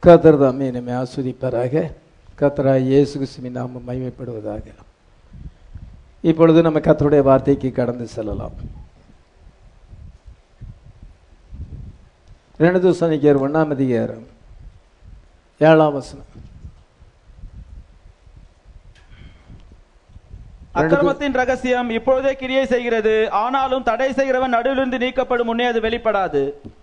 கத்தர் தாமே நம்மை ஆஸ்வதிப்பாராக கத்தராய் இயேசு கிறிஸ்துவின் நாமம் மகிமைப்படுவதாக இப்பொழுது நம்ம கத்தருடைய வார்த்தைக்கு கடந்து செல்லலாம் ரெண்டு தூசணிக்கர் ஒன்னாம் அதிகாரம் ஏழாம் வசனம் அக்கிரமத்தின் ரகசியம் இப்பொழுதே கிரியை செய்கிறது ஆனாலும் தடை செய்கிறவன் நடுவிலிருந்து நீக்கப்படும் முன்னே அது வெளிப்படாது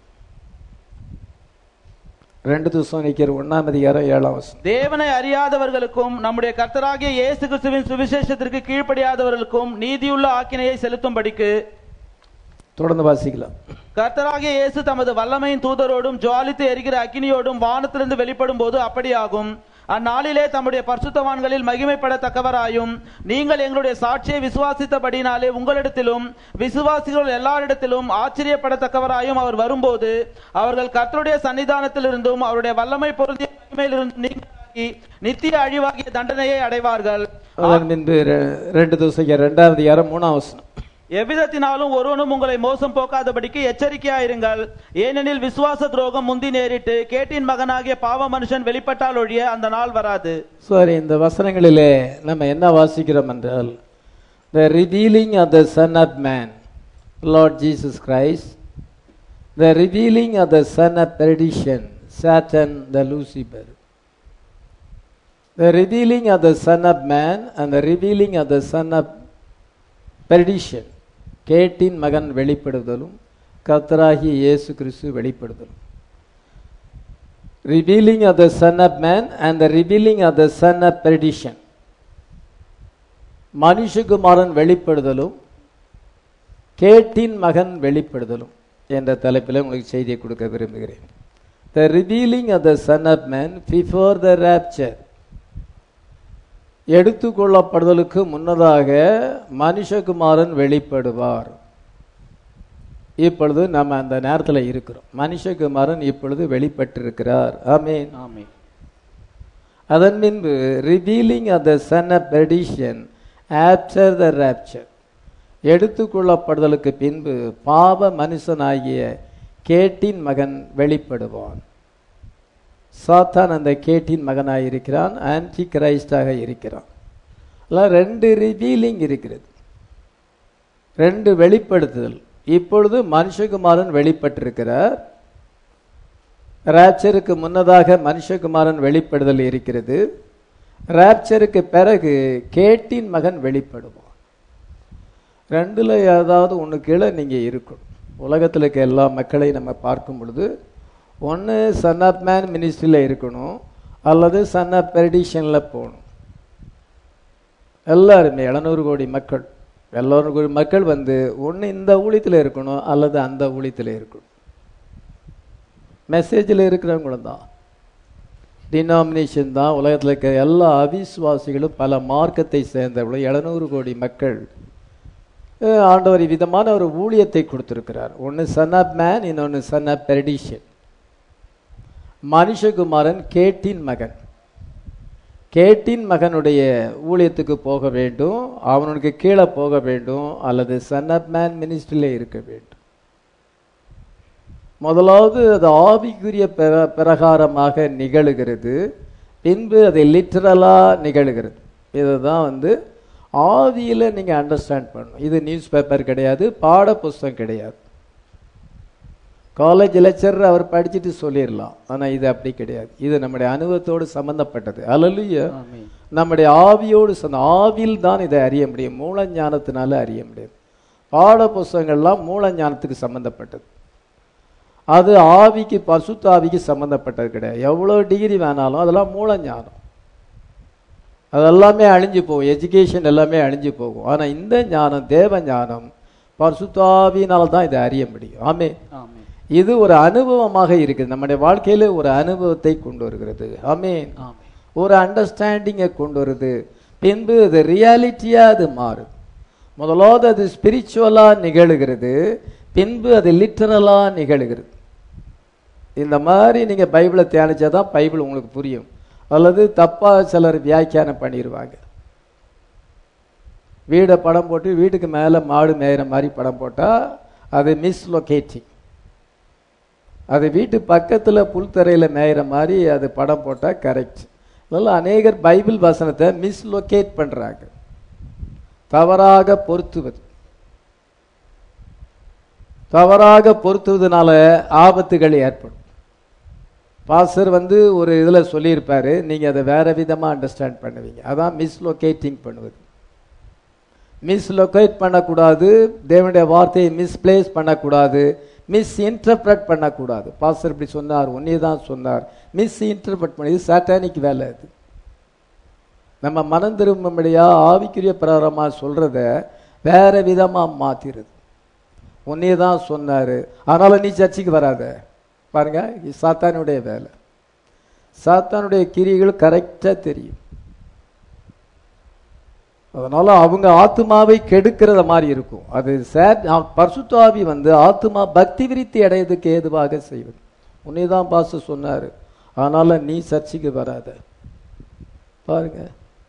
ரெண்டு தூசணிக்கர் ஒன்னாம் அதிகாரம் ஏழாம் வசனம் தேவனை அறியாதவர்களுக்கும் நம்முடைய கர்த்தராகிய இயேசு கிறிஸ்துவின் சுவிசேஷத்திற்கு கீழ்ப்படியாதவர்களுக்கும் நீதியுள்ள ஆக்கினையை செலுத்தும்படிக்கு தொடர்ந்து வாசிக்கலாம் கர்த்தராகிய இயேசு தமது வல்லமையின் தூதரோடும் ஜுவாலித்து எரிகிற அக்கினியோடும் வானத்திலிருந்து வெளிப்படும் போது அப்படியாகும் அந்நாளிலே தம்முடைய பரிசுத்தவான்களில் மகிமைப்படத்தக்கவராயும் நீங்கள் எங்களுடைய சாட்சியை விசுவாசித்தபடினாலே உங்களிடத்திலும் விசுவாசிகள் எல்லாரிடத்திலும் ஆச்சரியப்படத்தக்கவராயும் அவர் வரும்போது அவர்கள் கர்த்தருடைய சன்னிதானத்திலிருந்தும் அவருடைய வல்லமை பொருந்திய மகிமையிலிருந்து நீங்கி நித்திய அழிவாகிய தண்டனையை அடைவார்கள் அதன் பின்பு ரெ- ரெண்டு தூசணிக்கர் ரெண்டாம் அதிகாரம் மூணாம் வசனம் எவ்விதத்தினாலும் ஒருவனும் உங்களை மோசம் போக்காதபடிக்கு எச்சரிக்கையாயிருங்கள் ஏனெனில் விசுவாச துரோகம் முந்தி நேரிட்டு கேட்டின் மகனாகிய பாவ மனுஷன் வெளிப்பட்டால் ஒழிய அந்த நாள் வராது சரி இந்த வசனங்களிலே நம்ம என்ன வாசிக்கிறோம் என்றால் the revealing of the son of man Lord Jesus Christ the revealing of the son of perdition Satan the Lucifer the revealing of the son of man and the revealing of the son of perdition கேட்டின் மகன் வெளிப்படுதலும் கர்த்தராகிய இயேசு கிறிஸ்து வெளிப்படுதலும் revealing of the son of man and the revealing of the son of perdition மனுஷகுமாரன் வெளிப்படுதலும் கேட்டின் மகன் வெளிப்படுதலும் என்ற தலைப்பில் உங்களுக்கு செய்தியை கொடுக்க விரும்புகிறேன் the revealing of the son of man before the rapture எடுத்துக்கொள்ளப்படுதலுக்கு முன்னதாக மனுஷகுமாரன் வெளிப்படுவார் இப்பொழுது நம்ம அந்த நேரத்தில் இருக்கிறோம் மனுஷகுமாரன் இப்பொழுது வெளிப்பட்டிருக்கிறார் ஆமென் ஆமே அதன் பின்பு revealing of the son of perdition after the rapture எடுத்துக்கொள்ளப்படுதலுக்கு பின்பு பாவ மனுஷனாகிய கேட்டின் மகன் வெளிப்படுவான் சாத்தான் அந்த கேட்டின் மகனாக இருக்கிறான் ஆன்டி கிரைஸ்டாக இருக்கிறான் எல்லாம் ரெண்டு ரிவீலிங் இருக்கிறது ரெண்டு வெளிப்படுத்துதல் இப்பொழுது மனுஷகுமாரன் வெளிப்பட்டிருக்கிறார் ராப்சருக்கு முன்னதாக மனுஷகுமாரன் வெளிப்படுதல் இருக்கிறது ராப்சருக்கு பிறகு கேட்டின் மகன் வெளிப்படுவான் ரெண்டுல ஏதாவது ஒன்று கீழே நீங்க இருக்கணும் உலகத்தில் இருக்க எல்லா மக்களையும் நம்ம பார்க்கும் பொழுது ஒன்று சன் ஆஃப் மேன் மினிஸ்ட்ரியில் இருக்கணும் அல்லது சன் ஆஃப் பெரிடிஷனில் போகணும் எல்லாருமே எழுநூறு கோடி மக்கள் எழுநூறு கோடி மக்கள் வந்து ஒன்று இந்த ஊழியத்தில் இருக்கணும் அல்லது அந்த ஊழியத்தில் இருக்கணும் மெசேஜில் இருக்கிறவங்களும் தான் டினாமினேஷன் தான் உலகத்தில் இருக்க எல்லா அவிசுவாசிகளும் பல மார்க்கத்தை சேர்ந்தவர்களும் எழுநூறு கோடி மக்கள் அஹ், ஆண்டவர் விதமான ஒரு ஊழியத்தை கொடுத்திருக்கிறார் ஒன்று சன் ஆஃப் மேன் இன்னொன்று சன் ஆஃப் பெரடிஷன் மனுஷகுமாரன் கேட்டின் மகன் கேட்டின் மகனுடைய ஊழியத்துக்கு போக வேண்டும் அவனுக்கு கீழே போக வேண்டும் அல்லது சன் ஆஃப் மேன் மினிஸ்ட்ரியிலே இருக்க வேண்டும் முதலாவது அது ஆவிக்குரிய பிர பிரகாரமாக நிகழுகிறது பின்பு அது லிட்டரலா நிகழுகிறது இதுதான் வந்து ஆவியில நீங்க அண்டர்ஸ்டாண்ட் பண்ணணும் இது நியூஸ் பேப்பர் கிடையாது பாட புஸ்தகம் கிடையாது காலேஜ் லெக்சர் அவர் படிச்சுட்டு சொல்லிடலாம் ஆனா இது அப்படி கிடையாது இது நம்முடைய அனுபவத்தோடு சம்பந்தப்பட்டது அல்லலுயா ஆமே நம்முடைய ஆவியோடு சொன்ன ஆவியில் தான் இதை அறிய முடியும் மூல ஞானத்தினால அறிய முடியாது பாட புஸ்தகங்கள்லாம் மூல ஞானத்துக்கு சம்பந்தப்பட்டது அது ஆவிக்கு பசுத்த ஆவிக்கு சம்பந்தப்பட்டது கிடையாது எவ்வளோ டிகிரி வேணாலும் அதெல்லாம் மூல ஞானம் அதெல்லாமே அழிஞ்சு போகும் எஜுகேஷன் எல்லாமே அழிஞ்சு போகும் ஆனா இந்த ஞானம் தேவ ஞானம் பரிசுத்தாவியினால தான் இதை அறிய முடியும் ஆமே ஆமே இது ஒரு அனுபவமாக இருக்குது நம்முடைய வாழ்க்கையில ஒரு அனுபவத்தை கொண்டு வருகிறது ஆமென் ஆமே ஒரு அண்டர்ஸ்டாண்டிங்கை கொண்டு வருது பின்பு அது ரியாலிட்டியா அது மாறுது முதலாவது அது ஸ்பிரிச்சுவலா நிகழுகிறது பின்பு அது லிட்டரலா நிகழுகிறது இந்த மாதிரி நீங்க பைபிளை தியானிச்சாதான் பைபிள் உங்களுக்கு புரியும் அல்லது தப்பா சிலர் வியாக்கியானம் பண்ணிடுவாங்க வீடை படம் போட்டு வீட்டுக்கு மேலே மாடு மேயிற மாதிரி படம் போட்டால் அது மிஸ்லொகேட்டிங் அது வீட்டு பக்கத்தில் புல்தரையில் மேயிற மாதிரி அது படம் போட்டால் கரெக்ட் அதனால் அநேகர் பைபிள் வசனத்தை மிஸ்லொகேட் பண்ணுறாங்க தவறாக பொருத்துவது தவறாக பொருத்துவதனால ஆபத்துகள் ஏற்படும் பாஸ்டர் வந்து ஒரு இதில் சொல்லியிருப்பாரு நீங்கள் அதை வேற விதமாக அண்டர்ஸ்டாண்ட் பண்ணுவீங்க அதான் மிஸ்லொகேட்டிங் பண்ணுவது மிஸ்லொகேட் பண்ணக்கூடாது தேவனுடைய வார்த்தையை மிஸ்பிளேஸ் பண்ணக்கூடாது மிஸ் இன்டர்பிரட் பண்ணக்கூடாது பாஸ்டர் இப்படி சொன்னார் ஒன்னே தான் சொன்னார் மிஸ் இன்டர்பிரட் பண்ணி சாட்டானிக் வேலை அது நம்ம மனம் திரும்பும்படியா ஆவிக்குரிய பிரகாரமாக சொல்றத வேற விதமாக மாத்திருது ஒன்னே தான் சொன்னாரு அதனால நீ சர்ச்சுக்கு வராத பாருங்க இது சாத்தானுடைய வேலை சாத்தானுடைய கிரிகள் கரெக்டாக தெரியும் அதனால அவங்க ஆத்மாவை கெடுக்கிறத மாதிரி இருக்கும் அது சேட் பரிசுத்தாவி வந்து ஆத்மா பக்தி விருத்தி அடையதுக்கு ஏதுவாக செய்வது உன்னைதான் பாச சொன்னாரு அதனால நீ சர்ச்சுக்கு வராத பாருங்க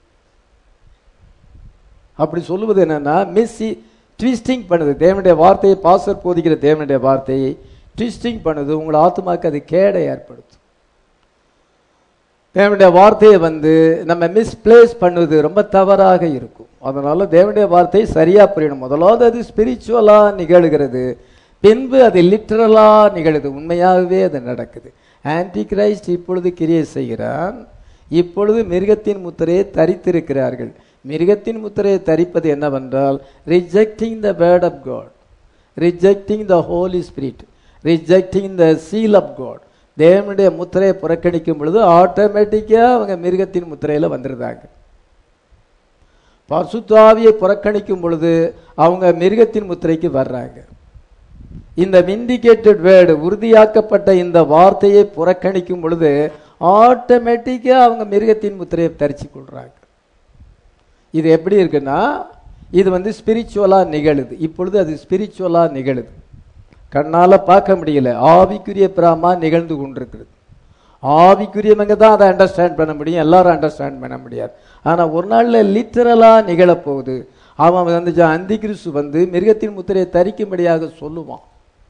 அப்படி சொல்லுவது என்னன்னா மிஸ் ட்விஸ்டிங் பண்ணுது தேவனுடைய வார்த்தையை பாசர் போதிக்கிற தேவனுடைய வார்த்தையை ட்விஸ்டிங் பண்ணுது உங்கள் ஆத்மாக்கு அது கேடை ஏற்படுத்தும் தேவனுடைய வார்த்தையை வந்து நம்ம மிஸ்பிளேஸ் பண்ணுவது ரொம்ப தவறாக இருக்கும் அதனால தேவனுடைய வார்த்தை சரியா புரியணும் முதலாவது அது ஸ்பிரிச்சுவலா நிகழ்கிறது பின்பு அது லிட்டரலா நிகழுது உண்மையாகவே அது நடக்குது ஆன்டி கிரைஸ்ட் இப்பொழுது கிரியை செய்கிறான் இப்பொழுது மிருகத்தின் முத்திரையை தரித்திருக்கிறார்கள் மிருகத்தின் முத்திரையை தரிப்பது என்னவென்றால் rejecting the word of God rejecting the Holy Spirit rejecting the seal of God தேவனுடைய முத்திரையை புறக்கணிக்கும் பொழுது ஆட்டோமேட்டிக்கா அவங்க மிருகத்தின் முத்திரையில வந்துருந்தாங்க பசுத்தாவியை புறக்கணிக்கும் பொழுது அவங்க மிருகத்தின் முத்திரைக்கு வர்றாங்க இந்த விண்டிகேட்டட் வேர்டு உறுதியாக்கப்பட்ட இந்த வார்த்தையை புறக்கணிக்கும் பொழுது ஆட்டோமேட்டிக்கா அவங்க மிருகத்தின் முத்திரையை தரிச்சு கொள்றாங்க இது எப்படி இருக்குன்னா இது வந்து ஸ்பிரிச்சுவலா நிகழுது இப்பொழுது அது ஸ்பிரிச்சுவலா நிகழுது கண்ணால பார்க்க முடியல ஆவிக்குரிய பிராமா நிகழ்ந்து கொண்டிருக்கிறது ஆவிக்குரியவங்க தான் அதை அண்டர்ஸ்டாண்ட் பண்ண முடியும் எல்லாரும் அண்டர்ஸ்டாண்ட் பண்ண முடியாது ஆனா ஒரு நாள்ல லிட்டரலா நிகழப்போகுது அவன் வந்து அந்தி கிறிஸ்து வந்து மிருகத்தின் முத்திரையை தரிக்கும்படியாக சொல்லுவான்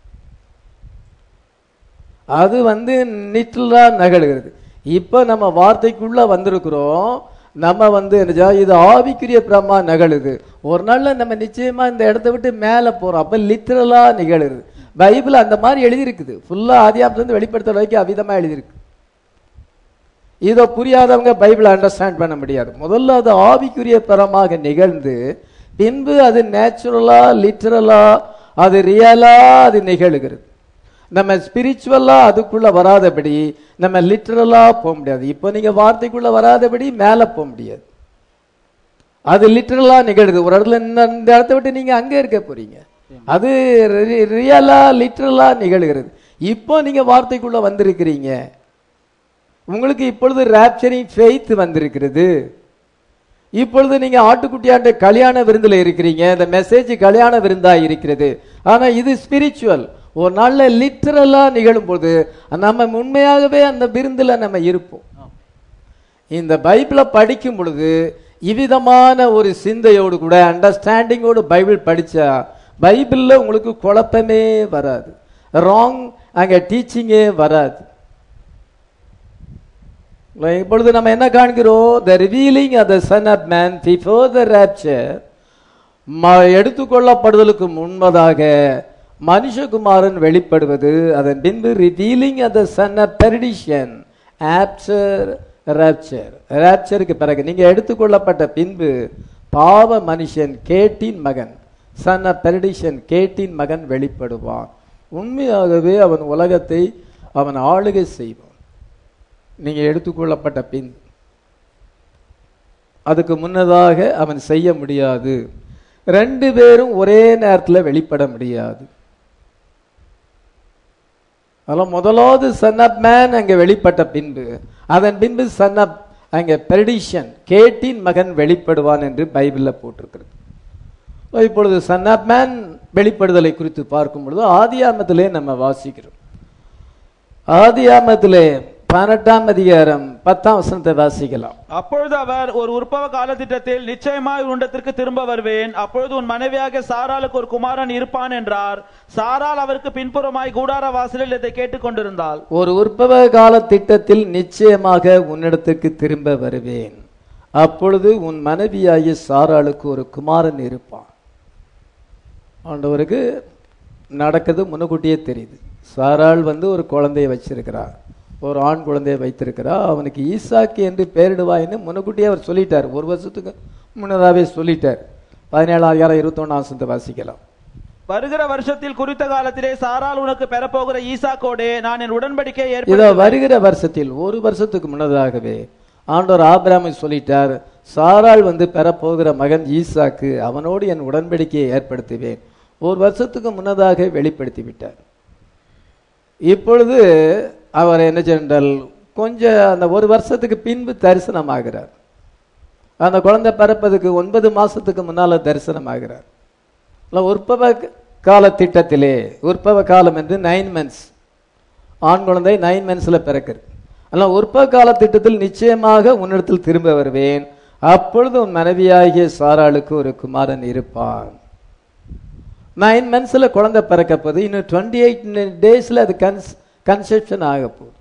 அது வந்து லிட்டரலா நிகழ்கிறது இப்ப நம்ம வார்த்தைக்குள்ள வந்திருக்கிறோம் நம்ம வந்து என்னஜா இது ஆவிக்குரிய பிரமா நிகழுது ஒரு நாள்ல நம்ம நிச்சயமா இந்த இடத்த விட்டு மேல போறோம் அப்ப லிட்டரலா நிகழுது பைபிள் அந்த மாதிரி எழுதியிருக்குது ஃபுல்லா ஆதியாபத்திலிருந்து வெளிப்படுத்த வரைக்கும் அவிதமா எழுதியிருக்கு இதை புரியாதவங்க பைபிளை அண்டர்ஸ்டாண்ட் பண்ண முடியாது முதல்ல அது ஆவிக்குரிய பரமாக நிகழ்ந்து பின்பு அது நேச்சுரலா லிட்டரலா அது ரியலா அது நிகழுகிறது நம்ம ஸ்பிரிச்சுவலா அதுக்குள்ள வராதபடி நம்ம லிட்டரலா போக முடியாது இப்போ நீங்க வார்த்தைக்குள்ள வராதபடி மேல போக முடியாது அது லிட்டரலா நிகழுது ஒரு இடத்துல இந்த இந்த இடத்த விட்டு நீங்க அங்க இருக்க போறீங்க அது ரியலா லிட்டரலா நிகழ்கிறது இப்போ நீங்க வார்த்தைக்குள்ள வந்திருக்கிறீங்க உங்களுக்கு இப்பொழுது ரேப்சரிங் ஃபெய்த் வந்திருக்கிறது இப்பொழுது நீங்க ஆட்டுக்குட்டியாண்ட கல்யாண விருந்துல இருக்கிறீங்க இந்த மெசேஜ் கல்யாண விருந்தா இருக்கிறது ஆனா இது ஸ்பிரிச்சுவல் ஒரு நாள்ல லிட்டரலா நிகழும் போது நம்ம உண்மையாகவே அந்த விருந்துல நம்ம இருப்போம் இந்த பைபிளை படிக்கும் பொழுது இவ்விதமான ஒரு சிந்தையோடு கூட அண்டர்ஸ்டாண்டிங்கோடு பைபிள் படிச்சா பைபிள்ல உங்களுக்கு குழப்பமே வராது ராங் அங்க டீச்சிங்கே வராது இப்பொழுது நம்ம என்ன காண்கிறோம் the revealing of the son of man before the rapture எடுத்துக்கொள்ளப்படுதலுக்கு முன்பதாக மனுஷகுமாரன் வெளிப்படுவது அதன் பின்பு revealing of the son of perdition after rapture ரேப்சருக்கு பிறகு நீங்க எடுத்துக்கொள்ளப்பட்ட பின்பு பாவ மனுஷன் கேட்டின் மகன் சன் ஆஃப் பெர்டிஷன் கேட்டின் மகன் வெளிப்படுவான் உண்மையாகவே அவன் உலகத்தை அவன் ஆளுகை செய்வான் நீங்க எடுத்துக்கொள்ளப்பட்ட பின் அதுக்கு முன்னதாக அவன் செய்ய முடியாது ரெண்டு பேரும் ஒரே நேரத்தில் வெளிப்பட முடியாது அதெல்லாம் முதலாவது சன் ஆப் மேன் அங்க வெளிப்பட்ட பின்பு அதன் பின்பு சன் ஆப் அங்க பெர்டிஷன் கேட்டின் மகன் வெளிப்படுவான் என்று பைபிள்ல போட்டிருக்கிறது இப்பொழுது சன் ஆப் மேன் வெளிப்படுதலை குறித்து பார்க்கும் பொழுது ஆதியாமத்திலே நம்ம வாசிக்கிறோம் ஆதியாமத்திலே பதினெட்டாம் அதிகாரம் பத்தாம் வசனத்தை வாசிக்கலாம் அப்பொழுது அவர் ஒரு உற்பவ காலத்திட்டத்தில் நிச்சயமாய் உண்டத்திற்கு திரும்ப வருவேன் அப்பொழுது உன் மனைவியாக சாராளுக்கு ஒரு குமாரன் இருப்பான் என்றார் சாராள் அவருக்கு பின்புறமாய் கூடார வாசலில் இதை கேட்டுக்கொண்டிருந்தாள் ஒரு உற்பவ கால திட்டத்தில் நிச்சயமாக உன்னிடத்துக்கு திரும்ப வருவேன் அப்பொழுது உன் மனைவியாகிய சாராளுக்கு ஒரு குமாரன் இருப்பான் ஆண்டவருக்கு நடக்குது முன்னுக்கூட்டியே தெரியுது சாராள் வந்து ஒரு குழந்தையை வச்சிருக்கிறா ஒரு ஆண் குழந்தையை வைத்திருக்கிறா அவனுக்கு ஈசாக்கு என்று பெயரிடுவாயின்னு முன்னுக்கூட்டியே அவர் சொல்லிட்டார் ஒரு வருஷத்துக்கு முன்னதாகவே சொல்லிட்டார் பதினேழாயிரம் இருபத்தொன்னாம் வசனத்தை வாசிக்கலாம் வருகிற வருஷத்தில் குறித்த காலத்திலே சாராள் உனக்கு பெறப்போகிற ஈசாக்கோடே நான் என் உடன்படிக்கை இதோ ஏற்படுத்த வருகிற வருஷத்தில் ஒரு வருஷத்துக்கு முன்னதாகவே ஆண்டவர் ஆபிராமை சொல்லிட்டார் சாராள் வந்து பெறப்போகிற மகன் ஈசாக்கு அவனோடு என் உடன்படிக்கையை ஏற்படுத்துவேன் ஒரு வருஷத்துக்கு முன்னதாக வெளிப்படுத்தி விட்டார் இப்பொழுது அவர் என்ன சென்றால் கொஞ்சம் அந்த ஒரு வருஷத்துக்கு பின்பு தரிசனமாகிறார் அந்த குழந்தை பிறப்பதுக்கு ஒன்பது மாசத்துக்கு முன்னால தரிசனமாகிறார் இல்ல, உற்பவ கால திட்டத்திலே உற்பவ காலம் என்று நைன் மந்த்ஸ் ஆண் குழந்தை நைன் மந்த்ஸில் பிறக்கிறது அதனால் உற்பவ கால திட்டத்தில் நிச்சயமாக உன்னிடத்தில் திரும்ப வருவேன் அப்பொழுது உன் மனைவியாகிய சாராளுக்கு ஒரு குமாரன் இருப்பான் நைன் மந்த்ஸில் குழந்தை பிறக்க போகுது இன்னும் டுவெண்ட்டி எயிட் டேஸில் அது கன்ஸ் கன்செப்ஷன் ஆக போகுது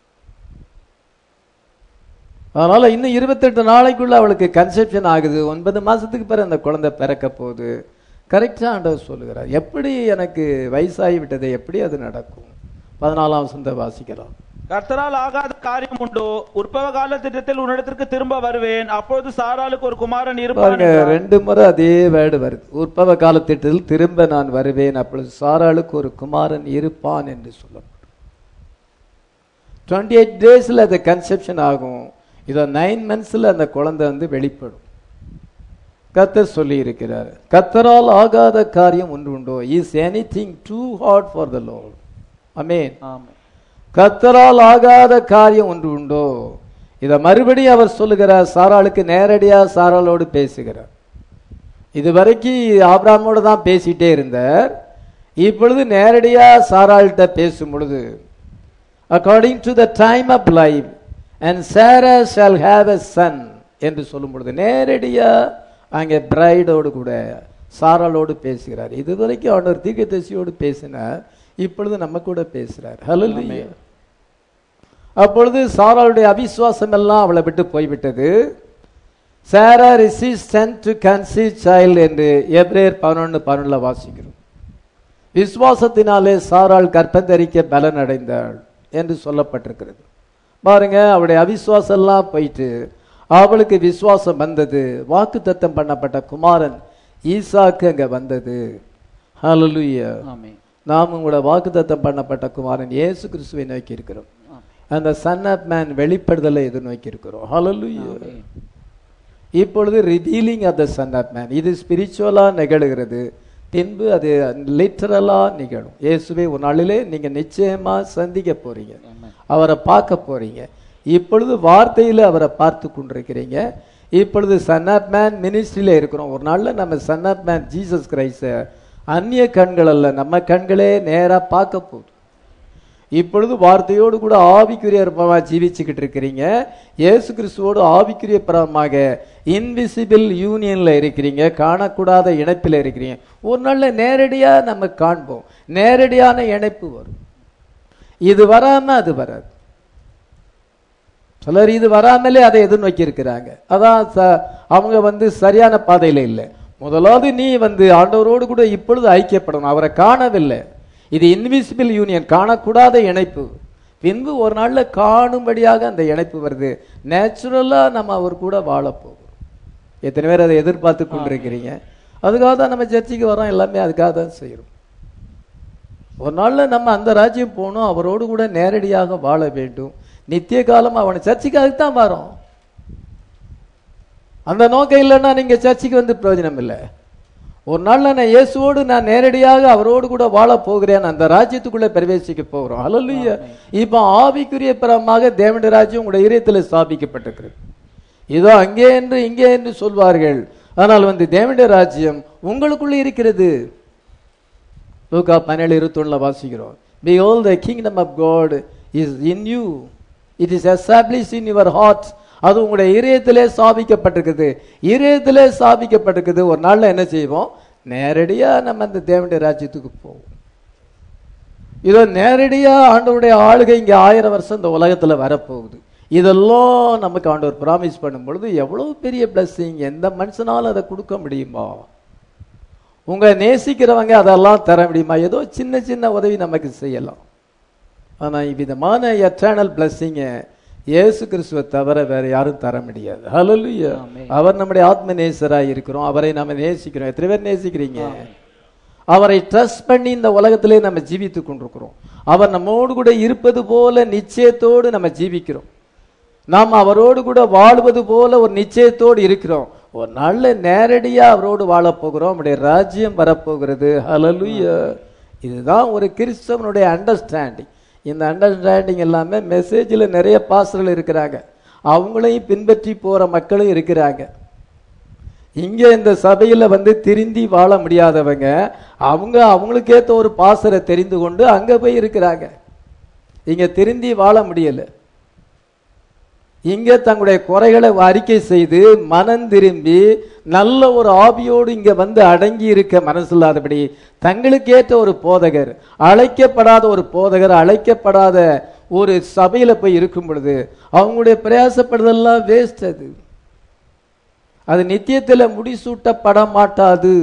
அதனால இன்னும் இருபத்தெட்டு நாளைக்குள்ள அவளுக்கு கன்செப்ஷன் ஆகுது ஒன்பது மாசத்துக்கு பிறகு அந்த குழந்தை பிறக்க போகுது கரெக்டா ஆண்டவர் சொல்லுகிறார் எப்படி எனக்கு வயசாகி விட்டது எப்படி அது நடக்கும் பதினாலாம் வசந்த வாசிக்கலாம் கர்த்தரால் ஆகாத காரியம் உண்டோ உற்பவ கால திட்டத்தில் உன்னிடத்திற்கு திரும்ப வருவேன் அப்பொழுது சாராளுக்கு ஒரு குமாரன் இருப்பான் பாருங்க என்றார். ரெண்டு முறை அதே வேர்டு வருது உற்பவ காலத்திட்டத்தில் திரும்ப நான் வருவேன் அப்பொழுது சாராளுக்கு ஒரு குமாரன் இருப்பான் என்று சொல்லப்படும் டுவெண்ட்டி எயிட் டேஸில் அது கன்செப்ஷன் ஆகும் இதோ நைன் மந்த்ஸில் அந்த குழந்தை வந்து வெளிப்படும் கத்தர் சொல்லி இருக்கிறார் கத்தரால் ஆகாத காரியம் ஒன்று உண்டோ is anything too hard for the Lord அமேன் ஆமென். கத்தரால் ஆகாத காரியம் ஒன்று உண்டோ இத மறுபடியும் அவர் சொல்லுகிறார் சாராளுக்கு நேரடியா சாராளோடு பேசுகிறார் இதுவரைக்கும் ஆபிராமோடு தான் பேசிட்டே இருந்தார் இப்பொழுது நேரடியா சாராள்கிட்ட பேசும் பொழுது according to the time of life and Sarah shall have a son என்று சொல்லும் பொழுது நேரடியா அங்கே பிரைடோடு கூட சாராளோடு பேசுகிறார் இதுவரைக்கும் ஆண்டவர் தீர்க்கதரிசியோடு பேசினார் இப்பொழுது நம்ம கூட பேசுறார் ஹalleluya அப்பொழுது சாராளுடைய அவிசுவாசம் எல்லாம் அவளை விட்டு போய்விட்டது Sarah receive strength to conceive child என்று எப்ரேயர் பதினொன்று பதினொன்றுல வாசிக்கிறோம் விசுவாசத்தினாலே சாராள் கற்பந்தரிக்க பலன் அடைந்தாள் என்று சொல்லப்பட்டிருக்கிறது பாருங்க அவளுடைய அவிசுவாசம் எல்லாம் போயிட்டு அவளுக்கு விசுவாசம் வந்தது வாக்குத்தத்தம் பண்ணப்பட்ட குமாரன் ஈசாக்கு அங்க வந்தது ஹalleluya ஆமென். நாமும் கூட வாக்குத்தத்தம் பண்ணப்பட்ட குமாரன் இயேசு கிறிஸ்துவை நோக்கி இருக்கிறோம் அந்த சன் ஆஃப் மேன் வெளிப்படுதலை எதிர்நோக்கி இருக்கிறோம் ஹalleluya இப்பொழுது revealing of the son of man இது ஸ்பிரிச்சுவலா நிகழுகிறது பின்பு அது லிட்டரலா நிகழும் இயேசுவை ஒரு நாளிலே நீங்க நிச்சயமா சந்திக்க போறீங்க அவரை பார்க்க போறீங்க இப்பொழுது வார்த்தையில அவரை பார்த்து கொண்டிருக்கிறீங்க இப்பொழுது சன் ஆஃப் மேன் மினிஸ்ட்ரியில இருக்கிறோம் ஒரு நாள்ல நம்ம son of man Jesus Christ அந்நிய கண்கள் அல்ல நம்ம கண்களே நேரா பார்க்க போகுது இப்பொழுது வார்த்தையோடு கூட ஆவிக்குரிய பிரமா ஜீவிச்சுக்கிட்டு இருக்கிறீங்க இயேசு கிறிஸ்துவோடு ஆவிக்குரிய பிரமாக இன்விசிபிள் யூனியன்ல இருக்கிறீங்க காணக்கூடாத இணைப்பில் இருக்கிறீங்க ஒரு நாள்ல நேரடியா நம்ம காண்போம் நேரடியான இணைப்பு வரும் இது வராம அது வராது சிலர் இது வராமலே அதை எதிர்நோக்கி இருக்கிறாங்க அதான் ச- அவங்க வந்து சரியான பாதையில இல்லை முதலாவது நீ வந்து ஆண்டவரோடு கூட இப்பொழுது ஐக்கியப்படணும் அவரை காணவில்லை இது இன்விசிபிள் யூனியன் காணக்கூடாத இணைப்பு பின்பு ஒரு நாள்ல காணும்படியாக அந்த இணைப்பு வருது நேச்சுரலா நம்ம அவர் கூட வாழ போகிறோம் எத்தனை பேர் அதை எதிர்பார்த்து கொண்டிருக்கிறீங்க அதுக்காக தான் நம்ம சர்ச்சைக்கு வரோம் எல்லாமே அதுக்காக தான் செய்யறோம் ஒரு நாள்ல நம்ம அந்த ராஜ்யம் போகணும் அவரோடு கூட நேரடியாக வாழ வேண்டும் நித்திய காலம் அவனை சர்ச்சைக்காக தான் வரோம் அந்த நோக்கம் இல்லைன்னா நீங்க சர்ச்சைக்கு வந்து பிரயோஜனம் இல்லை ஒரு நாள்ல நான் இயேசுவோடு நான் நேரடியாக அவரோடு கூட வாழ போகிறேன் அந்த ராஜ்யத்துக்குள்ள பிரவேசிக்க போகிறோம் அல்ல இப்ப ஆவிக்குரிய பரமாக தேவனுடைய ராஜ்யம் உங்களுடைய இதயத்தில் ஸ்தாபிக்கப்பட்டிருக்கிறது இதோ அங்கே என்று இங்கே என்று சொல்வார்கள் ஆனால் வந்து தேவனுடைய ராஜ்யம் உங்களுக்குள்ள இருக்கிறது லூக்கா பதினேழு இருபத்தொன்னுல வாசிக்கிறோம் Behold, the kingdom of God is in you. It is establish in your heart அது உங்களுடைய இதயத்திலே ஸ்தாபிக்கப்பட்டிருக்குது இதயத்திலே ஸ்தாபிக்கப்பட்டிருக்குது ஒரு நாள்ல என்ன செய்வோம் நேரடியா நம்ம இந்த தேவனுடைய ராஜ்யத்துக்கு போவோம் இதோ நேரடியா ஆண்டவருடைய ஆளுகை இங்க ஆயிரம் வருஷம் இந்த உலகத்துல வரப்போகுது இதெல்லாம் நமக்கு ஆண்டவர் ப்ராமிஸ் பண்ணும் பொழுது எவ்வளவு பெரிய blessing எந்த மனுஷனாலும் அதை கொடுக்க முடியுமா உங்க நேசிக்கிறவங்க அதெல்லாம் தர முடியுமா ஏதோ சின்ன சின்ன உதவி நமக்கு செய்யலாம் ஆனா இவ்விதமான எட்டர்னல் பிளஸ்ஸிங்க இயேசு கிறிஸ்துவை தவிர வேற யாரும் தர முடியாது ஹalleluya ஆமென். அவர் நம்முடைய ஆத்ம நேசராய் இருக்கிறோம் அவரை நம்ம நேசிக்கிறோம் எத்தனை பேர் நேசிக்கிறீங்க அவரை ட்ரஸ்ட் பண்ணி இந்த உலகத்திலே நம்ம ஜீவித்துக் கொண்டிருக்கிறோம் அவர் நம்மோடு கூட இருப்பது போல நிச்சயத்தோடு நம்ம ஜீவிக்கிறோம் நாம் அவரோடு கூட வாழ்வது போல ஒரு நிச்சயத்தோடு இருக்கிறோம் ஒரு நாள்ல நேரடியா அவரோடு வாழப் போகிறோம் நம்முடைய ராஜ்யம் வரப்போகிறது ஹalleluya இதுதான் ஒரு கிறிஸ்தவனுடைய அண்டர்ஸ்டாண்டிங் இந்த அண்டர்ஸ்டாண்டிங் எல்லாமே மெசேஜில் நிறைய பாஸ்டர்கள் இருக்கிறாங்க அவங்களையும் பின்பற்றி போற மக்களும் இருக்கிறாங்க இங்க இந்த சபையில வந்து திருந்தி வாழ முடியாதவங்க அவங்க அவங்களுக்கேத்த ஒரு பாசரை தெரிந்து கொண்டு அங்க போய் இருக்கிறாங்க இங்க திருந்தி வாழ முடியல இங்க தங்களுடைய குறைகளை அறிக்கை செய்து மனம் திரும்பி நல்ல ஒரு ஆவியோடு இங்க வந்து அடங்கி இருக்க மனசில்லாதபடி தங்களுக்கேற்ற ஒரு போதகர் அழைக்கப்படாத ஒரு போதகர் அழைக்கப்படாத ஒரு சபையில போய் இருக்கும் பொழுது அவங்களுடைய பிரயாசப்படுதெல்லாம் வேஸ்ட் அது அது நித்தியத்துல முடிசூட்டப்பட மாட்டாது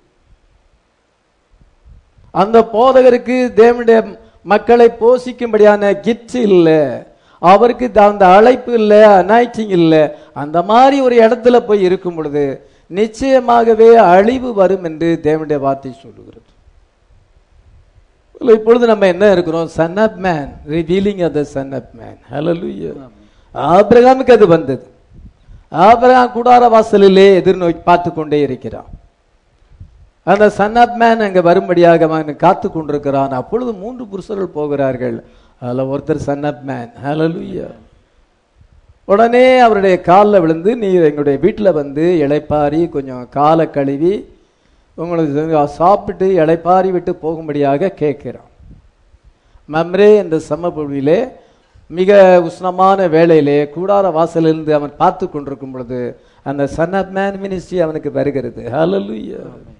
அந்த போதகருக்கு தேவனுடைய மக்களை போஷிக்கும்படியான கிஃப்ட் இல்லை அவருக்கு த- அந்த அழைப்பு இல்லை அனாய்டிங் இல்லை அந்த மாதிரி ஒரு இடத்துல போய் இருக்கும் பொழுது நிச்சயமாகவே அழிவு வரும் என்று தேவனுடைய வார்த்தை சொல்லுகிறது இல்ல, இப்பொழுது நம்ம என்ன இருக்கிறோம் son of man revealing of the son of man ஹalleluya ஆபிரகாமுக்கு அது வந்தது ஆபிரகாம் கூடார வாசலிலே எதிர்நோக்கி பார்த்து கொண்டே இருக்கிறான் அந்த சன் ஆப் மேன் அங்க வரும்படியாக அவன் காத்து கொண்டிருக்கிறான் அப்பொழுது மூன்று புருஷர்கள் போகிறார்கள் அதுல ஒருத்தர் சன் ஆப் மேன் ஹalleluya உடனே அவருடைய காலில் விழுந்து நீ எங்களுடைய வீட்டில் வந்து இளைப்பாரி கொஞ்சம் காலை கழுவி உங்களுக்கு சாப்பிட்டு இளைப்பாரி விட்டு போகும்படியாக கேட்கிறான் மம்ரே என்ற சமபூமியிலே மிக உஷ்ணமான வேளையிலே கூடார வாசலிருந்து அவன் பார்த்து கொண்டிருக்கும் பொழுது அந்த சன் ஆப் மேன் மினிஸ்ட்ரி அவனுக்கு வருகிறது ஹalleluya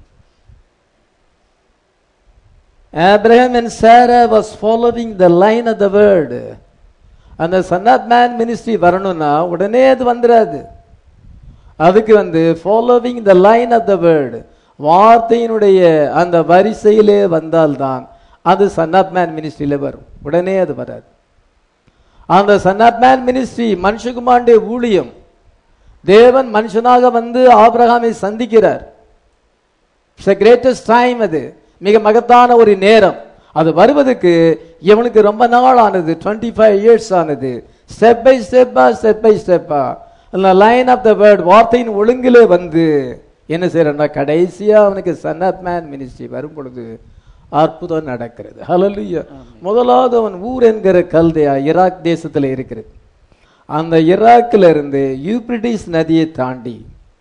Abraham and Sarah was following the line of the word. அந்த சன் ஆப் மேன் மினிஸ்ட்ரி வரணும்னா உடனே அது வந்துடாது அதுக்கு வந்து following the line of the word வார்த்தையினுடைய அந்த வரிசையிலே வந்தால்தான் அது சன் ஆப் மேன் மினிஸ்ட்ரியில வரும் உடனே அது வராது அந்த சன் ஆப் மேன் மினிஸ்ட்ரி மனுஷகுமாருடைய ஊழியம் தேவன் மனுஷனாக வந்து ஆபிரகாமை சந்திக்கிறார் இட்ஸ் கிரேட்டஸ்ட் டைம் அது மிக மகத்தான ஒரு நேரம் அது வருவதற்கு இவனுக்கு ரொம்ப நாள் ஆனது டுவெண்ட்டி ஃபைவ் இயர்ஸ் ஆனது ஸ்டெப் பை ஸ்டெப்பா ஸ்டெப் பை ஸ்டெப்பா அந்த லைன் ஆஃப் த வேர்ட் வார்த்தையின் ஒழுங்கிலே வந்து என்ன செய்யறா கடைசியா அவனுக்கு சன் ஆஃப் மேன் மினிஸ்ட்ரி வரும் பொழுது அற்புதம் நடக்கிறது ஹalleluya முதலாவது அவன் ஊர் என்கிற கல்தையா ஈராக் தேசத்துல இருக்கிறது அந்த ஈராக்ல இருந்து யூப்ரிட்டிஸ் நதியை தாண்டி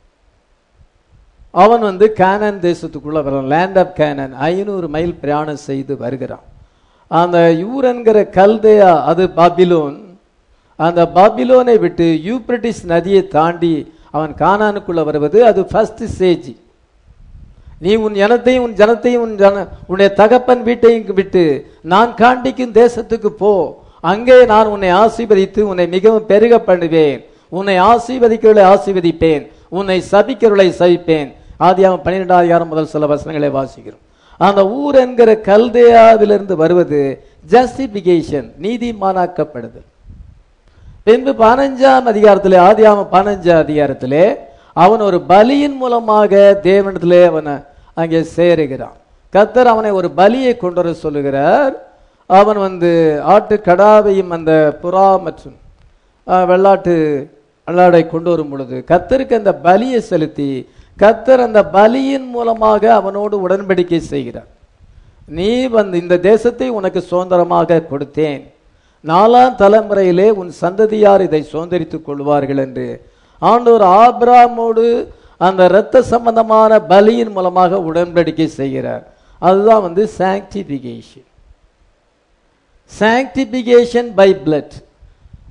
அவன் வந்து கானான் தேசத்துக்குள்ள வரான் லேண்ட் ஆஃப் கேனன் ஐநூறு மைல் பிரயாணம் செய்து வருகிறான் அந்த யூர் என்கிற கல்தையா அது பாபிலோன் அந்த பாபிலோனை விட்டு யூப்ரட்டிஸ் நதியை தாண்டி அவன் கானானுக்குள்ள வருவது அது ஃபர்ஸ்ட் ஸ்டேஜ் நீ உன் இனத்தையும் உன் ஜனத்தையும் உன் ஜன உன்னுடைய தகப்பன் வீட்டையும் விட்டு நான் காண்பிக்கும் தேசத்துக்கு போ அங்கே நான் உன்னை ஆசீர்வதித்து உன்னை மிகவும் பெருக பண்ணுவேன் உன்னை ஆசீர்வதிக்கிறவர்களை ஆசீர்வதிப்பேன் உன்னை சபிக்கிறவர்களை சபிப்பேன் ஆதியாகம் பன்னிரெண்டாயிரம் முதல் சில வசனங்களை வாசிக்கிறோம் அந்த ஊர் என்கிற கல்தேயாவிலிருந்து வருவது ஜஸ்டிபிகேஷன் நீதிமானாக்கப்படுதல் பின்பு பதினஞ்சாம் அதிகாரத்திலே ஆதியாம பதினஞ்சாம் அதிகாரத்திலே அவன் ஒரு பலியின் மூலமாக தேவனிடத்திலே அவனை அங்கே சேருகிறான் கத்தர் அவனை ஒரு பலியை கொண்டு வர சொல்லுகிறார் அவன் வந்து ஆட்டு கடாவையும் அந்த புறா மற்றும் அஹ், வெள்ளாட்டு வெள்ளாடை கொண்டு வரும் பொழுது கத்தருக்கு அந்த பலியை செலுத்தி கத்தர் அந்த பலியின் மூலமாக அவனோடு உடன்படிக்கை செய்கிறார் நீ வந்து இந்த தேசத்தை உனக்கு சுதந்திரமாக கொடுத்தேன் நாலாம் தலைமுறையிலே உன் சந்ததியார் இதை சுதந்திரித்துக் கொள்வார்கள் என்று ஆண்டவர் ஆபிராமோடு அந்த இரத்த சம்பந்தமான பலியின் மூலமாக உடன்படிக்கை செய்கிறார் அதுதான் வந்து சாங்டிபிகேஷன் சாங்டிபிகேஷன் பை பிளட்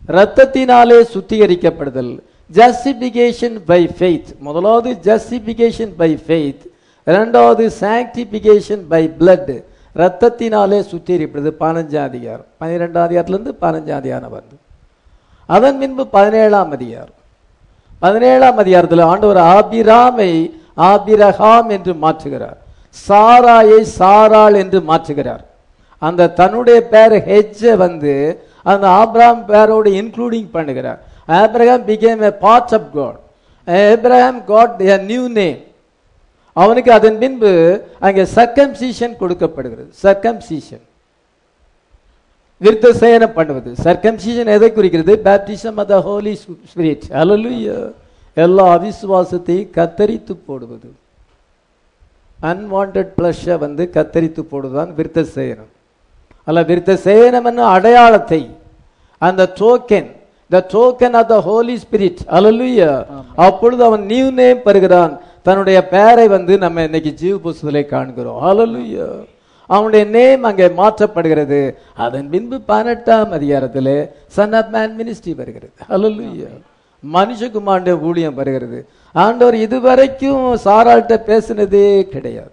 ரத்தத்தினாலே சுத்திகரிக்கப்படுதல் ஜஸ்டிபிகேஷன் பை ஃபெய்த் முதலாவது ஜஸ்டிபிகேஷன் பை ஃபெய்த் இரண்டாவது சாங்டிபிகேஷன் பை blood ரத்தத்தினாலே சுத்திகரிப்படுது பதினஞ்சாம் அதிகாரம் பன்னிரெண்டாம் அதிகாரத்திலிருந்து பதினஞ்சாம் அதிகாரம் வந்து அதன் பின்பு பதினேழாம் அதிகாரம் பதினேழாம் அதிகாரத்தில் ஆண்டவர் ஆபிராமை ஆபிரகாம் என்று மாற்றுகிறார் சாராயை சாராள் என்று மாற்றுகிறார் அந்த தன்னுடைய பேர் ஹெஜ்ஜை வந்து அந்த ஆபிரகாம் பேரோடு இன்க்ளூடிங் பண்ணுகிறார் ஆபிரகாம் became a part of God Abraham got a new name அவனுக்கு அதன் பின்பு அங்கே சர்க்கம்சீஷன் கொடுக்கப்படுகிறது சர்க்கம்சீஷன் விருத்த சேனம் பண்ணுவது சர்க்கம்சீஷன் எதை குறிக்கிறது baptism of the Holy Spirit ஹalleluya எல்லா அவிசுவாசத்தையும் கத்தரித்து போடுவது அன்வான்ட் ப்ளஷை வந்து கத்தரித்து போடுவதுதான் விருத்த சேனம் அல்ல விருத்த சேனம் என்ன அடையாளத்தை அந்த token the token of the Holy Spirit ஹalleluya அப்பொழுது அவன் நியூ நேம் பெறுகிறான் தன்னுடைய பெயரை வந்து நம்ம இன்னைக்கு ஜீவ புஸ்தகத்திலே காண்கிறோம் ஹalleluya அவனுடைய நேம் அங்கே மாற்றப்படுகிறது அதன் பின்பு பதினெட்டாம் அதிகாரத்திலே சன் ஆஃப் மேன் மினிஸ்ட்ரி வருகிறது ஹalleluya மனுஷகுமாருடைய ஊழியம் வருகிறது ஆண்டவர் இதுவரைக்கும் சாராள்கிட்ட பேசினதே கிடையாது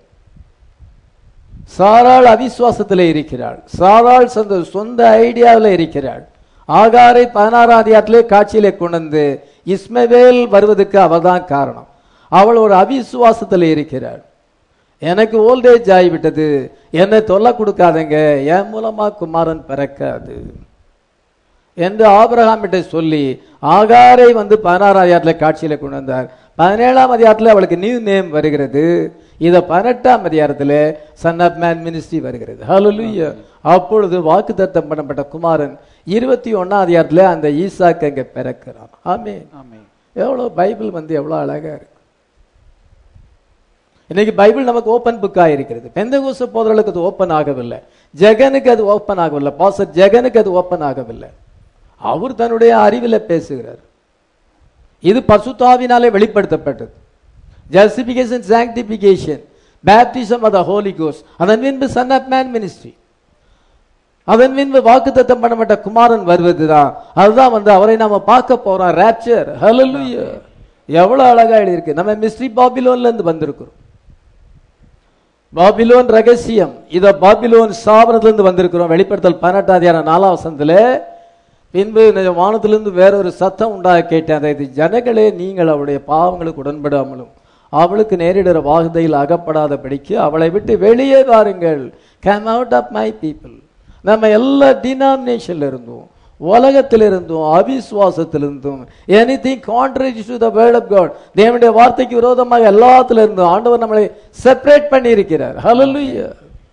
சாராள் அவிசுவாசத்தில் இருக்கிறாள் சாராள் சொந்த சொந்த ஐடியாவில் இருக்கிறாள் ஆகாரை பதினாறாம் அதிகாரத்திலே காட்சியிலே கொண்டு வந்து இஸ்மவேல் வருவதற்கு அவதான் காரணம் அவள் ஒரு அவிசுவாசத்தில் இருக்கிறாள் எனக்கு ஓல்டேஜ் ஆகிவிட்டது என்னை தொல்லை கொடுக்காதங்க என் மூலமா குமாரன் பிறக்காது என்று ஆபிரகாமிட்ட சொல்லி ஆகாரை வந்து பதினாறாம் அதிகாரத்தில் காட்சியில கொண்டு வந்தார் பதினேழாம் அதிகாரத்தில் அவளுக்கு நியூ நேம் வருகிறது இதை பதினெட்டாம் அதிகாரத்தில் சன் ஆஃப் மேன் மினிஸ்ட்ரி வருகிறது ஹalleluya அப்பொழுது வாக்குத்தத்தம் பண்ணப்பட்ட குமாரன் இருபத்தி ஒன்னாம் அதிகாரத்தில் அந்த ஈசாக்கு அங்கே பிறக்கிறான் ஆமே ஆமென் எவ்வளோ பைபிள் வந்து எவ்வளோ அழகா இருக்கு இன்னைக்கு பைபிள் நமக்கு ஓப்பன் புக்காக இருக்கிறது பெந்தகோச போதர்களுக்கு அது ஓப்பன் ஆகவில்லை ஜெகனுக்கு அது ஓப்பன் ஆகவில்லை பாசர் ஜெகனுக்கு அது ஓப்பன் ஆகவில்லை அவர் தன்னுடைய அறிவில் பேசுகிறார் இது பசுத்தாவினாலே வெளிப்படுத்தப்பட்டது justification sanctification baptism of the Holy கோஸ் அதன் பின்பு சன் ஆஃப் மேன் மினிஸ்ட்ரி அதன் பின்பு வாக்குத்தத்தம் பண்ணப்பட்ட குமாரன் வருவதுதான் அதுதான் வந்து அவரை நாம பார்க்க போறோம் ராப்சர் ஹalleluya எவ்வளவு அழகா எழுதியிருக்கு நம்ம மிஸ்ட்ரி பாபிலோன்ல இருந்து வந்திருக்கிறோம் பாபிலோன் ரகசியம் இத பாபிலோன் ஸ்தாபனத்துல இருந்து வந்திருக்கிறோம் வெளிப்படுத்தல் பதினெட்டாம் அதிகாரம் நாலாம் வசனத்துல பின்பு நான் வானத்திலிருந்து வேறொரு சத்தம் உண்டாக கேட்டேன் அதாவது ஜனங்களே நீங்கள் அவளுடைய பாவங்களுக்கு உடன்படாமலும் அவளுக்கு நேரிடுற வாகுதையில் அகப்படாதபடிக்கு அவளை விட்டு வெளியே வாருங்கள் come out of my people நம்ம எல்லா டினாமினேஷன்ல இருந்தோம் உலகத்தில் இருந்தும் அவிசுவாசத்திலிருந்தும் anything contrary to the word of God தேவனுடைய வார்த்தைக்கு விரோதமாக எல்லாத்துல இருந்தும் ஆண்டவர் நம்மளை செப்பரேட் பண்ணி இருக்கிறார் ஹalleluya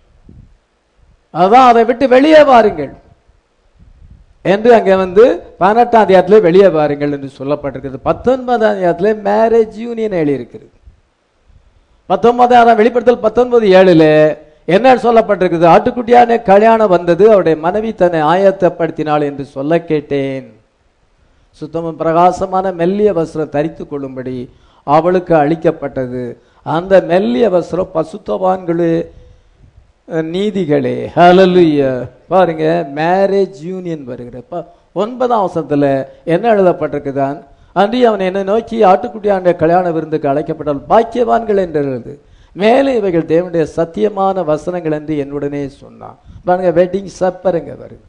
அதான் அதை விட்டு வெளியே வாருங்கள் என்று அங்கே வந்து பதினெட்டாம் அதிகாரத்திலே வெளியே வாருங்கள் என்று சொல்லப்பட்டிருக்கிறது பத்தொன்பதாம் அதிகாரத்திலே மேரேஜ் யூனியன் எழுதியிருக்கிறது பத்தொன்பதாம் வெளிப்படுத்தல் பத்தொன்பது ஏழுல என்ன சொல்லப்பட்டிருக்குது ஆட்டுக்குட்டியான கல்யாணம் வந்தது அவருடைய மனைவி தன்னை ஆயத்தப்படுத்தினாள் என்று சொல்ல கேட்டேன் சுத்தமும் பிரகாசமான மெல்லிய வஸ்திரம் தரித்து கொள்ளும்படி அவளுக்கு அளிக்கப்பட்டது அந்த மெல்லிய வஸ்திரம் பசுத்தவான்களே நீதிகளே ஹalleluya பாருங்க மேரேஜ் யூனியன் வருகிற ப- ஒன்பதாம் வசனத்துல என்ன எழுதப்பட்டிருக்குதான் அன்றி அவன் என்னை நோக்கி ஆட்டுக்குட்டியாண்ட கல்யாண விருந்துக்கு அழைக்கப்பட்டால் பாக்கியவான்கள் என்று எழுது மேலே இவைகள் தேவனுடைய சத்தியமான வசனங்கள் என்று என்னுடனே சொன்னான் பாருங்க வெட்டிங் சப்பருங்க வருது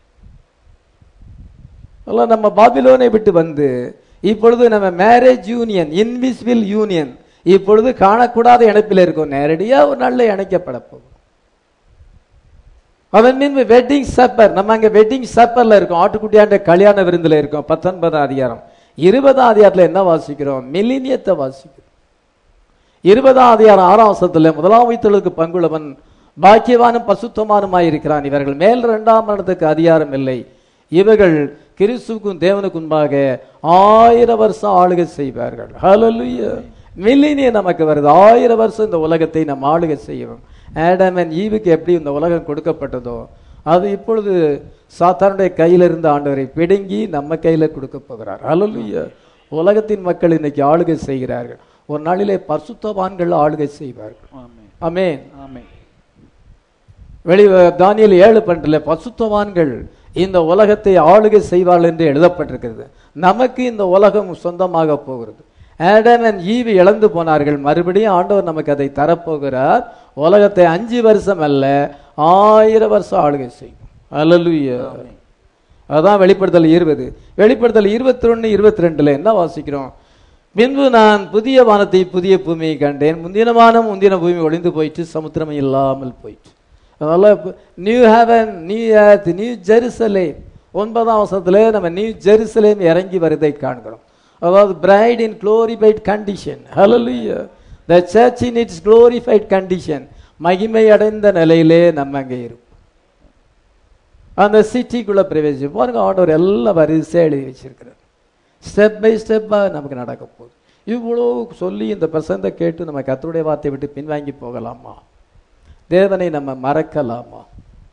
அதெல்லாம் நம்ம பாபிலோனை விட்டு வந்து இப்பொழுது நம்ம மேரேஜ் யூனியன் இன்விசிபிள் யூனியன் இப்பொழுது காணக்கூடாத இணைப்பில் இருக்கோம் நேரடியா ஒரு நல்ல இணைக்கப்பட போகும் அதன் பின்பு வெட்டிங் சப்பர் நம்ம அங்க வெட்டிங் சப்பர்ல இருக்கோம் ஆட்டுக்குட்டியாண்ட கல்யாண விருந்துல இருக்கோம் பத்தொன்பதாம் அதிகாரம் இருபதாம் அதிகாரத்துல என்ன வாசிக்கிறோம் மில்லினியத்தை வாசிக்கிறோம் இருபதாம் அதிகாரம் ஆறாம் வருஷத்துல முதலாம் வைத்தலுக்கு பங்குள்ளவன் பாக்கியவானும் பசுத்தமானுமாய் இருக்கிறான் இவர்கள் மேல் இரண்டாம் மரணத்துக்கு அதிகாரம் இல்லை இவர்கள் கிறிஸ்துவுக்கும் தேவனுக்கும் முன்பாக ஆயிரம் வருஷம் ஆளுகை செய்வார்கள் ஹalleluya மில்லினியம் நமக்கு வருது ஆயிரம் வருஷம் இந்த உலகத்தை நாம் ஆளுகை செய்வோம் ஆடம் அண்ட் ஈவுக்கு எப்படி இந்த உலகம் கொடுக்கப்பட்டதோ அது இப்பொழுது சாத்தானுடைய கையில இருந்த ஆண்டவரை பிடுங்கி நம்ம கையில கொடுக்க போகிறார் ஹalleluya உலகத்தின் மக்கள் இன்னைக்கு ஆளுகை செய்கிறார்கள் ஒரு நாளிலே பரிசுத்தவான்கள் ஆளுகை செய்வார்கள் ஆமென் ஆமென் ஆமென் வெளி தானியல் ஏழு பன்றில் பசுத்தவான்கள் இந்த உலகத்தை ஆளுகை செய்வாள் என்று எழுதப்பட்டிருக்கிறது நமக்கு இந்த உலகம் சொந்தமாக போகிறது ஆடம் அண்ட் ஈவு இழந்து போனார்கள் மறுபடியும் ஆண்டவர் நமக்கு அதை தரப்போகிறார் உலகத்தை அஞ்சு வருஷம் அல்ல ஆயிரம் வருஷம் ஆளுகை செய்யும் அல்லலுயா அதான் வெளிப்படுத்தல் இருபது வெளிப்படுத்தல் இருபத்தி ஒன்று இருபத்தி ரெண்டுல என்ன வாசிக்கிறோம் பின்பு நான் புதிய வானத்தை புதிய பூமியை கண்டேன் முந்தின வானம் முந்தின பூமி ஒளிந்து போயிட்டு சமுத்திரம் இல்லாமல் போயிட்டு அதனால new heaven new earth new Jerusalem ஒன்பதாம் வருஷத்துல நம்ம நியூ ஜெருசலேம் இறங்கி வருதை காண்கிறோம் அதாவது bride in glorified condition hallelujah the church in its glorified condition மகிமை அடைந்த நிலையிலே நம்ம அங்கே இருப்போம் அந்த சிட்டிக்குள்ள பிரவேசி பாருங்க ஆண்டவர் எல்லாம் வரிசையாக எழுதி வச்சிருக்கிறார் ஸ்டெப் பை ஸ்டெப்பாக நமக்கு நடக்க போகுது இவ்வளோ சொல்லி இந்த பிரசந்த கேட்டு நம்ம கத்தருடைய வார்த்தை விட்டு பின்வாங்கி போகலாமா தேவனை நம்ம மறக்கலாமா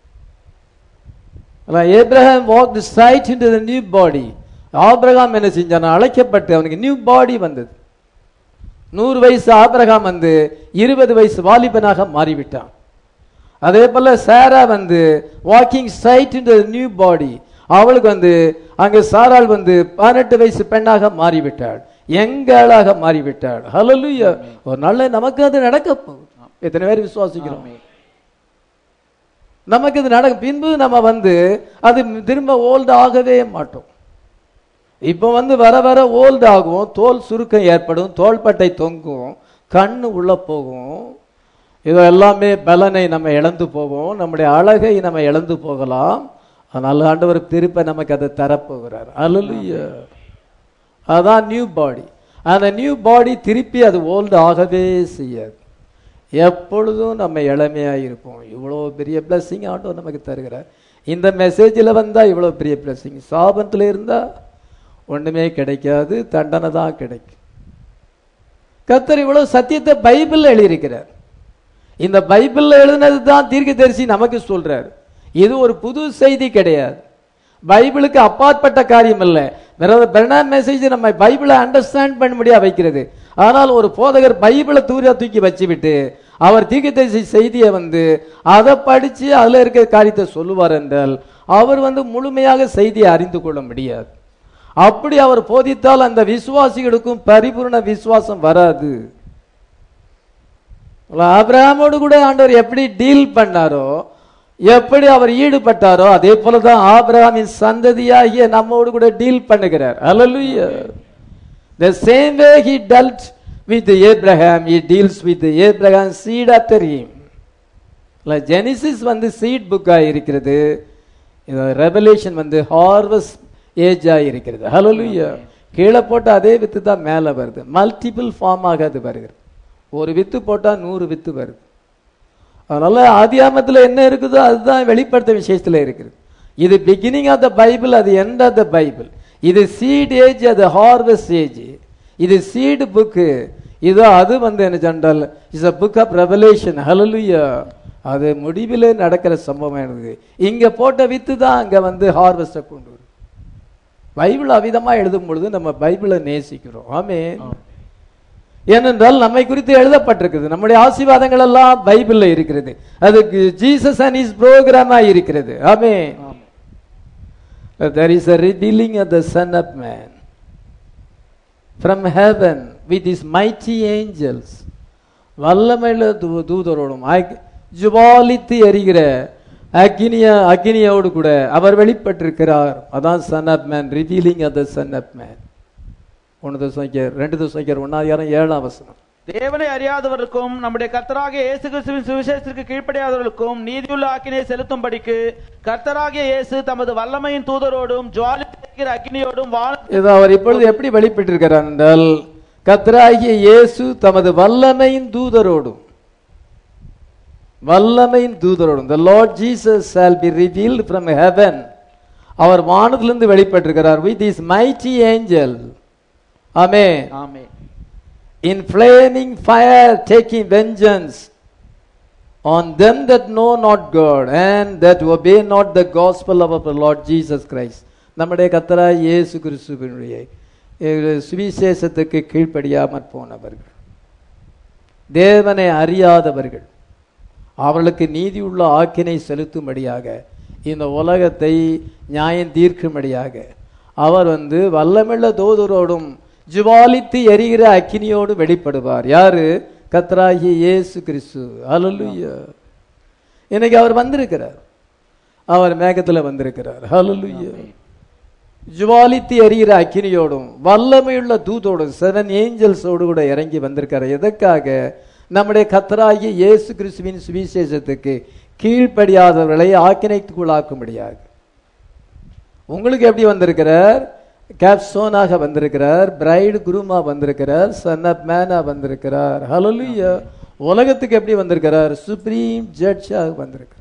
Abraham walk the side in the new body ஆபிரகாம் என்ன செஞ்சான் அழைக்கப்பட்டு அவனுக்கு நியூ பாடி வந்தது நூறு வயசு ஆபிரகாம் வந்து இருபது வயசு வாலிபனாக மாறிவிட்டான் அதே போல சாரா வந்து walking straight in new body அவளுக்கு வந்து அங்க சாராள் வந்து பதினெட்டு வயசு பெண்ணாக மாறிவிட்டாள் எங்களாக மாறிவிட்டாள் ஹalleluya ஒரு நாள்ல நமக்கு அது நடக்க போகுது எத்தனை பேர் விசுவாசிக்கிறோம் நமக்கு இது நடக்கும் பின்பு நம்ம வந்து அது திரும்ப ஓல்டு ஆகவே மாட்டோம் இப்போ வந்து வர வர ஓல்டு ஆகும் தோல் சுருக்கம் ஏற்படும் தோள்பட்டை தொங்கும் கண்ணு உள்ள போகும் இது எல்லாமே பலனை நம்ம இழந்து போவோம் நம்முடைய அழகை நம்ம இழந்து போகலாம் அதனால ஆண்டவர் திருப்ப நமக்கு அதை தரப்போகிறார் அல்லலுயா அதான் நியூ பாடி அந்த நியூ பாடி திருப்பி அது ஓல்டு ஆகவே செய்யாது எப்பொழுதும் நம்ம இளமையா இருப்போம் இவ்வளோ பெரிய பிளஸ்ஸிங் ஆண்டவர் நமக்கு தருகிறார் இந்த மெசேஜில் வந்தா இவ்வளோ பெரிய பிளஸ்ஸிங் சாபத்தில் இருந்தா ஒண்ணுமே கிடைக்காது தண்டனை தான் கிடைக்கும் கத்தர் இவ்வளவு சத்தியத்தை பைபிள்ல எழுதியிருக்கிறார் இந்த பைபிள்ல எழுதினது தான் தீர்க்கதரிசி நமக்கு சொல்றார் இது ஒரு புது செய்தி கிடையாது பைபிளுக்கு அப்பாற்பட்ட காரியம் இல்லை பெர்னான் மெசேஜ் நம்ம பைபிளை அண்டர்ஸ்டாண்ட் பண்ண முடியாது வைக்கிறது ஆனால் ஒரு போதகர் பைபிளை தூர தூக்கி வச்சுவிட்டு அவர் தீர்க்கதரிசி செய்தியை வந்து அதை படிச்சு அதுல இருக்கிற காரியத்தை சொல்லுவார் என்றால் அவர் வந்து முழுமையாக செய்தியை அறிந்து கொள்ள முடியாது அப்படி அவர் போதித்தால் அந்த விசுவாசிகளுக்கும் பரிபூர்ண விசுவாசம் வராது ஆபிரகாமோடு கூட ஆண்டவர் எப்படி டீல் பண்ணாரோ எப்படி அவர் ஈடுபட்டாரோ அதே போலதான் ஆபிரகாமின் சந்ததியாகிய நம்மோடு கூட டீல் பண்ணுகிறார் அல்லலுயா the same way he dealt with abraham he deals with abraham seed after him Genesis வந்து சீட் புக்கா இருக்கிறது ரெவலேஷன் வந்து ஹார்வஸ்ட் ஏஜா இருக்கிறது ஹலலுயா கீழே போட்ட அதே வித்து தான் மேலே வருது மல்டிபிள் ஃபார்மாக அது வருகிறது ஒரு வித்து போட்டா நூறு வித்து வருது அதனால ஆதியாமத்தில் என்ன இருக்குதோ அதுதான் வெளிப்படுத்த விஷயத்துல இருக்குது இது பிகினிங் ஆஃப் த பைபிள் அது எண்ட் ஆஃப் த பைபிள் இது சீட் ஏஜ் அது ஹார்வெஸ்ட் ஏஜ் இது சீடு புக்கு இது அது வந்து என்ன சொன்னால் is a book of Revelation ஹலலுயா அது முடிவிலே நடக்கிற சம்பவம் எனக்கு இங்க போட்ட வித்து தான் அங்க வந்து ஹார்வெஸ்டை கொண்டு வரும் பைபிள் அவிதமா எழுதும் பொழுது நம்ம பைபிளை நேசிக்கிறோம் ஆமே ஏனென்றால் நம்மை குறித்து எழுதப்பட்டிருக்கிறது நம்முடைய ஆசீர்வாதங்கள் எல்லாம் பைபிள்ல இருக்கிறது அதுக்கு ஜீசஸ் அண்ட் இஸ் ப்ரோக்ராமா இருக்கிறது ஆமே there is a revealing of the son of man from heaven with his mighty angels வல்லமையில தூ- தூதரோடும் அக்- ஜுவாலித்து எரிகிற அக்னிய அக்னியோடு கூட அவர் வெளிப்பட்டிருக்கிறார் அதான் son of man revealing of the son of man ஒன்று தசைக்கர் ரெண்டு தசைக்கர் ஒன்னாயிரம் ஏழாம் வசனம் தேவனை அறியாதவருக்கும் நம்முடைய கர்த்தராகிய இயேசு கிறிஸ்துவின் சுவிசேஷத்திற்கு கீழ்ப்படியாதவர்களுக்கும் நீதியுள்ள ஆக்கினை செலுத்தும்படிக்கு கர்த்தராகிய இயேசு தமது வல்லமையின் தூதரோடும் ஜுவாலித்திருக்கிற அக்னியோடும் வான இது அவர் இப்பொழுது எப்படி வெளிப்பட்டிருக்கிறார் என்றால் கத்தராகிய இயேசு தமது வல்லமையின் தூதரோடும் வல்லமையின் தூதரோடும் the lord jesus shall be revealed from heaven அவர் வானத்திலிருந்து வெளிப்பட்டிருக்கிறார் with his mighty angel ஆமென் ஆமே in flaming fire taking vengeance on them that know not God and that obey not the gospel of our Lord Jesus Christ நம்முடைய கத்தராய் இயேசு கிறிஸ்துவினுடைய அஹ், சுவிசேஷத்துக்கு கீழ்ப்படியாமற் போனவர்கள் தேவனை அறியாதவர்கள் அவர்களுக்கு நீதியுள்ள ஆக்கினை செலுத்தும்படியாக இந்த உலகத்தை நியாயம் தீர்க்கும்படியாக அவர் வந்து வல்லமில்ல தோதரோடும் ஜுவாலித்து எரிகிற அக்கினியோடு வெளிப்படுவார் யாரு கத்ராகி இயேசு கிறிஸ்து ஹalleluya இன்னைக்கு அவர் வந்திருக்கிறார் அவர் மேகத்துல வந்திருக்கிறார் ஹalleluya ஜுவாலித்து எரிகிற அக்கினியோடும் வல்லமையுள்ள தூதோடும் செவன் ஏஞ்சல்ஸோடு கூட இறங்கி வந்திருக்காரு எதற்காக நம்முடைய கத்தராகிய இயேசு கிறிஸ்துவின் சுவிசேஷத்துக்கு கீழ்ப்படியாதவர்களை ஆக்கினைக்குள்ளாக்கும்படியாக உங்களுக்கு எப்படி வந்திருக்கிறார் கேப்சோனாக வந்திருக்கிறார் பிரைடு குருமா வந்திருக்கிறார் சன் ஆஃப் மேனா வந்திருக்கிறார் ஹalleluya உலகத்துக்கு எப்படி வந்திருக்கிறார் சுப்ரீம் ஜட்ஜாக வந்திருக்கிறார்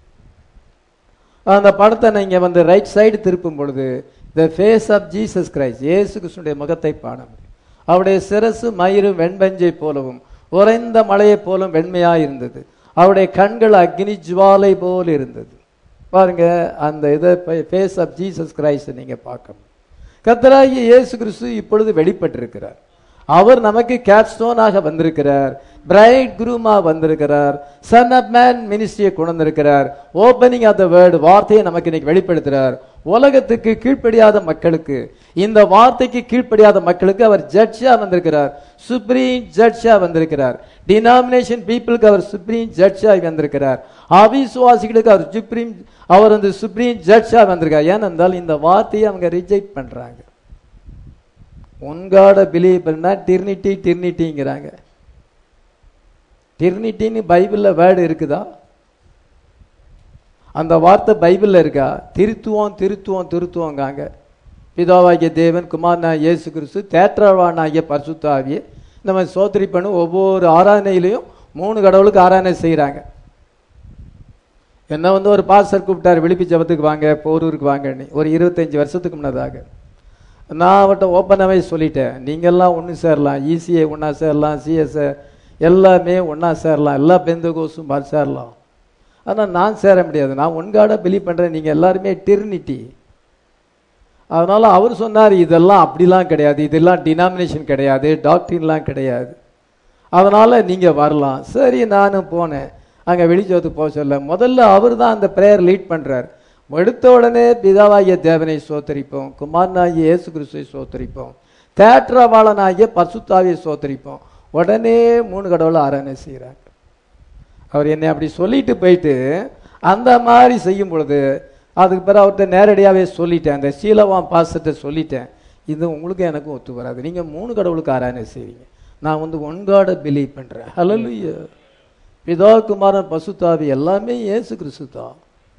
அந்த படத்தை நீங்க வந்து ரைட் சைடு திருப்பும் பொழுது the face of Jesus Christ இயேசு கிறிஸ்துடைய முகத்தை காண முடியும் அவருடைய சிரசு மயிறு வெண்பஞ்சை போலவும் உறைந்த மலையைப் போலும் வெண்மையா இருந்தது அவருடைய கண்கள் அக்னி ஜுவாலை போல் இருந்தது பாருங்க அந்த இதை ஃபேஸ் ஆஃப் ஜீசஸ் கிரைஸ்ட் நீங்க பார்க்கணும் கத்தராகிய இயேசு கிறிஸ்து இப்பொழுது வெளிப்பட்டிருக்கிறார் அவர் நமக்கு கேப்ஸ்டோனாக வந்திருக்கிறார் பிரைட் குரூமா வந்திருக்கிறார் சன் ஆஃப் மேன் மினிஸ்ட்ரியை கொண்டு வந்திருக்கிறார் ஓப்பனிங் ஆஃப் த வேர்டு வார்த்தையை நமக்கு இன்னைக்கு வெளிப்படுத்துறார் உலகத்துக்கு கீழ்ப்படியாத மக்களுக்கு இந்த வார்த்தைக்கு கீழ்ப்படியாத மக்களுக்கு அவர் ஜட்ஜா வந்திருக்கிறார் சுப்ரீம் ஜட்ஜா வந்திருக்கிறார் டினாமினேஷன் பீப்புளுக்கு அவர் சுப்ரீம் ஜட்ஜா வந்திருக்கிறார் அவிசுவாசிகளுக்கு அவர் சுப்ரீம் அவர் வந்து சுப்ரீம் ஜட்ஜா வந்திருக்கார் ஏனென்றால் இந்த வார்த்தையை அவங்க ரிஜெக்ட் பண்றாங்க உன்காட பிலீவ் பண்ணா டிர்னிட்டி டிர்னிட்டிங்கிறாங்க டிர்னிட்டின்னு பைபிள்ல வேர்டு இருக்குதா அந்த வார்த்தை பைபிள்ல இருக்கா திருத்துவோம் திருத்துவோம் திருத்துவோங்காங்க பிதாவாகிய தேவன் குமாரனா இயேசு கிறிஸ்து தேற்றவானாகிய பரிசுத்த ஆவியை நம்ம சோதரி பண்ணி ஒவ்வொரு ஆராதனையிலையும் மூணு கடவுளுக்கு ஆராதனை செய்கிறாங்க என்ன வந்து ஒரு பாஸ்டர் கூப்பிட்டாரு விழிப்பு ஜபத்துக்கு வாங்க போரூருக்கு வாங்கன்னு ஒரு இருபத்தஞ்சு வருஷத்துக்கு முன்னதாக நான் அவர்கிட்ட ஓப்பனாகவே சொல்லிட்டேன் நீங்கள்லாம் ஒன்று சேரலாம் இசிஏ ஒன்றா சேரலாம் சிஎஸ்ஐ எல்லாமே ஒன்றா சேரலாம் எல்லா பெந்த கோஸும் சேரலாம் ஆனால் நான் சேர முடியாது நான் ஒன்காட பிலீவ் பண்ணுறேன் நீங்கள் எல்லாருமே டிர்னிட்டி அதனால அவர் சொன்னார் இதெல்லாம் அப்படிலாம் கிடையாது இதெல்லாம் டினாமினேஷன் கிடையாது டாக்டரின்லாம் கிடையாது அதனால நீங்க வரலாம் சரி நானும் போனேன் அங்க வெளிச்சோத்துக்கு போக சொல்ல முதல்ல அவர் தான் அந்த பிரேயர் லீட் பண்றார் எடுத்த உடனே பிதாவாகிய தேவனை சோத்தரிப்போம் குமாரனாகிய இயேசு கிறிஸ்துவை சோத்தரிப்போம் தேற்றவாளனாகிய பசுத்தாவியை சோத்தரிப்போம் உடனே மூணு கடவுளை ஆராதனை செய்கிறாங்க அவர் என்னை அப்படி சொல்லிட்டு போயிட்டு அந்த மாதிரி செய்யும் பொழுது அதுக்கு பிறகு அவர்கிட்ட நேரடியாகவே சொல்லிட்டேன் அந்த சீலவான் பாசத்தை சொல்லிட்டேன் இது உங்களுக்கு எனக்கும் ஒத்து வராது நீங்கள் மூணு கடவுளுக்கு ஆராதனை செய்வீங்க நான் வந்து ஒன் காடை பிலீவ் பண்ணுறேன் ஹலலுயா பிதா குமாரன் பசுத்தாவி எல்லாமே இயேசு கிறிஸ்து தான்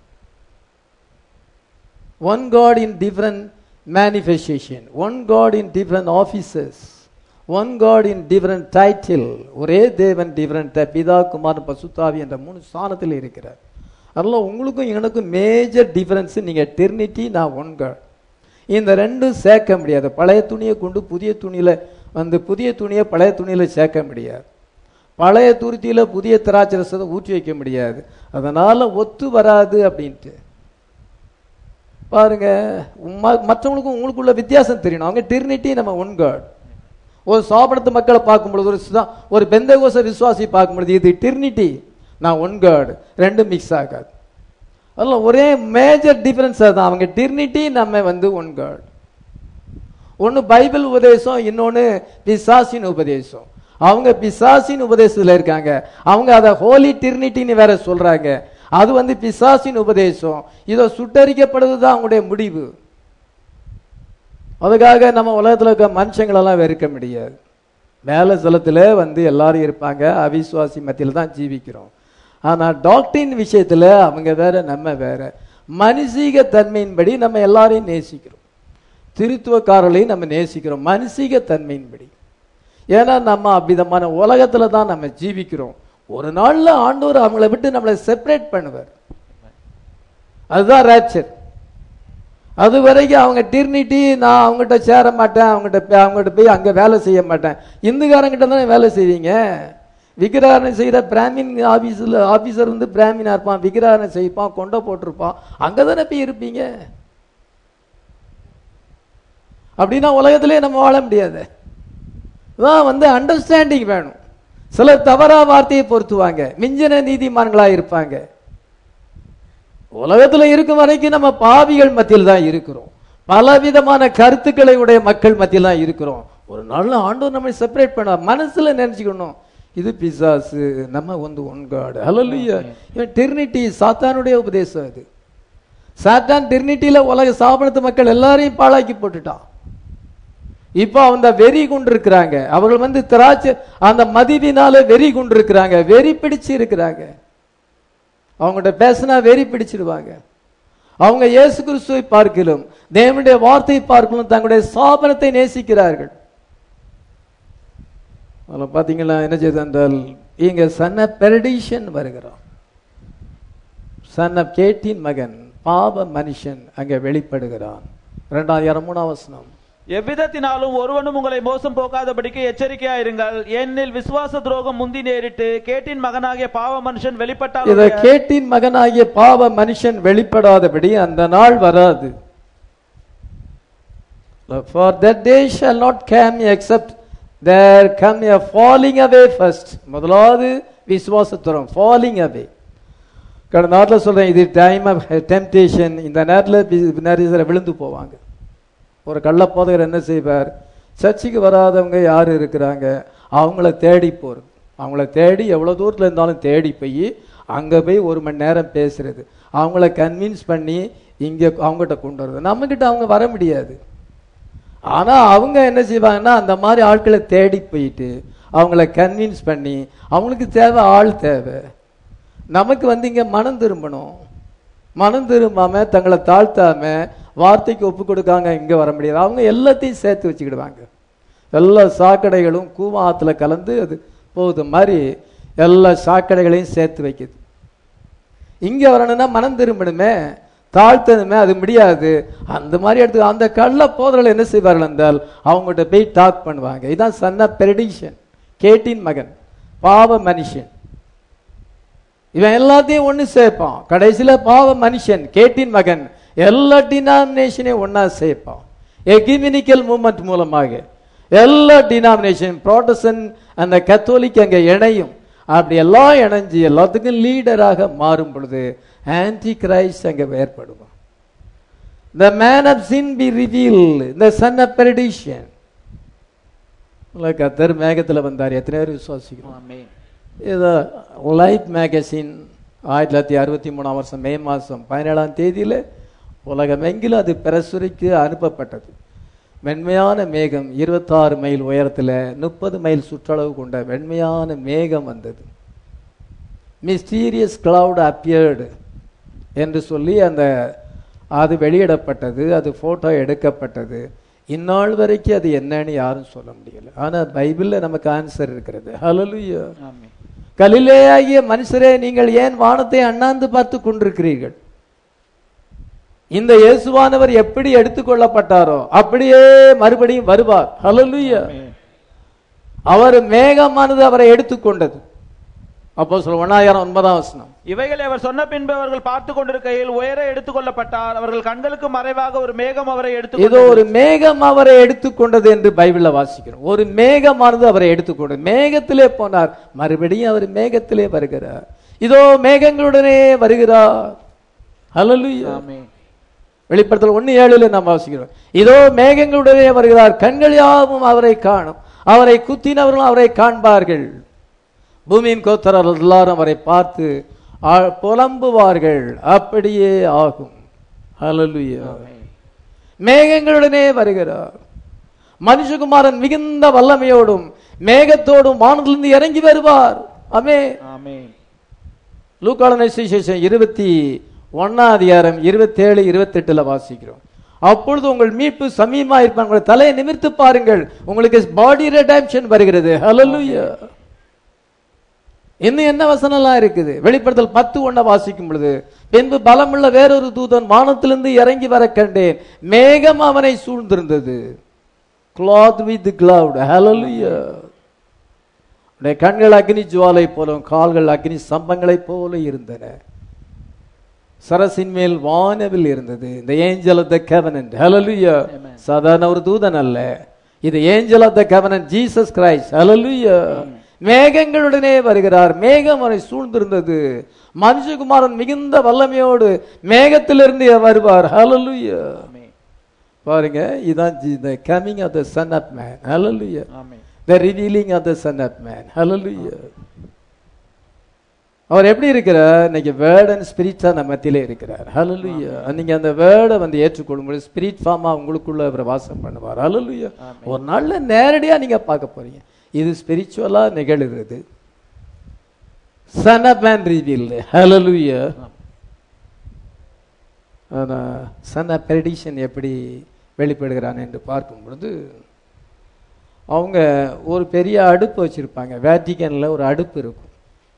one God in different manifestation one God in different offices one God in different title ஒரே தேவன் டிஃப்ரெண்ட் பிதா குமாரன் பசுத்தாவி என்ற மூணு ஸ்தானத்தில் இருக்கிறார் அதனால் உங்களுக்கும் எனக்கும் மேஜர் டிஃபரன்ஸ் நீங்கள் டெர்னிட்டி நான் ஒன் காட் இந்த ரெண்டும் சேர்க்க முடியாது பழைய துணியை கொண்டு புதிய துணியில் வந்து புதிய துணியை பழைய துணியில் சேர்க்க முடியாது பழைய துருத்தியில் புதிய திராட்சை ரசத்தை ஊற்றி வைக்க முடியாது அதனால் ஒத்து வராது அப்படின்ட்டு பாருங்க ம- மற்றவங்களுக்கும் உங்களுக்குள்ள வித்தியாசம் தெரியணும் அவங்க டெர்னிட்டி நம்ம ஒன் காட் ஒரு சாப்பிடத்து மக்களை பார்க்கும்பொழுது ஒரு சுதா- ஒரு பெந்தகோச விசுவாசி பார்க்கும்பொழுது இது டெர்னிட்டி நான் ஒன் காட் ரெண்டும் மிக்ஸ் ஆகாது அதெல்லாம் ஒரே மேஜர் டிஃபரன்ஸ் அதுதான் அவங்க டிர்னிட்டி நம்ம வந்து ஒன் காட் ஒன்று பைபிள் உபதேசம் இன்னொன்று பிசாசின் உபதேசம் அவங்க பிசாசின் உபதேசத்தில் இருக்காங்க அவங்க அதை ஹோலி டிர்னிட்டின்னு வேற சொல்றாங்க அது வந்து பிசாசின் உபதேசம் இதை சுட்டரிக்கப்படுவது தான் அவங்களுடைய முடிவு அதுக்காக நம்ம உலகத்தில் இருக்க மனுஷங்களெல்லாம் வெறுக்க முடியாது மேல ஸ்தலத்துல வந்து எல்லாரும் இருப்பாங்க அவிசுவாசி மத்தியில் தான் ஜீவிக்கிறோம் ஆனா டாக்டரின் விஷயத்துல அவங்க வேற நம்ம வேற மனுஷீக தன்மையின்படி நம்ம எல்லாரையும் நேசிக்கிறோம் திருத்துவக்காரர்களையும் நம்ம நேசிக்கிறோம் மனுஷீக தன்மையின்படி ஏன்னா நம்ம அவ்விதமான உலகத்துல தான் நம்ம ஜீவிக்கிறோம் ஒரு நாள்ல ஆண்டவர் அவங்கள விட்டு நம்மளை செப்பரேட் பண்ணுவார் அதுதான் ரேப்சர் அது வரைக்கும் அவங்க டிர்னிட்டி நான் அவங்ககிட்ட சேர மாட்டேன் அவங்ககிட்ட போய் அவங்ககிட்ட போய் அங்கே வேலை செய்ய மாட்டேன் இந்துக்காரங்கிட்ட தானே வேலை செய்வீங்க விக்கிரகரணை செய்கிற பிராமின் ஆஃபீஸில் ஆஃபீஸர் வந்து பிராமினா இருப்பான் விக்கிரகரணை செய்ப்பான் கொண்டை போட்டிருப்பான் அங்கே தானே போய் இருப்பீங்க அப்படின்னா உலகத்திலே நம்ம வாழ முடியாது தான் வந்து அண்டர்ஸ்டாண்டிங் வேணும் சிலர் தவறா வார்த்தையை பொருத்துவாங்க மிஞ்சின நீதிமான்களா இருப்பாங்க உலகத்துல இருக்கும் வரைக்கும் நம்ம பாவிகள் மத்தியில் தான் இருக்கிறோம் பலவிதமான கருத்துக்களை உடைய மக்கள் மத்தியில் தான் இருக்கிறோம் ஒரு நாள் ஆண்டவர் நம்மை செப்பரேட் பண்ண மனசுல நினைச்சுக்கணும் இது பிசாசு நம்ம வந்து ஒன் காடு ஹalleluya இவன் டெர்னிட்டி சாத்தானுடைய உபதேசம் அது சாத்தான் டெர்னிட்டியில உலக சாபனத்து மக்கள் எல்லாரையும் பாழாக்கி போட்டுட்டான் இப்போ அந்த வெறி கொண்டு இருக்கிறாங்க அவர்கள் வந்து திராட்சை அந்த மதிவினால வெறி கொண்டு இருக்கிறாங்க வெறி பிடிச்சு இருக்கிறாங்க அவங்ககிட்ட பேசினா வெறி பிடிச்சிடுவாங்க அவங்க இயேசு கிறிஸ்துவை பார்க்கலும் தேவனுடைய வார்த்தையை பார்க்கலும் தங்களுடைய சாபனத்தை நேசிக்கிறார்கள் அதில் பார்த்தீங்களா என்ன செய்து என்றால் இங்க சன் ஆஃப் பெரடிஷன் வருகிறான் சன் ஆஃப் கேட்டின் மகன் பாவ மனுஷன் அங்கே வெளிப்படுகிறான் இரண்டாயிரம் மூணாம் வசனம் எவ்விதத்தினாலும் ஒருவனும் உங்களை மோசம் போக்காதபடிக்கு எச்சரிக்கையா இருங்கள் ஏனெனில் விசுவாச துரோகம் முந்தி நேரிட்டு கேட்டின் மகனாகிய பாவ மனுஷன் வெளிப்பட்டால் இத கேட்டின் மகனாகிய பாவ மனுஷன் வெளிப்படாதபடி அந்த நாள் வராது For that day shall not come except there come a falling away first. முதலாவது விசுவாசத்துறம் falling away. கடந்த நாட்டில் சொல்றேன் இது டைம் ஆஃப் டெம்டேஷன் இந்த நேரத்தில் நிறைய சிலர் விழுந்து போவாங்க ஒரு கள்ள போதகர் என்ன செய்வார் சர்ச்சுக்கு வராதவங்க யார் இருக்கிறாங்க அவங்கள தேடி போகிறது அவங்கள தேடி எவ்வளோ தூரத்தில் இருந்தாலும் தேடி போய் அங்கே போய் ஒரு மணி நேரம் பேசுறது அவங்கள கன்வின்ஸ் பண்ணி இங்கே அவங்ககிட்ட கொண்டு வர்றது நம்மக்கிட்ட அவங்க வர முடியாது ஆனால் அவங்க என்ன செய்வாங்கன்னா அந்த மாதிரி ஆட்களை தேடி போயிட்டு அவங்கள கன்வின்ஸ் பண்ணி அவங்களுக்கு தேவை ஆள் தேவை நமக்கு வந்து இங்கே மனம் திரும்பணும் மனம் திரும்பாம தங்களை தாழ்த்தாம வார்த்தைக்கு ஒப்பு கொடுக்காங்க இங்கே வர முடியாது அவங்க எல்லாத்தையும் சேர்த்து வச்சுக்கிடுவாங்க எல்லா சாக்கடைகளும் கூவாத்துல கலந்து அது போகுது மாதிரி எல்லா சாக்கடைகளையும் சேர்த்து வைக்குது இங்கே வரணும்னா மனம் திரும்பணுமே தாழ்த்தணுமே அது முடியாது அந்த மாதிரி எடுத்து அந்த கள்ள போதர்கள் என்ன செய்வார்கள் என்றால் அவங்ககிட்ட போய் டாக் பண்ணுவாங்க இதான் சன்ன பெரடிஷன் கேட்டின் மகன் பாவ மனுஷன் இவன் எல்லாத்தையும் ஒன்று சேர்ப்பான் கடைசியில பாவ மனுஷன் கேட்டின் மகன் எல்லா டினாமினேஷனையும் ஒண்ணா சேர்ப்பான் எகிமினிக்கல் மூமெண்ட் மூலமாக எல்லா டினாமினேஷன் ப்ரோட்டசன் அந்த கத்தோலிக் அங்க இணையும் அப்படி எல்லாம் இணைஞ்சு எல்லாத்துக்கும் லீடராக மாறும் பொழுது ஆன்டி கிரைஸ்ட் அங்க ஏற்படுவான் the man of sin be reveal the son of perdition கத்தர் மேகத்துல வந்தார் எத்தனை பேர் விசுவாசிக்கிறோம் ஆமென். இது லைட் மேகசின் ஆயிரத்தி தொள்ளாயிரத்தி அறுபத்தி மூணாம் வருஷம் மே மாதம் பதினேழாம் தேதியில் உலகமெங்கிலும் அது பிரசுரிக்கு அனுப்பப்பட்டது வெண்மையான மேகம் இருபத்தாறு மைல் உயரத்தில் முப்பது மைல் சுற்றளவு கொண்ட வெண்மையான மேகம் வந்தது மிஸ்டீரியஸ் cloud appeared என்று சொல்லி அந்த அது வெளியிடப்பட்டது அது ஃபோட்டோ எடுக்கப்பட்டது இந்நாள் வரைக்கும் அது என்னன்னு யாரும் சொல்ல முடியல ஆனா பைபிள்ல நமக்கு ஆன்சர் இருக்கிறது ஹalleluya ஆமென். கலிலேயாகிய மனுஷரே நீங்கள் ஏன் வானத்தை அண்ணாந்து பார்த்து கொண்டிருக்கிறீர்கள் இந்த இயேசுவானவர் எப்படி எடுத்துக்கொள்ளப்பட்டாரோ அப்படியே மறுபடியும் வருவார் ஹalleluya ஆமென். அவர் மேகமானது அவரை எடுத்துக்கொண்டது அப்போ சொல்ல ஒன்னாயிரம் ஒன்பதாம் வசனம் இவைகளை அவர் சொன்ன பின்பு அவர்கள் பார்த்து கொண்டிருக்கையில் உயர எடுத்துக்கொள்ளப்பட்டார் அவர்கள் கண்களுக்கு மறைவாக ஒரு மேகம் அவரை எடுத்து இதோ ஒரு மேகம் அவரை எடுத்துக்கொண்டது என்று பைபிள்ல வாசிக்கிறோம் ஒரு மேகமானது அவரை எடுத்துக்கொண்டது மேகத்திலே போனார் மறுபடியும் அவர் மேகத்திலே வருகிறார் இதோ மேகங்களுடனே வருகிறார் ஹalleluya ஆமென். வெளிப்படுத்தல் ஒண்ணு ஏழுல நாம் வாசிக்கிறோம் இதோ மேகங்களுடனே வருகிறார் கண்கள் யாவும் அவரை காணும் அவரை குத்தினவர்களும் அவரை காண்பார்கள் பூமியின் கோத்தரர் எல்லாரும் அவரை பார்த்து ஆ- புலம்புவார்கள் அப்படியே ஆகும் ஹalleluya ஆமென். மேகங்களுடனே வருகிறார் மனுஷகுமாரன் மிகுந்த வல்லமையோடும் மேகத்தோடும் வானத்திலிருந்து இறங்கி வருவார் அமே ஆமென். லூக்காளன சுவிசேஷம் இருபத்தி ஒன்னாம் அதிகாரம் இருபத்தேழு இருபத்தெட்டுல வாசிக்கிறோம் அப்பொழுது உங்கள் மீட்பு சமீபமா இருப்பாங்க உங்கள் தலையை நிமிர்த்து பாருங்கள் உங்களுக்கு பாடி ரெடாம்ஷன் வருகிறது ஹalleluya இன்னும் என்ன வசனம்லாம் இருக்குது வெளிப்படுத்தல் பத்து ஒண்ண வாசிக்கும் பொழுது பின்பு பலமுள்ள வேறொரு தூதன் வானத்திலிருந்து இறங்கி வர கண்டேன் மேகம் அவனை சூழ்ந்திருந்தது cloth with cloud hallelujah உடைய கண்கள் அக்னி ஜுவாலை போலும் கால்கள் அக்னி சம்பங்களைப் போல இருந்தன சரசின் மேல் வானவில் இருந்தது இந்த ஏஞ்சல் ஆஃப் த கவனன்ட் ஹalleluya Amen. சாதாரண ஒரு தூதன் அல்ல இது angel of the covenant Jesus Christ ஹalleluya மேகங்களுடனே வருகிறார் மேகம் அவரை சூழ்ந்திருந்தது மனுஷகுமாரன் மிகுந்த வல்லமையோடு மேகத்திலிருந்து வருவார் ஹalleluya ஆமென் பாருங்க இதான் the coming of the son of man ஹalleluya ஆமென் the revealing of the son of man ஹalleluya அவர் எப்படி இருக்கிறார் இன்னைக்கு வேர்ட் அண்ட் ஸ்பிரிட்டா நம்ம மத்தியிலே இருக்கிறார் ஹalleluya நீங்க அந்த வேர்டை வந்து ஏற்றுக்கொள்ளும்போது ஸ்பிரிட் ஃபார்மா உங்களுக்குள்ள அவர் வாசம் பண்ணுவார் ஹalleluya ஆமென். ஒரு நாள்ல நேரடியா நீங்க பார்க்க போறீங்க இது ஸ்பிரிச்சுவலா நிகழுகிறது சன் ஆஃப் மேன் ரிவீல் ஹalleluya ஆனா சன் ஆஃப் பெரிடிஷன் எப்படி வெளிப்படுகிறான் என்று பார்க்கும் பொழுது அவங்க ஒரு பெரிய அடுப்பு வச்சிருப்பாங்க வேட்டிக்கன்ல ஒரு அடுப்பு இருக்கும்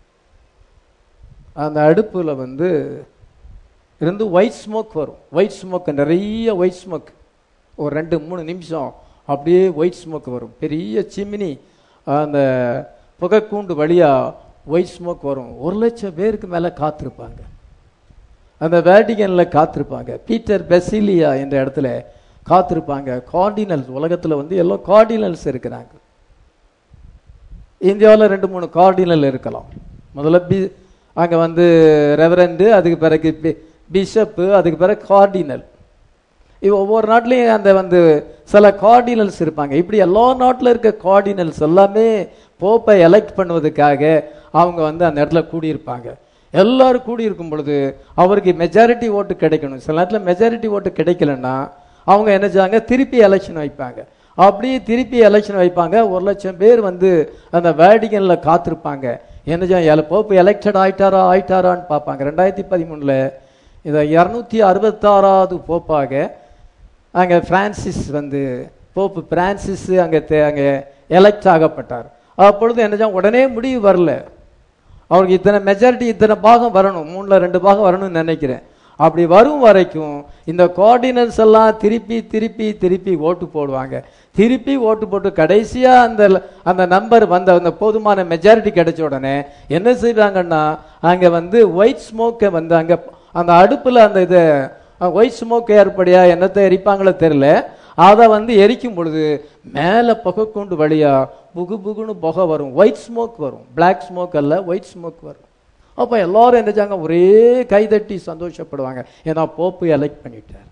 அந்த அடுப்புல வந்து இருந்து ஒயிட் ஸ்மோக் வரும் ஒயிட் ஸ்மோக் நிறைய ஒயிட் ஸ்மோக் ஒரு ரெண்டு மூணு நிமிஷம் அப்படியே ஒயிட் ஸ்மோக் வரும் பெரிய சிமினி அந்த புகைக்கூண்டு வழியா ஒயிட் ஸ்மோக் வரும் ஒரு லட்சம் பேருக்கு மேல காத்திருப்பாங்க அந்த வேட்டிகன்ல காத்திருப்பாங்க பீட்டர் பெசிலியா என்ற இடத்துல காத்திருப்பாங்க கார்டினல்ஸ் உலகத்துல வந்து எல்லாம் கார்டினல்ஸ் இருக்கிறாங்க இந்தியாவில் ரெண்டு மூணு கார்டினல் இருக்கலாம் முதல்ல பி அங்க வந்து ரெவரண்டு அதுக்கு பிறகு பி- பிஷப்பு அதுக்கு பிறகு கார்டினல் இது ஒவ்வொரு நாட்டிலையும் அந்த வந்து சில கார்டினல்ஸ் இருப்பாங்க இப்படி எல்லா நாட்டில் இருக்க கார்டினல்ஸ் எல்லாமே போப்பை எலெக்ட் பண்ணுவதற்காக அவங்க வந்து அந்த இடத்துல கூடியிருப்பாங்க எல்லாரும் கூடியிருக்கும் பொழுது அவருக்கு மெஜாரிட்டி ஓட்டு கிடைக்கணும் சில நேரத்தில் மெஜாரிட்டி ஓட்டு கிடைக்கலன்னா அவங்க என்ன செய்வாங்க திருப்பி எலெக்ஷன் வைப்பாங்க அப்படியே திருப்பி எலெக்ஷன் வைப்பாங்க ஒரு லட்சம் பேர் வந்து அந்த வேடிகன்ல காத்திருப்பாங்க என்ன செய்ய போப்பு எலெக்டட் ஆயிட்டாரா ஆயிட்டாரான்னு பார்ப்பாங்க ரெண்டாயிரத்தி பதிமூணுல இதை இரநூத்தி அறுபத்தாறாவது போப்பாக அங்க பிரான்சிஸ் வந்து போப்பு பிரான்சிஸ் அங்க தே- அங்க எலெக்ட் ஆகப்பட்டார் அப்பொழுது என்ன செய்ய உடனே முடிவு வரல அவருக்கு இத்தனை மெஜாரிட்டி இத்தனை பாகம் வரணும் மூணுல ரெண்டு பாகம் வரணும்னு நினைக்கிறேன் அப்படி வரும் வரைக்கும் இந்த கோஆர்டினன்ஸ் எல்லாம் திருப்பி திருப்பி திருப்பி ஓட்டு போடுவாங்க திருப்பி ஓட்டு போட்டு கடைசியா அந்த அந்த நம்பர் வந்த அந்த போதுமான மெஜாரிட்டி கிடைச்ச உடனே என்ன செய்றாங்கன்னா அங்க வந்து ஒயிட் ஸ்மோக்கை வந்து அங்க அந்த அடுப்புல அந்த இது ஒயிட் ஸ்மோக் ஏற்படியா என்னத்தை எரிப்பாங்களோ தெரியல அதை வந்து எரிக்கும் பொழுது மேலே புகைக்கூண்டு வழியா புகு புகுன்னு புகை வரும் ஒயிட் ஸ்மோக் வரும் Black ஸ்மோக் அல்ல ஒயிட் ஸ்மோக் வரும் அப்போ எல்லாரும் என்ன செஞ்சாங்க ஒரே கைதட்டி சந்தோஷப்படுவாங்க ஏன்னா போப்பு எலெக்ட் பண்ணிட்டார்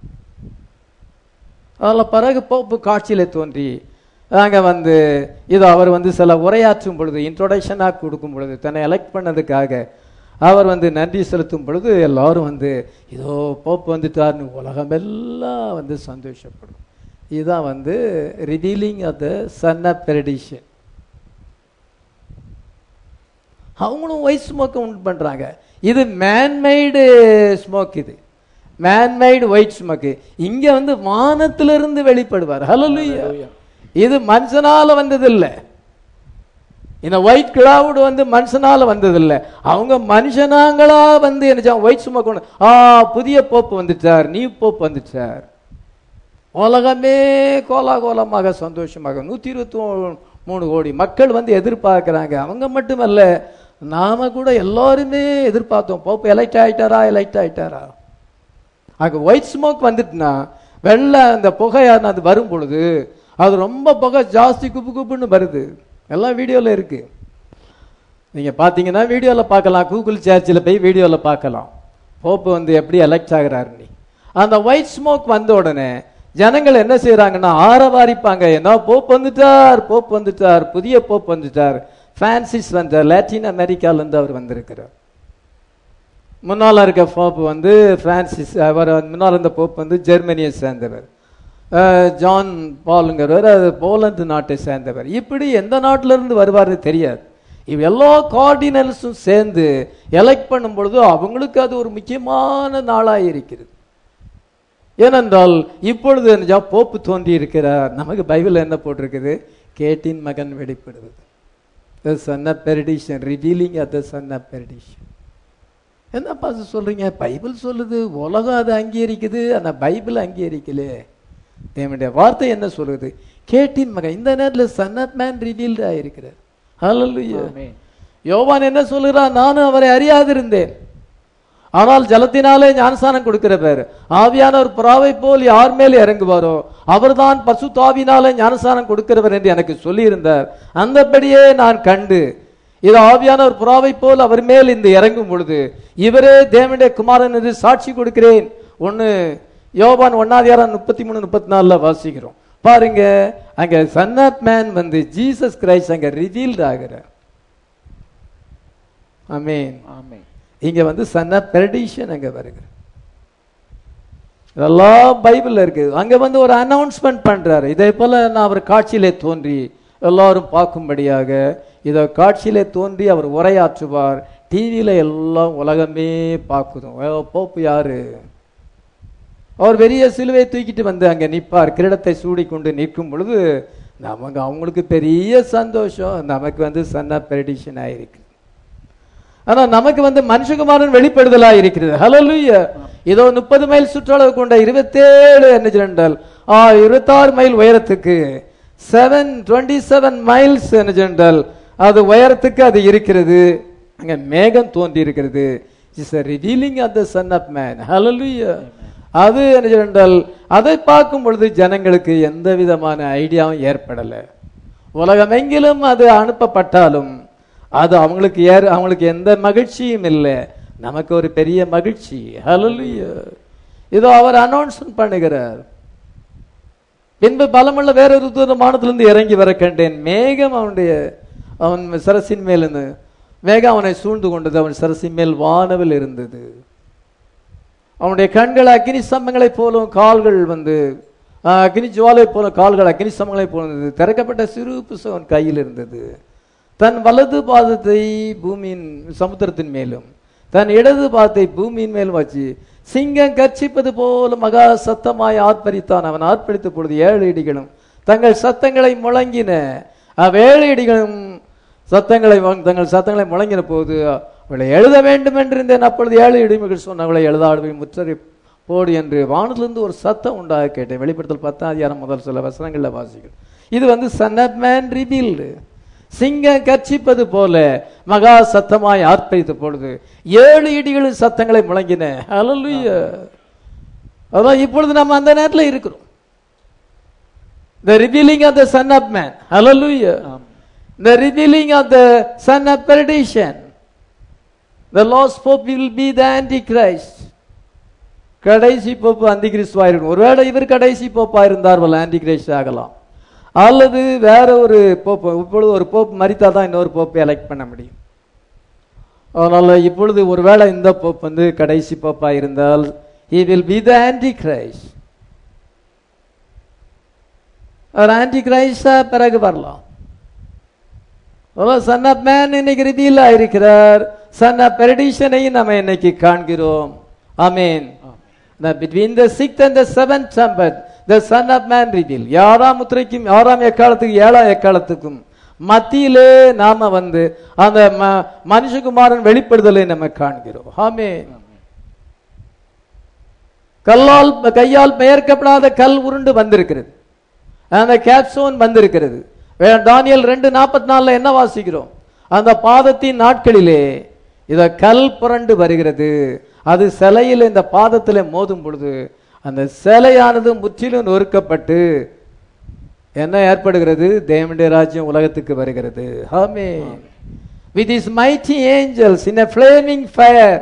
அதில் பிறகு போப்பு காட்சியில தோன்றி அங்க வந்து இது அவர் வந்து சில உரையாற்றும் பொழுது இன்ட்ரோடக்ஷனாக கொடுக்கும் பொழுது தன்னை எலெக்ட் பண்ணதுக்காக அவர் வந்து நன்றி செலுத்தும் பொழுது எல்லாரும் வந்து இதோ போப்பு வந்துட்டார்னு உலகமெல்லாம் வந்து சந்தோஷப்படும் இதுதான் வந்து revealing of the son of perdition அவங்களும் ஒயிட் ஸ்மோக்கை உண்டு பண்றாங்க இது மேன்மைடு ஸ்மோக் இது மேன்மைடு ஒயிட் ஸ்மோக் இங்க வந்து வானத்திலிருந்து வெளிப்படுவார் ஹalleluya இது மனுஷனால வந்தது இல்ல இந்த ஒயிட் கிளவுட் வந்து மனுஷனால வந்தது இல்ல அவங்க மனுஷனாங்களா வந்து என்ன ஒயிட் ஸ்மோக் ஆ புதிய போப்பு வந்துட்டார் நியூ போப் வந்துட்டார் உலகமே கோலாகோலமாக சந்தோஷமாக நூத்தி இருபத்தி மூணு கோடி மக்கள் வந்து எதிர்பார்க்கறாங்க அவங்க மட்டுமல்ல நாம கூட எல்லாருமே எதிர்பார்த்தோம் போப்பு எலெக்ட் ஆயிட்டாரா எலெக்ட் ஆயிட்டாரா அங்க ஒயிட் ஸ்மோக் வந்துட்டுனா வெள்ளை அந்த புகையான அது வரும் பொழுது அது ரொம்ப புகை ஜாஸ்தி குப்பு குப்புன்னு வருது எல்லாம் வீடியோல இருக்கு நீங்க பாத்தீங்கன்னா வீடியோல பார்க்கலாம் கூகுள் சர்ச்சில் போய் வீடியோல பார்க்கலாம் போப்பு வந்து எப்படி எலெக்ட் ஆகுறாருன்னு அந்த ஒயிட் ஸ்மோக் வந்த உடனே ஜனங்கள் என்ன செய்யறாங்கன்னா ஆரவாரிப்பாங்க ஏன்னா போப் வந்துட்டார் போப் வந்துட்டார் புதிய போப் வந்துட்டார் பிரான்சிஸ் வந்தார் லாட்டின் அமெரிக்கால இருந்து அவர் வந்திருக்கிறார் முன்னால இருக்க போப் வந்து பிரான்சிஸ் அவர் முன்னால் இருந்த போப் வந்து ஜெர்மனியை சேர்ந்தவர் அஹ், ஜான் பாலுங்கிறவர் அது போலந்து நாட்டை சேர்ந்தவர் இப்படி எந்த நாட்டில இருந்து வருவாரு தெரியாது இவ் எல்லா கார்டினல்ஸும் சேர்ந்து எலெக்ட் பண்ணும் பொழுது அவங்களுக்கு அது ஒரு முக்கியமான நாளாக இருக்கிறது ஏனென்றால் இப்பொழுது நிஜா போப்பு தோன்றி இருக்கிறார் நமக்கு பைபிள் என்ன போட்டிருக்குது கேட்டின் மகன் வெளிப்படுவது the son of perdition revealing at the son of perdition என்னப்பா அது சொல்றீங்க பைபிள் சொல்லுது உலகம் அதை அங்கீகரிக்குது ஆனா பைபிள் அங்கீகரிக்கலே தேவனுடைய வார்த்தை என்ன சொல்லுது கேட்டின் மகன் இந்த நேரத்தில் சன் ஆஃப் மேன் ரிவீல்டு ஆயிருக்கிறார் ஹalleluya ஆமென். யோவான் என்ன சொல்லுகிறான் நானும் அவரை அறியாதிருந்தேன் ஆனால் ஜலத்தினாலே ஞானஸ்தானம் கொடுக்கிறவர் ஆவியானவர் புறாவை போல் யார் மேல் இறங்குவாரோ அவர்தான் பசுத்தாவினாலே ஞானஸ்தானம் கொடுக்கிறவர் என்று எனக்கு சொல்லியிருந்தார் அந்தபடியே நான் கண்டு இது ஆவியான ஒரு புறாவை போல் அவர் மேல் இந்த இறங்கும் பொழுது இவரே தேவனுடைய குமாரன் என்று சாட்சி கொடுக்கிறேன் ஒன்னு யோபான் ஒன்னாதியாரம் முப்பத்தி மூணு முப்பத்தி நாலுல வாசிக்கிறோம் பாருங்க அங்க சன் ஆஃப் மேன் வந்து ஜீசஸ் கிரைஸ்ட் அங்க ரிவீல்ட் ஆகிறார் ஆமென் ஆமென் இங்க வந்து சன் ஆஃப் பெரடிஷன் அங்க வருகிறது இதெல்லாம் பைபிள்ல இருக்கு அங்க வந்து ஒரு அனௌன்ஸ்மெண்ட் பண்றாரு இதே போல நான் அவர் காட்சியிலே தோன்றி எல்லாரும் பார்க்கும்படியாக இத காட்சியிலே தோன்றி அவர் உரையாற்றுவார் டிவியில எல்லாம் உலகமே பார்க்குதும் ஓ, போப்பு யாரு அவர் பெரிய சிலுவை தூக்கிட்டு வந்து அங்க நிப்பார் கிரீடத்தை சூடிக்கொண்டு நிற்கும் பொழுது நமக்கு அவங்களுக்கு பெரிய சந்தோஷம் நமக்கு வந்து சன் ஆஃப் பெரடிஷன் ஆயிருக்கு ஆனா நமக்கு வந்து மனுஷகுமாரன் வெளிப்படுதலா இருக்கிறது ஹalleluya இதோ முப்பது மைல் சுற்றளவு கொண்ட இருபத்தேழு என்ன ஜெனரல் ஆ இருபத்தாறு மைல் உயரத்துக்கு செவன் டுவெண்ட்டி செவன் மைல்ஸ் என்ன ஜெனரல் அது உயரத்துக்கு அது இருக்கிறது அங்க மேகம் தோன்றி இருக்கிறது is revealing of the son of man ஹalleluya அது என்ன ஜெனரல் அதை பார்க்கும் பொழுது ஜனங்களுக்கு எந்த விதமான ஐடியாவும் ஏற்படல உலகமெங்கிலும் அது அனுப்பப்பட்டாலும் அது அவங்களுக்கு ஏற அவங்களுக்கு எந்த மகிழ்ச்சியும் இல்லை நமக்கு ஒரு பெரிய மகிழ்ச்சி ஹalleluya இதோ அவர் அனௌன்ஸ்மெண்ட் பண்ணுகிறார் பின்பு பலமுள்ள வேறொரு தூதன் வானத்திலிருந்து இறங்கி வர கண்டேன் மேகம் அவனுடைய அவன் சரசின் மேல் இருந்து மேகம் அவனை சூழ்ந்து கொண்டது அவன் சரசின் மேல் வானவில் இருந்தது அவனுடைய கண்கள் அக்னி ஸ்தம்பங்களைப் போலும் கால்கள் வந்து ஆஹ், அக்னி ஜுவாலை போல கால்கள் அக்னி ஸ்தம்பங்களைப் போல இருந்தது திறக்கப்பட்ட சிறு புஸ்தகம் கையில் இருந்தது தன் வலது பாதத்தை பூமியின் சமுத்திரத்தின் மேலும் தன் இடது பாதத்தை பூமியின் மேலும் வச்சு சிங்கம் கர்ச்சிப்பது போல மகா சத்தமாய் ஆர்ப்பரித்தான் அவன் ஆர்ப்பரித்த பொழுது ஏழு இடிகளும் தங்கள் சத்தங்களை முழங்கின அவ்வேழு இடிகளும் சத்தங்களை வ- தங்கள் சத்தங்களை முழங்கின போது அவளை எழுத வேண்டும் என்று இருந்தேன் அப்பொழுது ஏழு இடிமைகள் சொன்ன அவளை எழுதாடுவை முற்றறி போடு என்று வானத்திலிருந்து ஒரு சத்தம் உண்டாக கேட்டேன் வெளிப்படுத்தல் பத்தாம் அதிகாரம் முதல் சில வசனங்கள்ல வாசிக்கிறோம் இது வந்து சன் ஆஃப் மேன் ரிவீல்டு சிங்கம் கர்ச்சிப்பது போல மகா சத்தமாய் ஆர்ப்பரித்த பொழுது ஏழு இடிகளின் சத்தங்களை முழங்கின ஹalleluya அதான் இப்பொழுது நம்ம அந்த நேரத்தில் இருக்கிறோம் the revealing of the son of man hallelujah the revealing of the son of perdition the lost pope will be the antichrist கடைசி போப்பு அந்தி கிறிஸ்துவாயிருக்கும் ஒருவேளை இவர் கடைசி போப்பா இருந்தார் போல ஆன்டி கிரைஸ்ட் ஆகலாம் அல்லது வேற ஒரு போப்பு இப்பொழுது ஒரு போப்பு மரித்தா தான் இன்னொரு போப்பை எலெக்ட் பண்ண முடியும் அதனால இப்பொழுது ஒருவேளை இந்த போப் வந்து கடைசி போப்பா இருந்தால் he will be the antichrist அவர் ஆன்டி கிரைஸ்டா பிறகு வரலாம் சன் ஆஃப் மேன் இன்னைக்கு ரிவீல் ஆயிருக்கிறார் சன் ஆஃப் பெரடிஷனையும் நம்ம இன்னைக்கு காண்கிறோம் ஆமீன் between the sixth and the seventh சம்பத் the son of man reveal யாராம் முத்திரைக்கும் யாராம் எக்காலத்துக்கும் ஏழாம் எக்காலத்துக்கும் மத்தியிலே நாம வந்து அந்த ம- மனுஷகுமாரன் வெளிப்படுதலை நம்ம காண்கிறோம் ஆமீன் கல்லால் கையால் பெயர்க்கப்படாத கல் உருண்டு வந்திருக்கிறது அந்த கேப்சோன் வந்திருக்கிறது வே- தானியேல் ரெண்டு நாற்பத்தி நாலுல என்ன வாசிக்கிறோம் அந்த பாதத்தின் நாட்களிலே இத கல் புரண்டு வருகிறது அது சிலையில் இந்த பாதத்தில் மோதும் பொழுது அந்த சிலையானது முற்றிலும் நொறுக்கப்பட்டு என்ன ஏற்படுகிறது தேவனுடைய ராஜ்யம் உலகத்துக்கு வருகிறது ஆமே with is mighty angels in a flaming fire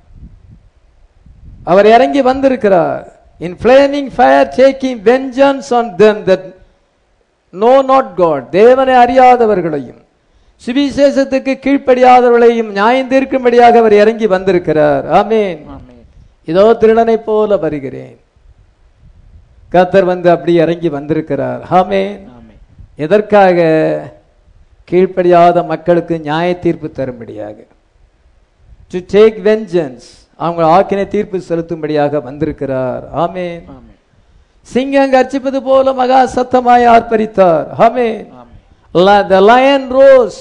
அவர் இறங்கி வந்திருக்கிறார் இன் flaming fire taking vengeance on them that know not God தேவனை அறியாதவர்களையும் சுவிசேஷத்துக்கு கீழ்ப்படியாதவர்களையும் நியாயம் தீர்க்கும்படியாக அவர் இறங்கி வந்திருக்கிறார் ஆமீன் ஆமென் இதோ திருடனை போல வருகிறேன் கர்த்தர் வந்து அப்படி இறங்கி வந்திருக்கிறார் ஆமீன் ஆமென் எதற்காக கீழ்ப்படியாத மக்களுக்கு நியாய தீர்ப்பு தரும்படியாக டு டேக் வெஞ்சன்ஸ் அவங்க ஆக்கினை தீர்ப்பு செலுத்தும்படியாக வந்திருக்கிறார் ஆமேன் ஆமென் சிங்கம் கர்ச்சிப்பது போல மகா சத்தமாய் ஆர்ப்பரித்தார் ஆமேன் ஆமென் த லயன் ரோஸ்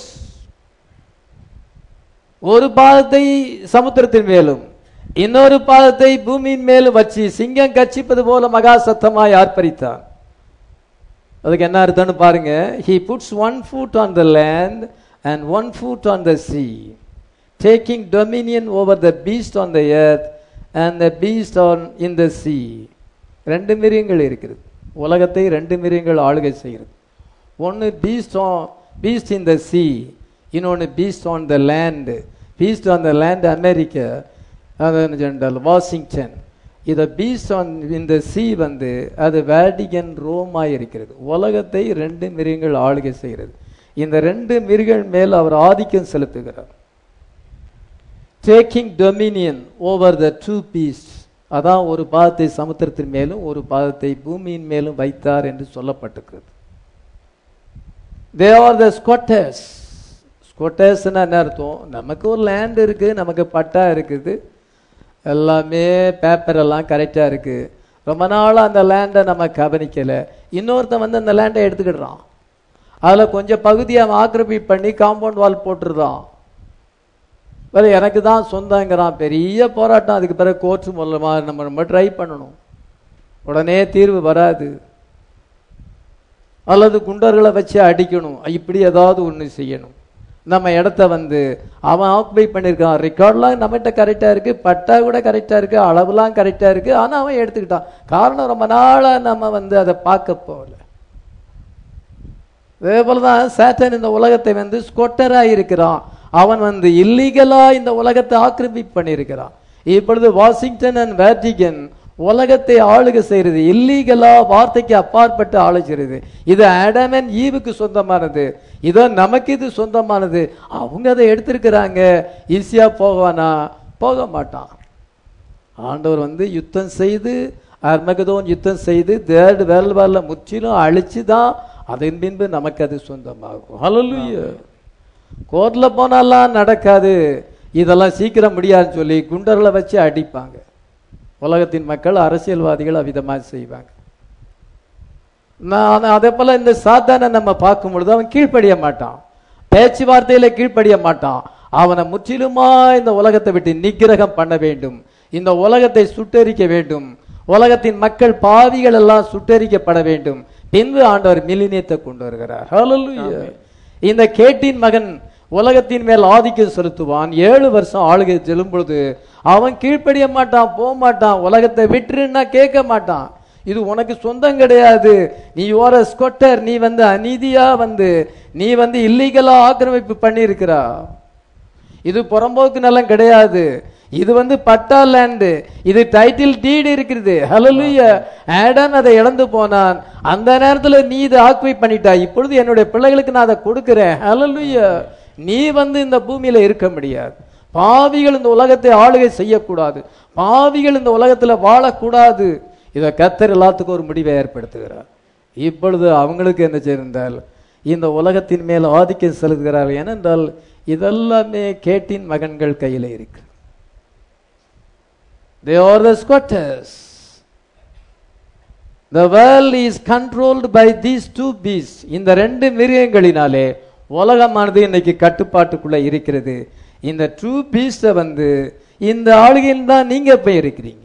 ஒரு பாதத்தை சமுத்திரத்தின் மேலும் இன்னொரு பாதத்தை பூமியின் மேலும் வச்சு சிங்கம் கர்ச்சிப்பது போல மகா சத்தமாய் ஆர்ப்பரித்தான் அதுக்கு என்ன அர்த்தம்னு பாருங்க he puts one foot on the land and one foot on the sea taking dominion over the beast on the earth and the beast on in the sea ரெண்டு மிருகங்கள் இருக்கிறது உலகத்தை ரெண்டு மிருகங்கள் ஆளுகை செய்கிறது ஒன்று beast beast in the sea இன்னொன்று beast on the land beast on the land America அது ஜென்ரல் வாஷிங்டன் இதை பீஸ்ட் ஆன் இந்த சி வந்து அது வேட்டிகன் ரோமாய் இருக்கிறது உலகத்தை ரெண்டு மிருகங்கள் ஆளுகை செய்கிறது இந்த ரெண்டு மிருகங்கள் மேல் அவர் ஆதிக்கம் செலுத்துகிறார் taking dominion over the two beast அதான் ஒரு பாதத்தை சமுத்திரத்தின் மேலும் ஒரு பாதத்தை பூமியின் மேலும் வைத்தார் என்று சொல்லப்பட்டிருக்கிறது தே ஆர் த ஸ்கொட்டர்ஸ் ஸ்கொட்டர்ஸ்னா என்ன அர்த்தம் நமக்கு ஒரு லேண்ட் இருக்கு நமக்கு பட்டா இருக்குது எல்லாமே பேப்பர் எல்லாம் கரெக்டா இருக்கு ரொம்ப நாளா அந்த லேண்டை நம்ம கவனிக்கல இன்னொருத்தன் வந்து அந்த லேண்டை எடுத்துக்கிடுறான் அதுல கொஞ்சம் பகுதியை அவன் ஆக்கிரமிப்பு பண்ணி காம்பவுண்ட் வால் போட்டுருதான் வேற எனக்கு தான் சொந்தங்கிறான் பெரிய போராட்டம் அதுக்கு பிறகு கோர்ட் மூலமா நம்ம நம்ம ட்ரை பண்ணணும் உடனே தீர்வு வராது அல்லது குண்டர்களை வச்சு அடிக்கணும் இப்படி ஏதாவது ஒன்று செய்யணும் நம்ம இடத்த வந்து அவன் ஆக்குபை பண்ணியிருக்கான் ரெக்கார்ட்லாம் நம்மகிட்ட கரெக்டாக இருக்கு பட்டா கூட கரெக்டாக இருக்கு அளவுலாம் கரெக்டாக இருக்கு ஆனால் அவன் எடுத்துக்கிட்டான் காரணம் ரொம்ப நாளாக நம்ம வந்து அதை பார்க்க போகல அதே போலதான் சேட்டன் இந்த உலகத்தை வந்து ஸ்கொட்டரா இருக்கிறான் அவன் வந்து இல்லீகலா இந்த உலகத்தை ஆக்கிரமிப்பு பண்ணியிருக்கிறான் இப்பொழுது வாஷிங்டன் அண்ட் வேட்டிகன் உலகத்தை ஆளுகை செய்யறது இல்லீகலா வார்த்தைக்கு அப்பாற்பட்டு ஆளுகிறது இது ஆடமன் ஈவுக்கு சொந்தமானது இதோ நமக்கு இது சொந்தமானது அவங்க அதை எடுத்திருக்கிறாங்க ஈஸியா போவானா போக மாட்டான் ஆண்டவர் வந்து யுத்தம் செய்து அர்மகதோன் யுத்தம் செய்து தேர்ட் வேர்ல்டு வாரில் முற்றிலும் அழிச்சு தான் அதன் பின்பு நமக்கு அது சொந்தமாகும் ஹalleluya கோர்ட்ல போனாலாம் நடக்காது இதெல்லாம் சீக்கிரம் முடியாதுன்னு சொல்லி குண்டர்களை வச்சு அடிப்பாங்க உலகத்தின் மக்கள் அரசியல்வாதிகள் அவ்விதமாக செய்வாங்க நான் அதே போல இந்த சாத்தானை நம்ம பார்க்கும் பொழுது அவன் கீழ்ப்படிய மாட்டான் பேச்சுவார்த்தையில கீழ்ப்படிய மாட்டான் அவனை முற்றிலுமா இந்த உலகத்தை விட்டு நிக்கிரகம் பண்ண வேண்டும் இந்த உலகத்தை சுட்டெரிக்க வேண்டும் உலகத்தின் மக்கள் பாவிகள் எல்லாம் சுட்டெரிக்கப்பட வேண்டும் பின்பு ஆண்டவர் மிலினியத்தை கொண்டு வருகிறார் ஹalleluya இந்த கேட்டின் மகன் உலகத்தின் மேல் ஆதிக்கம் செலுத்துவான் ஏழு வருஷம் ஆளுகை செல்லும் பொழுது அவன் கீழ்ப்படிய மாட்டான் போக மாட்டான் உலகத்தை விட்டுருன்னா கேட்க மாட்டான் இது உனக்கு சொந்தம் கிடையாது நீ ஓர ஸ்கொட்டர் நீ வந்து அநீதியா வந்து நீ வந்து இல்லீகலா ஆக்கிரமிப்பு பண்ணி இருக்கிறா இது புறம்போக்கு நிலம் கிடையாது இது வந்து பட்டா லேண்டு இது டைட்டில் டீடு இருக்கிறது ஹalleluya ஆடம் அதை இழந்து போனான் அந்த நேரத்துல நீ இதை ஆக்குபை பண்ணிட்டா இப்பொழுது என்னுடைய பிள்ளைகளுக்கு நான் அதை கொடுக்கிறேன் ஹalleluya நீ வந்து இந்த பூமியில இருக்க முடியாது பாவிகள் இந்த உலகத்தை ஆளுகை செய்யக்கூடாது பாவிகள் இந்த உலகத்துல வாழக்கூடாது இதை கத்தர் எல்லாத்துக்கும் ஒரு முடிவை ஏற்படுத்துகிறார் இப்பொழுது அவங்களுக்கு என்ன செய்திருந்தால் இந்த உலகத்தின் மேல் ஆதிக்கம் செலுத்துகிறார்கள் ஏனென்றால் இதெல்லாமே கேட்டின் மகன்கள் கையில இருக்கு They are the squatters. The world is controlled by these two beasts. இந்த ரெண்டு மிருகங்களினாலே உலகமானது இன்னைக்கு கட்டுப்பாட்டுக்குள்ள இருக்கிறது இந்த டூ பீஸ்ட வந்து இந்த ஆளுகையில் தான் நீங்க போய் இருக்கிறீங்க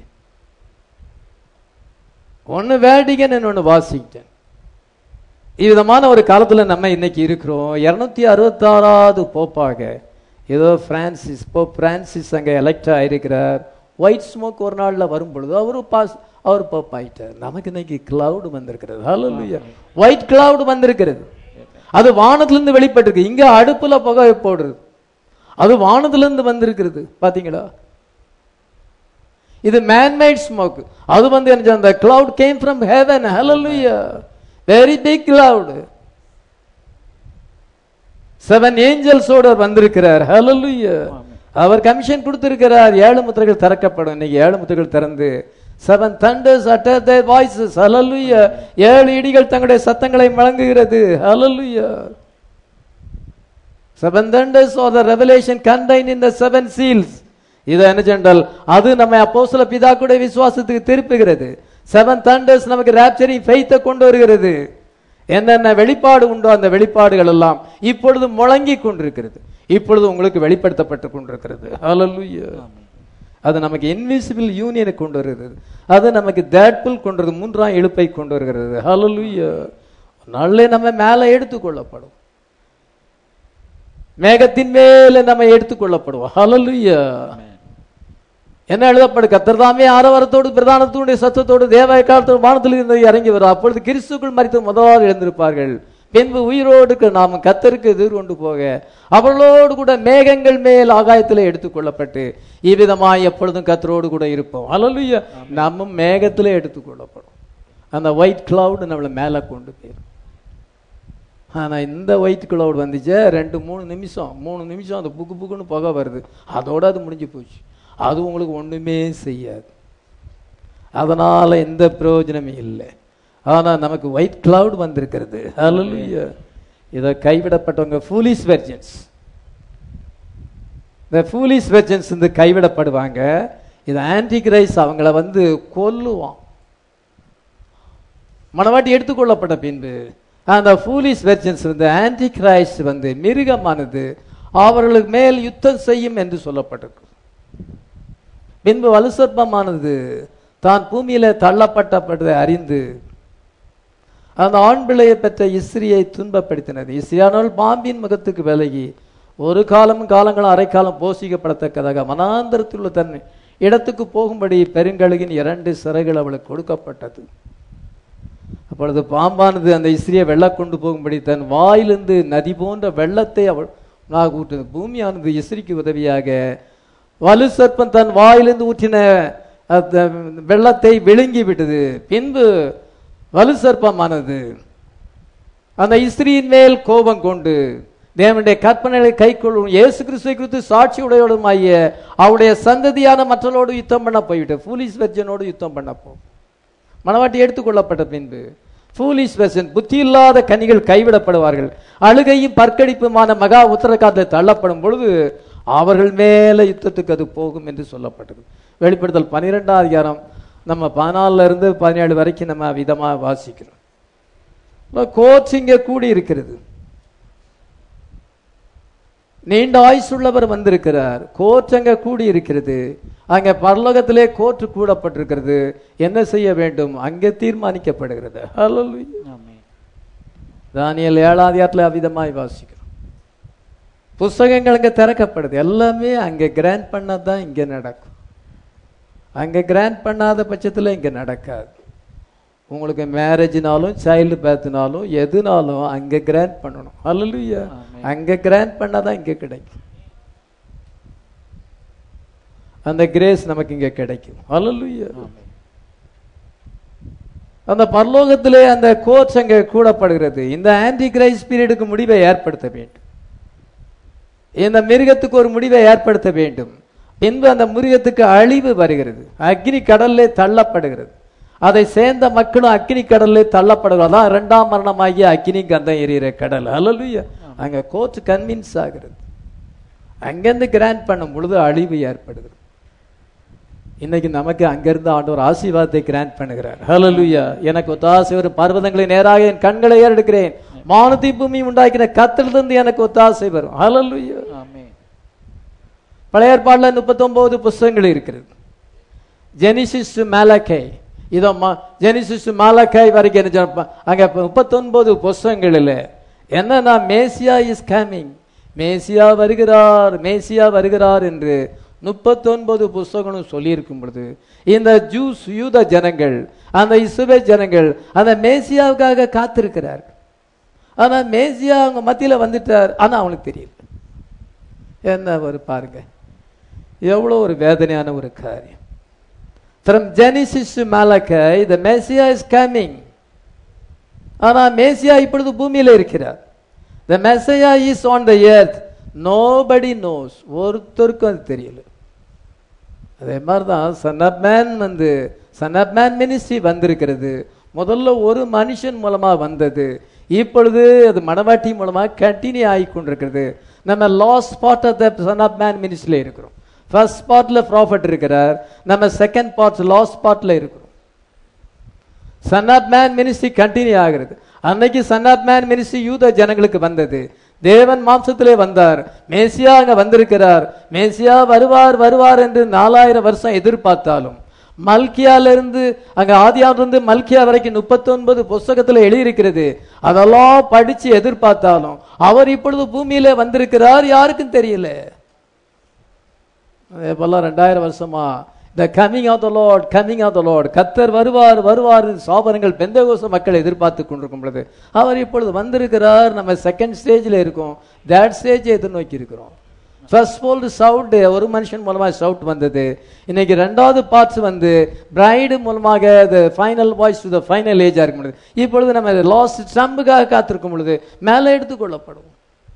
ஒன்னு வேடிகன் இன்னொன்னு வாஷிங்டன் விதமான ஒரு காலத்துல நம்ம இன்னைக்கு இருக்கிறோம் இருநூத்தி அறுபத்தாறாவது போப்பாக ஏதோ பிரான்சிஸ் போப் பிரான்சிஸ் அங்க எலெக்ட் ஆயிருக்கிறார் ஒயிட் ஸ்மோக் ஒரு நாள்ல வரும் பொழுது அவரு பாஸ் அவர் போப் ஆயிட்டார் நமக்கு இன்னைக்கு கிளவுட் வந்திருக்கிறது ஹalleluya ஒயிட் கிளவுட் வந்திருக்கிறது அது வானத்துல இருந்து வெளிப்பட்டிருக்கு இங்க அடுப்புல புகை போடுறது அது வானத்துல இருந்து வந்திருக்கிறது பாத்தீங்களா இது மேன்மேட் ஸ்மோக் அது வந்து என்ன அந்த கிளவுட் கேம் ஃப்ரம் ஹெவன் ஹalleluya வெரி பிக் கிளவுட் செவன் ஏஞ்சல்ஸோட வந்திருக்கிறார் ஹalleluya அவர் கமிஷன் கொடுத்திருக்கிறார் ஏழு முத்திரைகள் திறக்கப்படும் இன்னைக்கு ஏழு முத்திரைகள் திறந்து seven thunders utter their voices ஹalleluya ஏழு இடிகள் தங்களுடைய சத்தங்களை முழங்குகிறது ஹalleluya seven thunders are the revelation contained in the seven seals இது என்ன சென்றால் அது நம்ம அப்போஸ்தல பிதாக்குடைய விசுவாசத்துக்கு திருப்புகிறது செவன் தண்டர்ஸ் நமக்கு ராப்சரிங் ஃபெய்த்தை கொண்டு வருகிறது என்னென்ன வெளிப்பாடு உண்டோ அந்த வெளிப்பாடுகள் எல்லாம் இப்பொழுது முழங்கி கொண்டிருக்கிறது இப்பொழுது உங்களுக்கு வெளிப்படுத்தப்பட்டு கொண்டிருக்கிறது ஹalleluya அது நமக்கு இன்விசிபிள் யூனியனை கொண்டு வருகிறது அது நமக்கு தேட்புல் கொண்டு வருது மூன்றாம் எழுப்பை கொண்டு வருகிறது ஹalleluya நாளே நம்ம மேலே எடுத்துக்கொள்ளப்படும் மேகத்தின் மேல நம்ம எடுத்துக்கொள்ளப்படுவோம் ஹalleluya என்ன எழுதப்படு கத்தர்தாமே ஆரவாரத்தோடு பிரதானத்தோடு சத்தத்தோடு தேவாய காலத்தோடு வானத்தில் இருந்து இறங்கி வரும் அப்பொழுது கிறிஸ்துக்குள் மறித்து முதலாவது எழுந்திருப்பார்கள் பின்பு உயிரோடு நாம் கத்தருக்கு எதிர்கொண்டு போக அவர்களோடு கூட மேகங்கள் மேல் ஆகாயத்தில் எடுத்துக்கொள்ளப்பட்டு இவ்விதமாய் எப்பொழுதும் கத்தரோடு கூட இருப்போம் அல்லலுயா நம்ம மேகத்திலே எடுத்துக்கொள்ளப்படும் அந்த ஒயிட் cloud நம்மளை மேலே கொண்டு போயிடும் ஆனா இந்த ஒயிட் cloud வந்துச்சே ரெண்டு மூணு நிமிஷம் மூணு நிமிஷம் அந்த புக்கு புக்குன்னு புகை வருது அதோட அது முடிஞ்சு போச்சு அது உங்களுக்கு ஒண்ணுமே செய்யாது அதனால எந்த பிரயோஜனமும் இல்லை ஆனா நமக்கு ஒயிட் cloud வந்திருக்கிறது ஹalleluya இதை கைவிடப்பட்டவங்க ஃபூலிஸ் வெர்ஜன்ஸ் இந்த ஃபூலிஸ் வெர்ஜன்ஸ் வந்து கைவிடப்படுவாங்க இது ஆன்டி கிரைஸ் அவங்கள வந்து கொல்லுவான் மனவாட்டி எடுத்துக்கொள்ளப்பட்ட பின்பு அந்த ஃபூலிஸ் வெர்ஜன்ஸ் வந்து ஆன்டி கிரைஸ்ட் வந்து மிருகமானது அவர்களுக்கு மேல் யுத்தம் செய்யும் என்று சொல்லப்பட்டிருக்கு பின்பு வலுசற்பமானது தான் பூமியில தள்ளப்பட்டப்பட்டதை அறிந்து அந்த ஆண் பிள்ளையை பெற்ற இஸ்ரியை துன்பப்படுத்தினது இஸ்ரியானால் பாம்பின் முகத்துக்கு விலகி ஒரு காலமும் காலங்களும் அரைக்காலம் போஷிக்கப்படத்தக்கதாக மனாந்தரத்தில் உள்ள தன் இடத்துக்கு போகும்படி பெருங்கழுகின் இரண்டு சிறைகள் அவளுக்கு கொடுக்கப்பட்டது அப்பொழுது பாம்பானது அந்த இஸ்ரியை வெள்ள கொண்டு போகும்படி தன் வாயிலிருந்து நதி போன்ற வெள்ளத்தை அவள் நான் ஊற்று பூமியானது இஸ்ரிக்கு உதவியாக வலு சர்ப்பம் தன் வாயிலிருந்து ஊற்றின அந்த வெள்ளத்தை விழுங்கி விட்டது பின்பு வலு சர்ப்பமானது அந்த இஸ்ரியின் மேல் கோபம் கொண்டு தேவனுடைய கற்பனைகளை கைக்கொள்ளும் இயேசு கிறிஸ்துவை குறித்து சாட்சி உடையோடுமாகிய அவருடைய சந்ததியான மற்றவர்களோடு யுத்தம் பண்ண போய்விட்டு ஃபூலிஸ் வெர்ஜனோடு யுத்தம் பண்ண போ மனவாட்டி எடுத்துக்கொள்ளப்பட்ட பின்பு ஃபூலிஷ் வெர்ஜன் புத்தி இல்லாத கனிகள் கைவிடப்படுவார்கள் அழுகையும் பற்கடிப்புமான மகா உத்தரகாத்தில் தள்ளப்படும் பொழுது அவர்கள் மேல யுத்தத்துக்கு அது போகும் என்று சொல்லப்பட்டது வெளிப்படுத்தல் பன்னிரெண்டாம் அதிகாரம் நம்ம பதினாலுல இருந்து பதினேழு வரைக்கும் நம்ம விதமா வாசிக்கிறோம் கோச் இங்க கூடி இருக்கிறது நீண்ட ஆயுசுள்ளவர் வந்திருக்கிறார் கோர்ட் அங்க கூடி இருக்கிறது அங்க பரலோகத்திலே கோர்ட் கூடப்பட்டிருக்கிறது என்ன செய்ய வேண்டும் அங்கே தீர்மானிக்கப்படுகிறது ஹalleluya ஆமென். தானியல் ஏழாம் அதிகாரத்துல அவிதமாய் வாசிக்கிறோம் புஸ்தகங்கள் அங்க திறக்கப்படுது எல்லாமே அங்க கிராண்ட் பண்ணாதான் இங்க நடக்கும் அங்க கிராண்ட் பண்ணாத பட்சத்துல இங்க நடக்காது உங்களுக்கு மேரேஜ்னாலும் சைல்டு பேர்த்னாலும் எதுனாலும் அங்க கிராண்ட் பண்ணணும் ஹalleluya ஆமென். அங்க கிராண்ட் பண்ணாதான் இங்க கிடைக்கும் அந்த கிரேஸ் நமக்கு இங்க கிடைக்கும் ஹalleluya ஆமென். அந்த பரலோகத்திலே அந்த கோர்ஸ் அங்கே கூடப்படுகிறது இந்த ஆன்டி கிரைஸ் பீரியடுக்கு முடிவை ஏற்படுத்த வேண்டும் இந்த மிருகத்துக்கு ஒரு முடிவை ஏற்படுத்த வேண்டும் பின்பு அந்த மிருகத்துக்கு அழிவு வருகிறது அக்னி கடல்லே தள்ளப்படுகிறது அதை சேர்ந்த மக்களும் அக்னி கடல்லே தள்ளப்படுகிறது அதான் இரண்டாம் மரணமாகிய அக்னி கந்தம் எரியிற கடல் அல்லலுயா அங்க கோர்ட் கன்வின்ஸ் ஆகிறது அங்கிருந்து கிராண்ட் பண்ணும் பொழுது அழிவு ஏற்படுகிறது இன்னைக்கு நமக்கு அங்கிருந்து ஆண்டவர் ஆசீர்வாதத்தை கிராண்ட் பண்ணுகிறார் ஹalleluya எனக்கு ஒத்தாசை வரும் பர்வதங்களை நேராக என் கண்களை ஏறெடுக்கிறேன் மானத்தை பூமி உண்டாக்கின கத்திலிருந்து எனக்கு ஒத்தாசை வரும் ஹalleluya ஆமென். பழைய ஏற்பாடுல முப்பத்தொன்பது புஸ்தகங்கள் இருக்கிறது ஜெனிசிஸ் மேலக்கை இதோ ஜெனிசிஸ் மாலக்காய் வரைக்கும் என்ன சொல்ல- அங்க முப்பத்தொன்பது புஸ்தகங்களில் என்னன்னா மேசியா இஸ் கமிங் மேசியா வருகிறார் மேசியா வருகிறார் என்று முப்பத்தொன்பது புஸ்தகங்களும் சொல்லியிருக்கும் பொழுது இந்த ஜூஸ் யூத ஜனங்கள் அந்த இசுவே ஜனங்கள் அந்த மேசியாவுக்காக காத்திருக்கிறார்கள் ஆனா மேசியா அவங்க மத்தியில வந்துட்டார் ஆனா அவனுக்கு தெரியல என்ன ஒரு பாருங்க எவ்வளோ ஒரு வேதனையான ஒரு காரியம் from Genesis Malachi the Messiah is coming ஆனா மேசியா இப்பொழுது பூமியில இருக்கிறார் the Messiah is on the earth nobody knows ஒருத்தருக்கும் அது தெரியல அதே மாதிரி தான் சன் ஆப் மேன் வந்து சன் ஆப் மேன் மினிஸ்ட்ரி வந்திருக்கிறது முதல்ல ஒரு மனுஷன் மூலமா வந்தது இப்பொழுது அது மணவாட்டி மூலமா கண்டினியூ ஆகி கொண்டிருக்கிறது நம்ம last part of the son of man மினிஸ்ட்ரியில இருக்கிறோம் ஃபர்ஸ்ட் பார்ட்ல ப்ராஃபிட் இருக்கிறார் நம்ம செகண்ட் பார்ட் லாஸ்ட் பார்ட்ல இருக்கிறோம் son of man ministry continue ஆகிறது அன்னைக்கு சன் ஆப் மேன் மினிஸ்ட்ரி யூத ஜனங்களுக்கு வந்தது தேவன் மாம்சத்திலே வந்தார் மேசியா அங்க வந்திருக்கிறார் மேசியா வருவார் வருவார் என்று நாலாயிரம் வருஷம் எதிர்பார்த்தாலும் மல்கியால இருந்து அங்க ஆதியாவிலிருந்து இருந்து மல்கியா வரைக்கும் முப்பத்தொன்பது புஸ்தகத்துல எழுதியிருக்கிறது அதெல்லாம் படிச்சு எதிர்பார்த்தாலும் அவர் இப்பொழுது பூமியிலே வந்திருக்கிறார் யாருக்கும் தெரியல அதே போல ரெண்டாயிரம் வருஷமா the coming of the Lord coming of the Lord கத்தர் வருவார் வருவார் சாபனங்கள் பெந்தகோச மக்கள் எதிர்பார்த்து கொண்டிருக்கும் பொழுது அவர் இப்பொழுது வந்திருக்கிறார் நம்ம செகண்ட் ஸ்டேஜில் இருக்கோம் தேட் ஸ்டேஜை எதிர்நோக்கி இருக்கிறோம் ஃபர்ஸ்ட் போல்டு சவுட் ஒரு மனுஷன் மூலமாக சவுட் வந்தது இன்னைக்கு ரெண்டாவது பார்ட்ஸ் வந்து பிரைடு மூலமாக the final voice to the final ஏஜாக இருக்கும் பொழுது இப்பொழுது நம்ம லாஸ்ட் ஸ்டம்புக்காக காத்திருக்கும் பொழுது மேலே எடுத்துக்கொள்ளப்படும்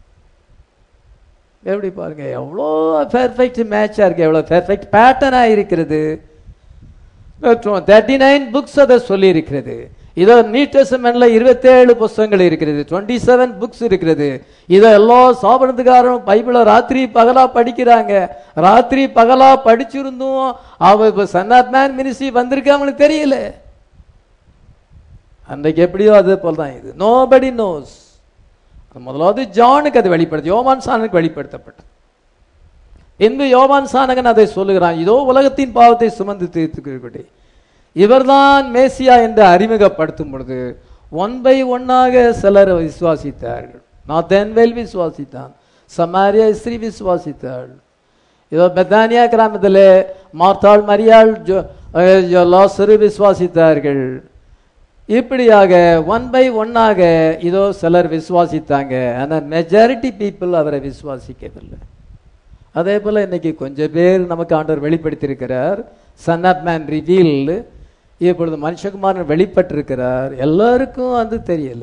எப்படி பாருங்க எவ்வளோ பெர்ஃபெக்ட் மேட்சாக இருக்கு எவ்வளோ பெர்ஃபெக்ட் பேட்டர்னாக இருக்கிறது தேர்ட்டி நைன் புக்ஸ் அதை சொல்லி இருக்கிறது இதோ நியூ டெஸ்டமெண்ட்ல இருபத்தேழு புஸ்தகங்கள் இருக்கிறது டுவெண்ட்டி செவன் புக்ஸ் இருக்கிறது இதை எல்லா சாபனத்துக்காரரும் பைபிளை ராத்திரி பகலா படிக்கிறாங்க ராத்திரி பகலா படிச்சிருந்தும் அவ இப்ப சன் ஆஃப் மேன் மினிஸ்ட்ரி வந்திருக்கு அவங்களுக்கு தெரியல அன்றைக்கு எப்படியோ அதே போல தான் இது நோபடி நோஸ் முதலாவது ஜானுக்கு அது வெளிப்படுது யோவான் சானுக்கு வெளிப்படுத்தப்பட்டது பின்பு யோவான் சானகன் அதை சொல்லுகிறான் இதோ உலகத்தின் பாவத்தை சுமந்து தீர்த்துக்கிறபடி இவர்தான் மேசியா என்று அறிமுகப்படுத்தும் பொழுது ஒன் பை ஒன்னாக சிலர் விசுவாசித்தார்கள் நாத்தேன்வேல் விசுவாசித்தான் சமாரியா ஸ்ரீ விசுவாசித்தாள் இதோ பெத்தானியா கிராமத்தில் மார்த்தாள் மரியாள் ஜோ- அஹ் ஜோ- லாசரு விசுவாசித்தார்கள் இப்படியாக ஒன் பை ஒன்னாக இதோ சிலர் விசுவாசித்தாங்க ஆனால் மெஜாரிட்டி பீப்புள் அவரை விசுவாசிக்கவில்லை அதே போல இன்னைக்கு கொஞ்சம் பேர் நமக்கு ஆண்டவர் வெளிப்படுத்தியிருக்கிறார் சன் ஆஃப் மேன் ரிவீல்டு இப்பொழுது மனுஷகுமாரன் வெளிப்பட்டிருக்கிறார் எல்லாருக்கும் அது தெரியல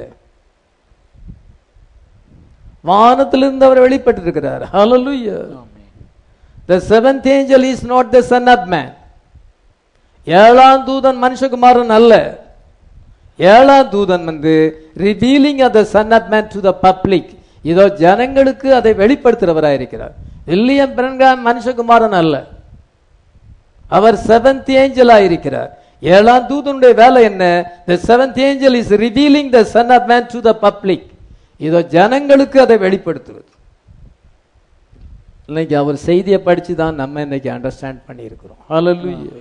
வானத்திலிருந்து அவர் வெளிப்பட்டிருக்கிறார் ஹalleluya the seventh angel is not the son of man ஏழாம் தூதன் மனுஷகுமாரன் அல்ல ஏழாம் தூதன் வந்து revealing of the son of man to the public இதோ ஜனங்களுக்கு அதை வெளிப்படுத்துறவராக இருக்கிறார் வில்லியம் பிரன்காம் மனுஷகுமாரன் அல்ல அவர் செவன்த் ஏஞ்சலா இருக்கிறார் ஏழாம் தூதனுடைய வேலை என்ன the seventh angel is revealing the son of man to the public இதோ ஜனங்களுக்கு அதை வெளிப்படுத்துவது இன்னைக்கு அவர் செய்தியை படிச்சு தான் நம்ம இன்னைக்கு அண்டர்ஸ்டாண்ட் பண்ணியிருக்கிறோம் ஹalleluya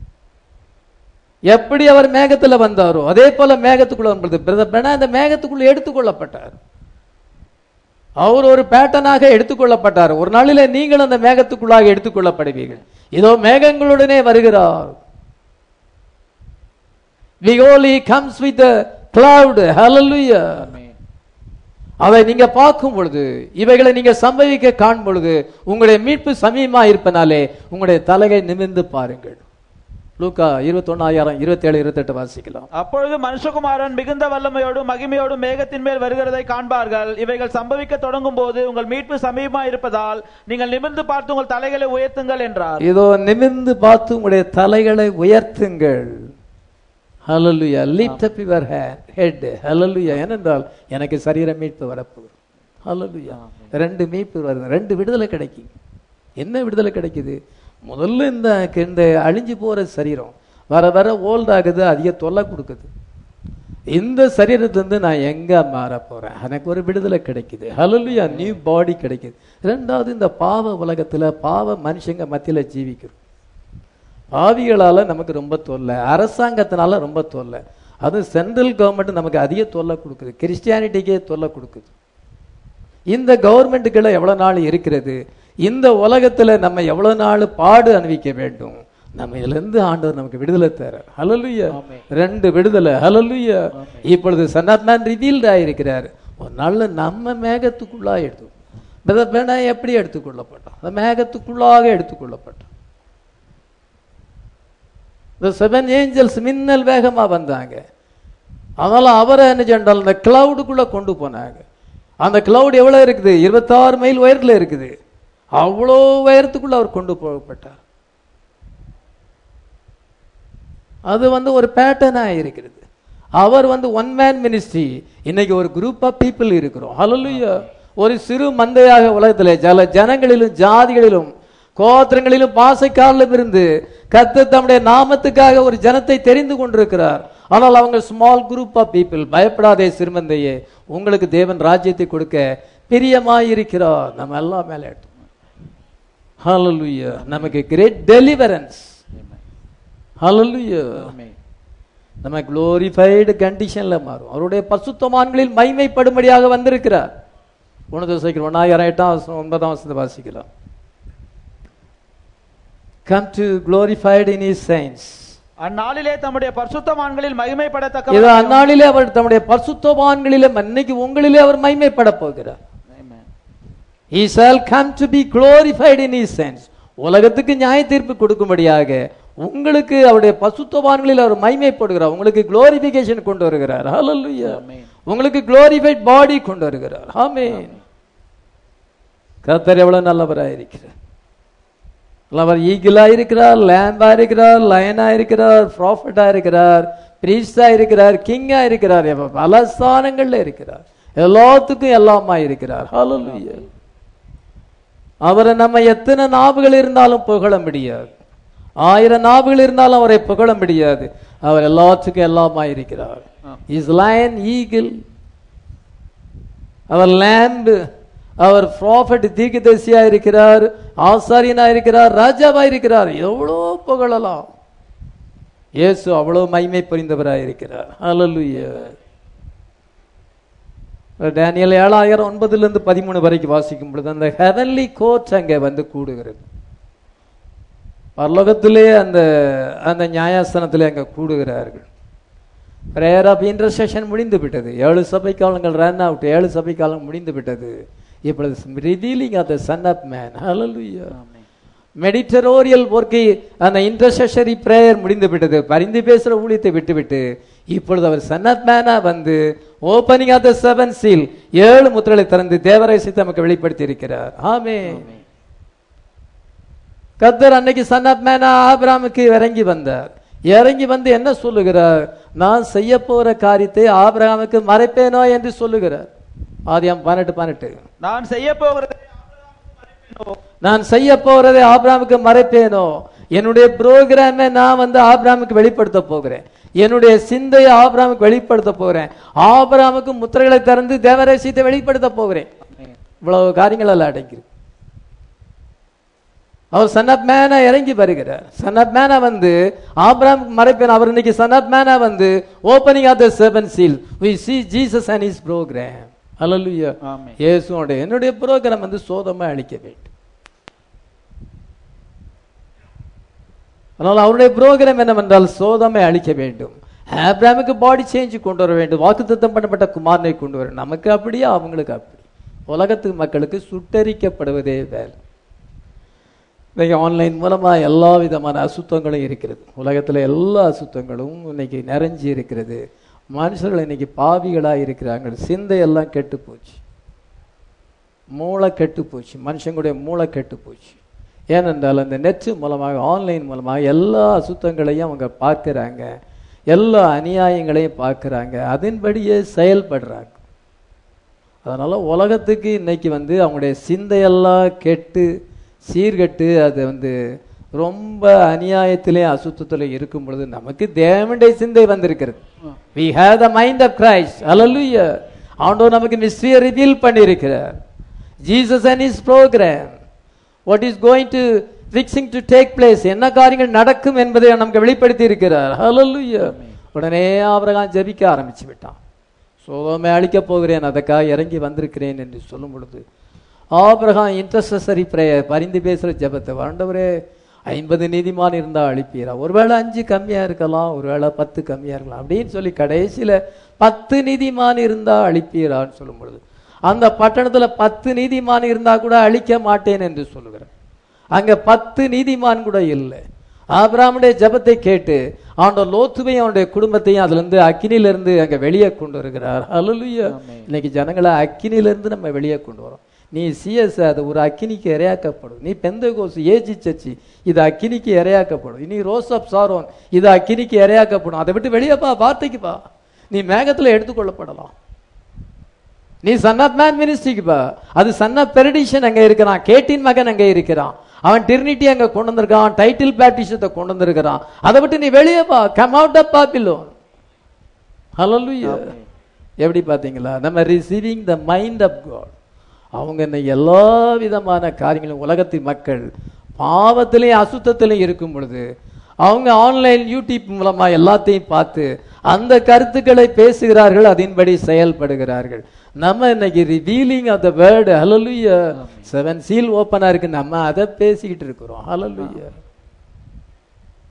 எப்படி அவர் மேகத்துல வந்தாரோ அதே போல மேகத்துக்குள்ள வந்தது பிரதர் பெனா அந்த மேகத்துக்குள்ள எடுத்துக்கொள்ளப்பட்டார் அவர் ஒரு பேட்டனாக எடுத்துக்கொள்ளப்பட்டார் ஒரு நாளிலே நீங்கள் அந்த மேகத்துக்குள்ளாக எடுத்துக்கொள்ளப்படுவீர்கள் இதோ மேகங்களுடனே வருகிறார் Behold, he comes with a cloud. Hallelujah. அதை நீங்க பார்க்கும் பொழுது இவைகளை நீங்க சம்பவிக்க காணும் பொழுது உங்களுடைய மீட்பு சமீபமா இருப்பனாலே உங்களுடைய தலையை நிமிர்ந்து பாருங்கள் லூக்கா இருபத்தொன்னாயிரம் இருபத்தேழு இருபத்தெட்டு வாசிக்கலாம் அப்பொழுது மனுஷகுமாரன் மிகுந்த வல்லமையோடும் மகிமையோடும் மேகத்தின் மேல் வருகிறதை காண்பார்கள் இவைகள் சம்பவிக்க தொடங்கும் போது உங்கள் மீட்பு சமீபமா இருப்பதால் நீங்கள் நிமிர்ந்து பார்த்து உங்கள் தலைகளை உயர்த்துங்கள் என்றார் இதோ நிமிர்ந்து பார்த்து உங்களுடைய தலைகளை உயர்த்துங்கள் ஹalleluya lift up your hand head hallelujah ஏனென்றால் எனக்கு சரீர மீட்பு வரப்போகுது ஹalleluya ரெண்டு மீட்பு வருது ரெண்டு விடுதலை கிடைக்கும் என்ன விடுதலை கிடைக்குது முதல்ல இந்த இந்த அழிஞ்சு போற சரீரம் வர வர ஓல்ட் ஆகுது அதிக தொல்லை கொடுக்குது இந்த சரீரத்திலிருந்து நான் எங்க மாற போறேன் எனக்கு ஒரு விடுதலை கிடைக்குது ஹalleluya நியூ பாடி கிடைக்குது ரெண்டாவது இந்த பாவ உலகத்துல பாவ மனுஷங்க மத்தியில ஜீவிக்கிறோம் பாவிகளால நமக்கு ரொம்ப தொல்லை அரசாங்கத்தினால ரொம்ப தொல்லை அதுவும் சென்ட்ரல் கவர்மெண்ட் நமக்கு அதிக தொல்லை கொடுக்குது கிறிஸ்டியானிட்டிக்கே தொல்லை கொடுக்குது இந்த கவர்மெண்ட்டுக்குள்ள எவ்வளவு நாள் இருக்கிறது இந்த உலகத்துல நம்ம எவ்வளவு நாள் பாடு அனுபவிக்க வேண்டும் நம்ம இதுல இருந்து ஆண்டவர் நமக்கு விடுதலை தர ஹalleluya ரெண்டு விடுதலை ஹalleluya இப்பொழுது சன் ஆஃப் மேன் ரிவீல்ட் ஆயிருக்கிறார் ஒரு நாள்ல நம்ம மேகத்துக்குள்ளா எடுத்து பிரதர் பேனா எப்படி எடுத்துக்கொள்ளப்பட்டோம் அந்த மேகத்துக்குள்ளாக எடுத்துக்கொள்ளப்பட்டோம் இந்த செவன் ஏஞ்சல்ஸ் மின்னல் வேகமா வந்தாங்க அதனால அவரை என்ன சென்றால் அந்த கிளவுடுக்குள்ள கொண்டு போனாங்க அந்த கிளவுட் எவ்வளவு இருக்குது இருபத்தாறு மைல் உயரத்துல இருக்குது அவ்வளோ உயரத்துக்குள்ள அவர் கொண்டு போகப்பட்டார் அது வந்து ஒரு பேட்டர்னா இருக்கிறது அவர் வந்து ஒன் மேன் மினிஸ்ட்ரி இன்னைக்கு ஒரு குரூப் ஆஃப் பீப்புள் இருக்கிறோம் ஹalleluya ஒரு சிறு மந்தையாக உலகத்திலே ஜல ஜனங்களிலும் ஜாதிகளிலும் கோத்திரங்களிலும் பாசைக்காலிலும் இருந்து கத்து தம்முடைய நாமத்துக்காக ஒரு ஜனத்தை தெரிந்து கொண்டிருக்கிறார் ஆனால் அவங்க ஸ்மால் குரூப் ஆஃப் பீப்புள் பயப்படாதே சிறுமந்தையே உங்களுக்கு தேவன் ராஜ்யத்தை கொடுக்க பிரியமாயிருக்கிறார் நம்ம எல்லாம் மேலே எடுத்தோம் ஹalleluya நமக்கு கிரேட் டெலிவரன்ஸ் ஹalleluya நம்ம குளோரிஃபைடு கண்டிஷன்ல மாறும் அவருடைய பசுத்தமான்களில் மைமைப்படும்படியாக வந்திருக்கிறார் ஒன்று தோசைக்கு ஒன்னாயிரம் எட்டாம் வருஷம் ஒன்பதாம் வருஷத்தை வாசிக்கலாம் come to glorified in his saints. அந்நாளிலே தம்முடைய பரிசுத்தவான்களில் இது மகிமைப்படத்தக்க அந்நாளிலே அவர் தம்முடைய பரிசுத்தவான்களிலே இன்னைக்கு உங்களிலே அவர் மகிமைப்பட போகிறார் He shall come to be glorified in his sense. உலகத்துக்கு நியாய தீர்ப்பு கொடுக்கும்படியாக உங்களுக்கு அவருடைய பசுத்தவான்களில் அவர் மகிமைப்படுகிறார் உங்களுக்கு குளோரிபிகேஷன் கொண்டு வருகிறார் Hallelujah. Amen. உங்களுக்கு குளோரிஃபைட் பாடி கொண்டு வருகிறார் ஆமென் கர்த்தர் எவ்வளவு நல்லவராக இருக்கிறார் அவர் ஈகிளா இருக்கிறார் லேம்பா இருக்கிறார் லயனா இருக்கிறார் ப்ராஃபட்டா இருக்கிறார் பிரீஸ்டா இருக்கிறார் கிங்கா இருக்கிறார் எப்ப பல ஸ்தானங்கள்ல இருக்கிறார் எல்லாத்துக்கும் எல்லாமா இருக்கிறார் ஹalleluya அவரை நம்ம எத்தனை நாவுகள் இருந்தாலும் புகழ முடியாது ஆயிரம் நாவுகள் இருந்தாலும் அவரை புகழ முடியாது அவர் எல்லாத்துக்கும் எல்லாமா இருக்கிறார் இஸ் லயன் ஈகிள் அவர் லேம்பு அவர் ப்ராஃபட் தீர்க்கதரிசியா இருக்கிறார் ஆசாரியனா இருக்கிறார் ராஜாவா இருக்கிறார் எவ்வளோ புகழலாம் இயேசு அவ்வளவு மகிமை புரிந்தவராக இருக்கிறார் ஹalleluya டேனியல் ஏழாயிரம் ஒன்பதுல இருந்து பதிமூணு வரைக்கும் வாசிக்கும் பொழுது அந்த ஹெவன்லி கோர்ட் அங்கே வந்து கூடுகிறது பரலோகத்திலே அந்த அந்த நியாயாசனத்திலே அங்கே கூடுகிறார்கள் பிரேயர் ஆஃப் இன்டர்செஷன் முடிந்து விட்டது ஏழு சபை காலங்கள் ரன் அவுட் ஏழு சபை காலம் முடிந்து விட்டது இப்பொழுது revealing of the son of man ஹalleluya மெடிட்டரோரியல் ஒர்க்கை அந்த இன்டர்செஷரி பிரேயர் முடிந்து விட்டது பரிந்து பேசுற ஊழியத்தை விட்டுவிட்டு இப்பொழுது அவர் சன் ஆஃப் மேனா வந்து opening of the seven seal ஏழு முத்திரலை திறந்து தேவரசித்து நமக்கு வெளிப்படுத்தி இருக்கிறார் ஆமே கத்தர் அன்னைக்கு சன் ஆஃப் மேனா ஆபிராமுக்கு இறங்கி வந்தார் இறங்கி வந்து என்ன சொல்லுகிறார் நான் செய்ய போற காரியத்தை ஆபிரகாமுக்கு மறைப்பேனோ என்று சொல்லுகிறார் ஆதியாம் பன்னெண்டு பன்னெண்டு நான் செய்ய போகிறது நான் செய்ய போறதை ஆபிராமுக்கு மறைப்பேனோ என்னுடைய புரோகிராமை நான் வந்து ஆபிராமுக்கு வெளிப்படுத்த போகிறேன் என்னுடைய சிந்தையை ஆபிராமுக்கு வெளிப்படுத்த போகிறேன் ஆபிராமுக்கு முத்திரைகளை திறந்து தேவரசியத்தை வெளிப்படுத்த போகிறேன் இவ்வளவு காரியங்கள் எல்லாம் அடங்கியிருக்கு அவர் சன் ஆஃப் மேனா இறங்கி வருகிறார் சன் ஆஃப் மேனா வந்து ஆபிராம் மறைப்பேன் அவர் இன்னைக்கு சன் ஆஃப் மேனா வந்து opening of the seven seal we see Jesus and is programme ஹalleluya ஆமென். இயேசுவோட என்னுடைய ப்ரோக்ராம் வந்து சோதமா அழிக்க வேண்டும் ஆனால் அவருடைய ப்ரோக்ராம் என்னவென்றால் சோதமை அழிக்க வேண்டும் ஆப்ராமுக்கு பாடி சேஞ்ச் கொண்டு வர வேண்டும் வாக்குத்தத்தம் பண்ணப்பட்ட குமாரனை கொண்டு வர நமக்கு அப்படியே அவங்களுக்கு அப்படி உலகத்து மக்களுக்கு சுட்டரிக்கப்படுவதே வேலை இன்னைக்கு ஆன்லைன் மூலமா எல்லா விதமான அசுத்தங்களும் இருக்கிறது உலகத்துல எல்லா அசுத்தங்களும் இன்னைக்கு நிறைஞ்சி இருக்கிறது மனுஷர்கள் இன்னைக்கு பாவிகளா இருக்கிறாங்க சிந்தையெல்லாம் கெட்டு போச்சு மூளை கெட்டு போச்சு மனுஷங்களுடைய மூளை கெட்டு போச்சு ஏனென்றால் அந்த நெட் மூலமாக ஆன்லைன் மூலமாக எல்லா அசுத்தங்களையும் அவங்க பார்க்கறாங்க எல்லா அநியாயங்களையும் பார்க்கறாங்க அதன்படியே செயல்படுறாங்க அதனால உலகத்துக்கு இன்னைக்கு வந்து அவங்களுடைய சிந்தையெல்லாம் கெட்டு சீர்கெட்டு அது வந்து ரொம்ப அநியாயத்திலே அசுத்தத்திலே இருக்கும் பொழுது நமக்கு தேவனுடைய சிந்தை வந்திருக்கிறது we have the mind of christ hallelujah ஆண்டவர் நமக்கு மிஸ்ட்ரியை ரிவீல் பண்ணியிருக்கிறார் Jesus and is program what is going to fixing to take place என்ன காரியங்கள் நடக்கும் என்பதை நமக்கு வெளிப்படுத்தி இருக்கிறார் hallelujah உடனே ஆபிரகாம் ஜெபிக்க ஆரம்பிச்சு விட்டான் சோதோமை அழிக்கப் போகிறேன் அதற்காக இறங்கி வந்திருக்கிறேன் என்று சொல்லும் பொழுது ஆபிரகாம் இன்டர்செசரி பிரேயர் பரிந்து பேசுகிற ஜெபத்தை ஆண்டவரே ஐம்பது நீதிமான் இருந்தா அழிப்பீரா ஒருவேளை அஞ்சு கம்மியா இருக்கலாம் ஒருவேளை பத்து கம்மியா இருக்கலாம் அப்படின்னு சொல்லி கடைசியில பத்து நீதிமான் இருந்தா அழிப்பீரான்னு சொல்லும் பொழுது அந்த பட்டணத்துல பத்து நீதிமான் இருந்தா கூட அழிக்க மாட்டேன் என்று சொல்லுகிறார் அங்க பத்து நீதிமான் கூட இல்லை ஆபிராமுடைய ஜெபத்தை கேட்டு ஆண்டவர் லோத்துவையும் அவனுடைய குடும்பத்தையும் அதுல இருந்து அக்கினில இருந்து அங்க வெளியே கொண்டு வருகிறார் ஹalleluya இன்னைக்கு ஜனங்களை அக்கினில இருந்து நம்ம வெளியே கொண்டு வரோம் நீ சிஎஸ் அது ஒரு அக்கினிக்கு இரையாக்கப்படும் நீ பெந்த கோசு ஏஜி சச்சி இது அக்கினிக்கு இரையாக்கப்படும் இனி ரோஸ் ஆஃப் சாரோன் இது அக்கினிக்கு இரையாக்கப்படும் அதை விட்டு வெளியே பா வார்த்தைக்கு பா நீ மேகத்துல எடுத்துக்கொள்ளப்படலாம் நீ சன் ஆஃப் மேன் மினிஸ்ட்ரிக்கு பா அது சன் ஆஃப் பெரடிஷன் அங்க இருக்கிறான் கேட்டின் மகன் அங்க இருக்கிறான் அவன் டிரினிட்டி அங்க கொண்டு வந்திருக்கான் டைட்டில் பேப்டிஷத்தை கொண்டு வந்திருக்கிறான் அதை விட்டு நீ வெளியே பா கம் அவுட் ஆஃப் பாபிலோன் ஹalleluya எப்படி பாத்தீங்களா நம்ம receiving the mind of God அவங்க இந்த எல்லா விதமான காரியங்களும் உலகத்தின் மக்கள் பாவத்திலையும் அசுத்தத்திலையும் இருக்கும் பொழுது அவங்க ஆன்லைன் யூடியூப் மூலமா எல்லாத்தையும் பார்த்து அந்த கருத்துக்களை பேசுகிறார்கள் அதன்படி செயல்படுகிறார்கள் நம்ம இன்னைக்கு ரிவீலிங் ஆஃப் த வேர்டு ஹalleluya செவன் சீல் ஓப்பனா இருக்கு நம்ம அதை பேசிக்கிட்டு இருக்கிறோம் ஹalleluya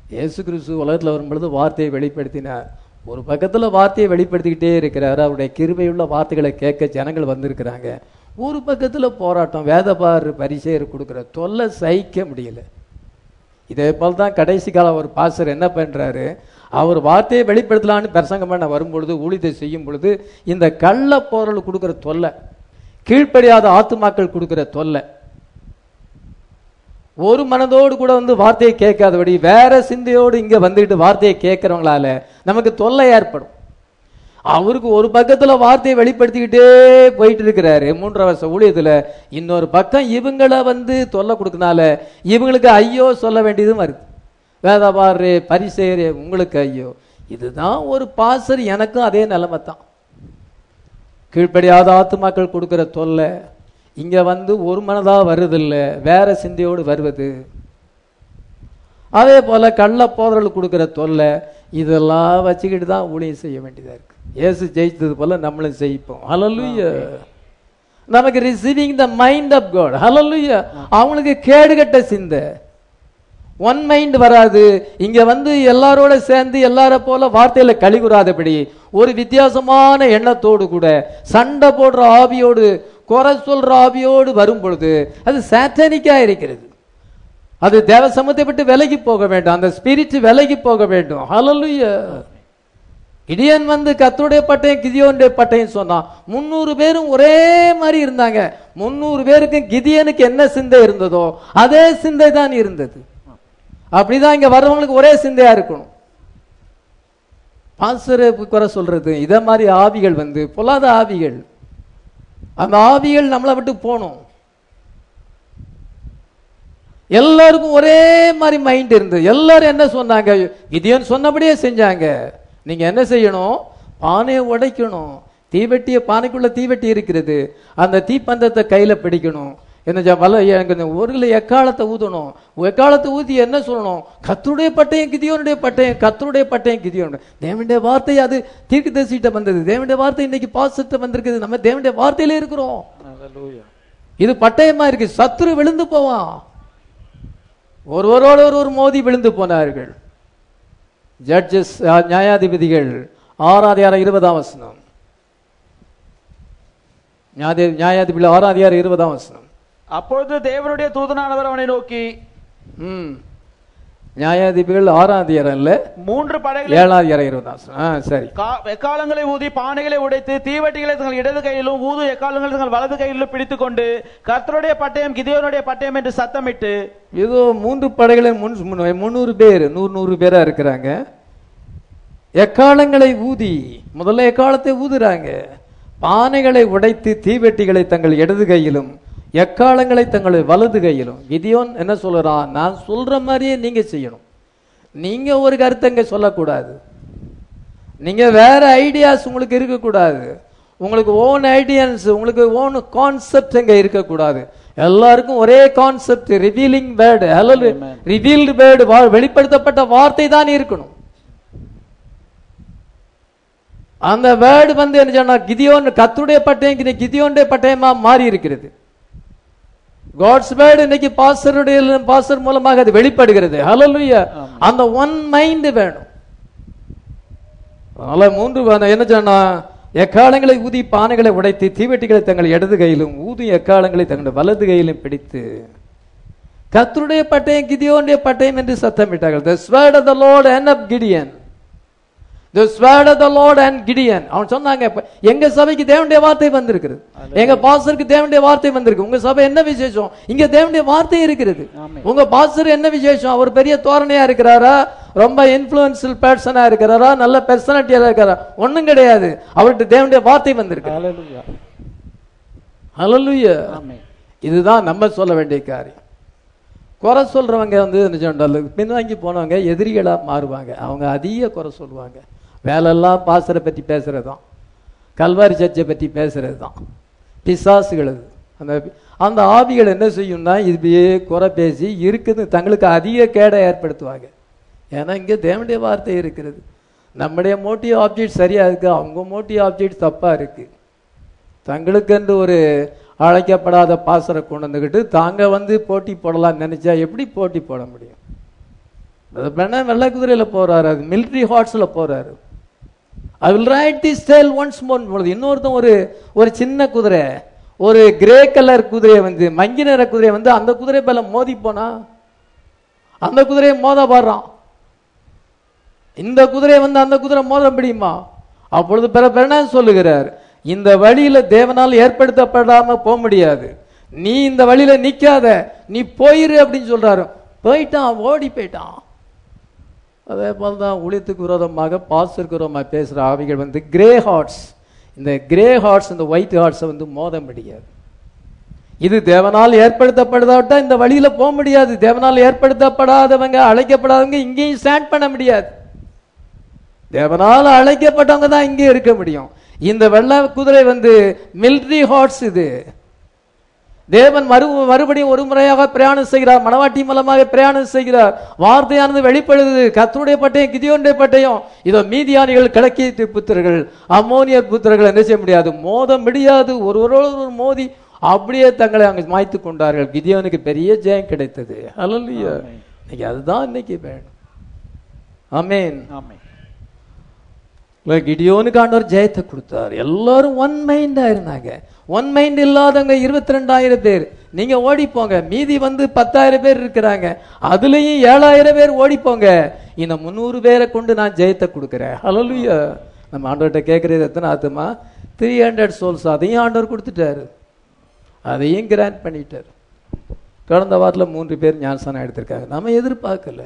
இயேசு கிறிஸ்து உலகத்தில் வரும்பொழுது வார்த்தையை வெளிப்படுத்தினார் ஒரு பக்கத்தில் வார்த்தையை வெளிப்படுத்திக்கிட்டே இருக்கிறார் அவருடைய கிருபையுள்ள வார்த்தைகளை கேட்க ஜனங்கள் வந்திருக்கிறாங்க ஒரு பக்கத்தில் போராட்டம் வேதபார் பரிசெயர் கொடுக்குற தொல்லை சகிக்க முடியல இதே போல் தான் கடைசி காலம் ஒரு பாசர் என்ன பண்றாரு அவர் வார்த்தையை வெளிப்படுத்தலான்னு பிரசங்கம் பண்ண வரும்பொழுது ஊழியத்தை செய்யும் பொழுது இந்த கள்ள பொருள் கொடுக்குற தொல்லை கீழ்ப்படியாத ஆத்துமாக்கள் கொடுக்குற தொல்லை ஒரு மனதோடு கூட வந்து வார்த்தையை கேட்காதபடி வேற சிந்தையோடு இங்க வந்துட்டு வார்த்தையை கேட்கறவங்களால நமக்கு தொல்லை ஏற்படும் அவருக்கு ஒரு பக்கத்துல வார்த்தையை வெளிப்படுத்திக்கிட்டே போயிட்டு இருக்கிறாரு மூன்றரை வருஷ ஊழியத்துல இன்னொரு பக்கம் இவங்களை வந்து தொல்லை கொடுக்கனால இவங்களுக்கு ஐயோ சொல்ல வேண்டியதும் வருது வேதபாரு பரிசேரே உங்களுக்கு ஐயோ இதுதான் ஒரு பாசர் எனக்கும் அதே நிலைமை தான் கீழ்ப்படியாத ஆத்துமாக்கள் கொடுக்கிற தொல்லை இங்க வந்து ஒரு மனதா வருதில்ல வேற சிந்தையோடு வருவது அதே போல கள்ள போதர்கள் கொடுக்கிற தொல்லை இதெல்லாம் வச்சுக்கிட்டு தான் ஊழியம் செய்ய வேண்டியதா இருக்கு இயேசு ஜெயித்தது போல நம்மளும் ஜெயிப்போம் ஹalleluya நமக்கு receiving the mind of God ஹalleluya அவங்களுக்கு கேடுகட்ட சிந்தை ஒன் மைண்ட் வராது இங்க வந்து எல்லாரோட சேர்ந்து எல்லார போல வார்த்தையில கழிவுறாதபடி ஒரு வித்தியாசமான எண்ணத்தோடு கூட சண்டை போடுற ஆவியோடு குறை சொல்ற ஆவியோடு வரும் பொழுது அது சாத்தானிக்கா இருக்கிறது அது தேவ சமூகத்தை விட்டு விலகி போக வேண்டும் அந்த ஸ்பிரிட் விலகி போக வேண்டும் ஹalleluya கிடியன் வந்து கத்தருடைய பட்டயம் கிதியோனுடைய பட்டயம் சொன்னான் முன்னூறு பேரும் ஒரே மாதிரி இருந்தாங்க முன்னூறு பேருக்கு கிதியனுக்கு என்ன சிந்தை இருந்ததோ அதே சிந்தை தான் இருந்தது அப்படிதான் இங்க வர்றவங்களுக்கு ஒரே சிந்தையா இருக்கணும் பாசரை குறை சொல்றது இத மாதிரி ஆவிகள் வந்து பொல்லாத ஆவிகள் அந்த ஆவிகள் நம்மளை விட்டு போகணும் எல்லாருக்கும் ஒரே மாதிரி மைண்ட் இருந்தது எல்லாரும் என்ன சொன்னாங்க கிதியோன் சொன்னபடியே செஞ்சாங்க நீங்க என்ன செய்யணும் பானையை உடைக்கணும் தீவெட்டிய பானைக்குள்ள தீவெட்டி இருக்கிறது அந்த தீப்பந்தத்தை கையில பிடிக்கணும் என்ன ஜ- வல எனக்கு இந்த ஒரு கிலோ எக்காலத்தை ஊதணும் எக்காலத்தை ஊதி என்ன சொல்லணும் கத்தருடைய பட்டயம் கிதியோனுடைய பட்டயம் கத்தருடைய பட்டயம் கிதியோனுடைய தேவனுடைய வார்த்தை அது தீர்க்க தரிசிட்ட வந்தது தேவனுடைய வார்த்தை இன்னைக்கு பாசத்தை வந்திருக்குது நம்ம தேவனுடைய வார்த்தையில இருக்கிறோம் இது பட்டயமா இருக்கு சத்துரு விழுந்து போவான் ஒருவரோடு ஒருவர் மோதி விழுந்து போனார்கள் ஜட்ஜஸ் நியாயாதிபதிகள் ஆறாதிகாரம் இருபதாம் வசனம் நியாயாதி- நியாயாதிபதிகள் ஆறாதிகாரம் இருபதாம் வசனம் அப்பொழுது தேவனுடைய தூதனானவர் அவனை நோக்கி ம் நியாயாதிபதிகள் ஆறாம் அதிகாரம் இல்ல மூன்று படைகளை ஏழாம் அதிகாரம் இருபதாம் வசனம் ஆ சரி கா- எக்காலங்களை ஊதி பானைகளை உடைத்து தீவட்டிகளை தங்கள் இடது கையிலும் ஊது எக்காலங்களை தங்கள் வலது கையிலும் பிடித்துக் கொண்டு கர்த்தருடைய பட்டயம் கிதியோனுடைய பட்டயம் என்று சத்தமிட்டு ஏதோ மூன்று படைகளின் முன் முன் முந்நூறு பேர் நூறு நூறு பேரா இருக்கிறாங்க எக்காலங்களை ஊதி முதல்ல எக்காலத்தை ஊதுறாங்க பானைகளை உடைத்து தீவெட்டிகளை தங்கள் இடது கையிலும் எக்காலங்களை தங்கள் வலது கையிலும் கிதியோன் என்ன சொல்றான் நான் சொல்ற மாதிரியே நீங்க செய்யணும் நீங்க ஒரு கருத்தை இங்க சொல்லக்கூடாது நீங்க வேற ஐடியாஸ் உங்களுக்கு இருக்கக்கூடாது உங்களுக்கு ஓன் ஐடியாஸ் உங்களுக்கு ஓன் கான்செப்ட் அங்க இருக்கக்கூடாது எல்லாருக்கும் ஒரே கான்செப்ட் ரிவீலிங் வேர்டு அல்லது ரிவீல்டு வேர்டு வெளிப்படுத்தப்பட்ட வார்த்தை தான் இருக்கணும் அந்த வேர்டு வந்து என்ன சொன்னா கிதியோன் கத்துடைய பட்டயம் இன்னைக்கு கிதியோனுடைய பட்டயமா மாறி இருக்கிறது காட்ஸ் வேர்டு இன்னைக்கு பாஸ்டருடைய பாஸ்டர் மூலமாக அது வெளிப்படுகிறது ஹalleluya அந்த ஒன் மைண்ட் வேணும் அதனால மூன்று வ- என்ன சொன்னா எக்காலங்களை ஊதி பானைகளை உடைத்து தீவெட்டிகளை தங்கள் இடது கையிலும் ஊதி எக்காலங்களை தங்கள் வலது கையிலும் பிடித்து கர்த்தருடைய பட்டயம் கிதியோனுடைய பட்டயம் என்று சத்தமிட்டார்கள் the sword of the lord and of gideon the sword of the lord and gideon அவன் சொன்னாங்க இப்ப எங்க சபைக்கு தேவனுடைய வார்த்தை வந்திருக்கிறது எங்க பாஸ்டருக்கு தேவனுடைய வார்த்தை வந்திருக்கு உங்க சபை என்ன விசேஷம் இங்க தேவனுடைய வார்த்தை இருக்கிறது உங்க பாஸ்டர் என்ன விசேஷம் அவர் பெரிய தோரணையா இருக்கிறாரா ரொம்ப இன்ஃபுளுன்சியல் பர்சனா இருக்கிறாரா நல்ல பெர்சனாலிட்டியா இருக்கிறாரா ஒண்ணும் கிடையாது அவர்கிட்ட தேவனுடைய வார்த்தை வந்திருக்கு ஹalleluya இதுதான் நம்ம சொல்ல வேண்டிய காரியம் குறை சொல்றவங்க வந்து என்ன சொன்னாலும் பின்வாங்கி போனவங்க எதிரிகளா மாறுவாங்க அவங்க அதிக குறை சொல்லுவாங்க வேலையெல்லாம் பாசரை பற்றி பேசுறது தான் கல்வாரி சர்ச்சை பற்றி பேசுறது தான் பிசாசுகள் அது அந்த அந்த ஆவிகள் என்ன செய்யும்னா இப்படியே குறை பேசி இருக்குது தங்களுக்கு அதிக கேடை ஏற்படுத்துவாங்க ஏன்னா இங்கே தேவனுடைய வார்த்தை இருக்கிறது நம்முடைய மோட்டிவ் ஆப்ஜெக்ட் சரியா இருக்கு அவங்க மோட்டிவ் ஆப்ஜெக்ட் தப்பா இருக்கு தங்களுக்கென்று ஒரு அழைக்கப்படாத பாசரை கொண்டு வந்துக்கிட்டு தாங்க வந்து போட்டி போடலாம்னு நினைச்சா எப்படி போட்டி போட முடியும் வேணா வெள்ளை குதிரையில போறாரு அது மிலிட்ரி ஹார்ட்ஸ்ல போறாரு I will ride the style once more பொழுது இன்னொருத்தன் ஒரு ஒரு சின்ன குதிரை ஒரு கிரே கலர் குதிரையை வந்து மங்கி நிற குதிரையை வந்து அந்த குதிரை மேல மோதி போனா அந்த குதிரையை மோத பாடுறான் இந்த குதிரையை வந்து அந்த குதிரை மோத முடியுமா அப்பொழுது பிற பிறனா சொல்லுகிறார் இந்த வழியில தேவனால் ஏற்படுத்தப்படாம போக முடியாது நீ இந்த வழியில நிக்காத நீ போயிரு அப்படின்னு சொல்றாரு போயிட்டான் ஓடி போயிட்டான் அதே போல தான் ஊழியத்துக்கு விரோதமாக பாஸ்டருக்கு விரோதமாக பேசுகிற ஆவிகள் வந்து கிரே ஹார்ட்ஸ் இந்த கிரே ஹார்ட்ஸ் இந்த ஒயிட் ஹார்ட்ஸை வந்து மோத முடியாது இது தேவனால் ஏற்படுத்தப்படுதாவிட்டா இந்த வழியில போக முடியாது தேவனால் ஏற்படுத்தப்படாதவங்க அழைக்கப்படாதவங்க இங்கேயும் ஸ்டாண்ட் பண்ண முடியாது தேவனால் அழைக்கப்பட்டவங்க தான் இங்கே இருக்க முடியும் இந்த வெள்ளை குதிரை வந்து மிலிட்ரி ஹார்ட்ஸ் இது தேவன் மறு மறுபடியும் ஒரு முறையாக பிரயாணம் செய்கிறார் மணவாட்டி மூலமாக பிரயாணம் செய்கிறார் வார்த்தையானது வெளிப்படுது கத்தருடைய பட்டயம் கிதியோனுடைய பட்டயம் இதோ மீதியானிகள் கிழக்கிய புத்திரர்கள் அம்மோனியர் புத்திரர்கள் என்ன செய்ய முடியாது மோத முடியாது ஒருவரோடு ஒரு மோதி அப்படியே தங்களை அங்கே மாய்த்து கொண்டார்கள் கிதியோனுக்கு பெரிய ஜெயம் கிடைத்தது அல்லையா ஆமென். இன்னைக்கு அதுதான் இன்னைக்கு வேணும் ஆமென் ஆமென் இல்ல, கிடியோனுக்கு ஆண்டவர் ஜெயத்தை கொடுத்தார் எல்லாரும் ஒன் மைண்டா இருந்தாங்க ஒன் மைண்ட் இல்லாதவங்க இருபத்தி ரெண்டாயிரம் பேர் நீங்க ஓடி போங்க மீதி வந்து பத்தாயிரம் பேர் இருக்கிறாங்க அதுலயும் ஏழாயிரம் பேர் ஓடி போங்க இந்த முந்நூறு பேரை கொண்டு நான் ஜெயத்தை கொடுக்கிறேன் ஹalleluya நம்ம ஆண்டவர்கிட்ட கேட்கறது எத்தனை ஆத்துமா த்ரீ ஹண்ட்ரட் சோல்ஸ் அதையும் ஆண்டவர் கொடுத்துட்டாரு அதையும் கிராண்ட் பண்ணிட்டாரு கடந்த வாரத்தில் மூன்று பேர் ஞானசானம் எடுத்திருக்காங்க நம்ம எதிர்பார்க்கல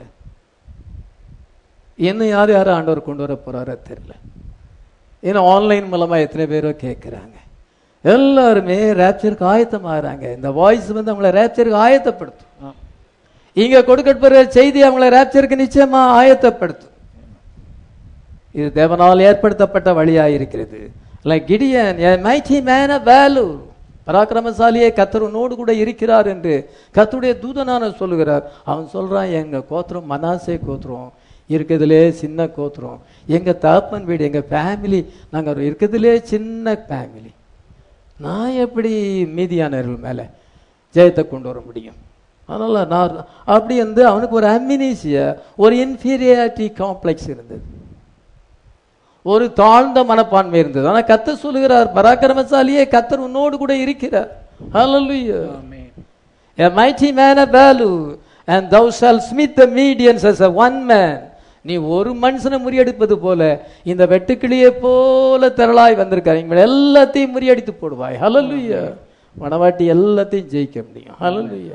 இன்னும் யார் யாரும் ஆண்டவர் கொண்டு வர போறாரோ தெரியல ஏன்னா ஆன்லைன் மூலமா எத்தனை பேரோ கேட்குறாங்க எல்லாருமே ரேப்சருக்கு ஆயத்தமாகறாங்க இந்த வாய்ஸ் வந்து அவங்கள ரேப்சருக்கு ஆயத்தப்படுத்தும் ஆ- இங்க கொடுக்கப்படுற செய்தி அவங்கள ரேப்சருக்கு நிச்சயமா ஆயத்தப்படுத்தும் இது தேவனால் ஏற்படுத்தப்பட்ட வழியா இருக்கிறது லைக் கிடியன் மைட்டி மேன வேலு பராக்கிரமசாலியே கத்தர் உன்னோடு கூட இருக்கிறார் என்று கத்தருடைய தூதனான சொல்லுகிறார் அவன் சொல்றான் எங்க கோத்திரம் மனாசே கோத்திரம் இருக்கிறதுலே சின்ன கோத்திரம் எங்க தகப்பன் வீடு எங்க ஃபேமிலி நாங்க இருக்கிறதுலே சின்ன ஃபேமிலி நான் எப்படி மீதியானவர்கள் மேல ஜெயத்தை கொண்டு வர முடியும் அதனால நான் அப்படி வந்து அவனுக்கு ஒரு அம்மினீசியா ஒரு இன்ஃபீரியாரிட்டி காம்ப்ளெக்ஸ் இருந்தது ஒரு தாழ்ந்த மனப்பான்மை இருந்தது ஆனா கத்தர் சொல்லுகிறார் பராக்கிரமசாலியே கத்தர் உன்னோடு கூட இருக்கிறார் Hallelujah. Amen A mighty man of value, and thou shalt smite the medians as a one man. நீ ஒரு மனுஷனை முறியடிப்பது போல இந்த வெட்டுக்கிளியை போல திரளாய் வந்திருக்காரு இவங்க எல்லாத்தையும் முறியடித்து போடுவாய் ஹalleluya மணவாட்டி எல்லாத்தையும் ஜெயிக்க முடியும் ஹalleluya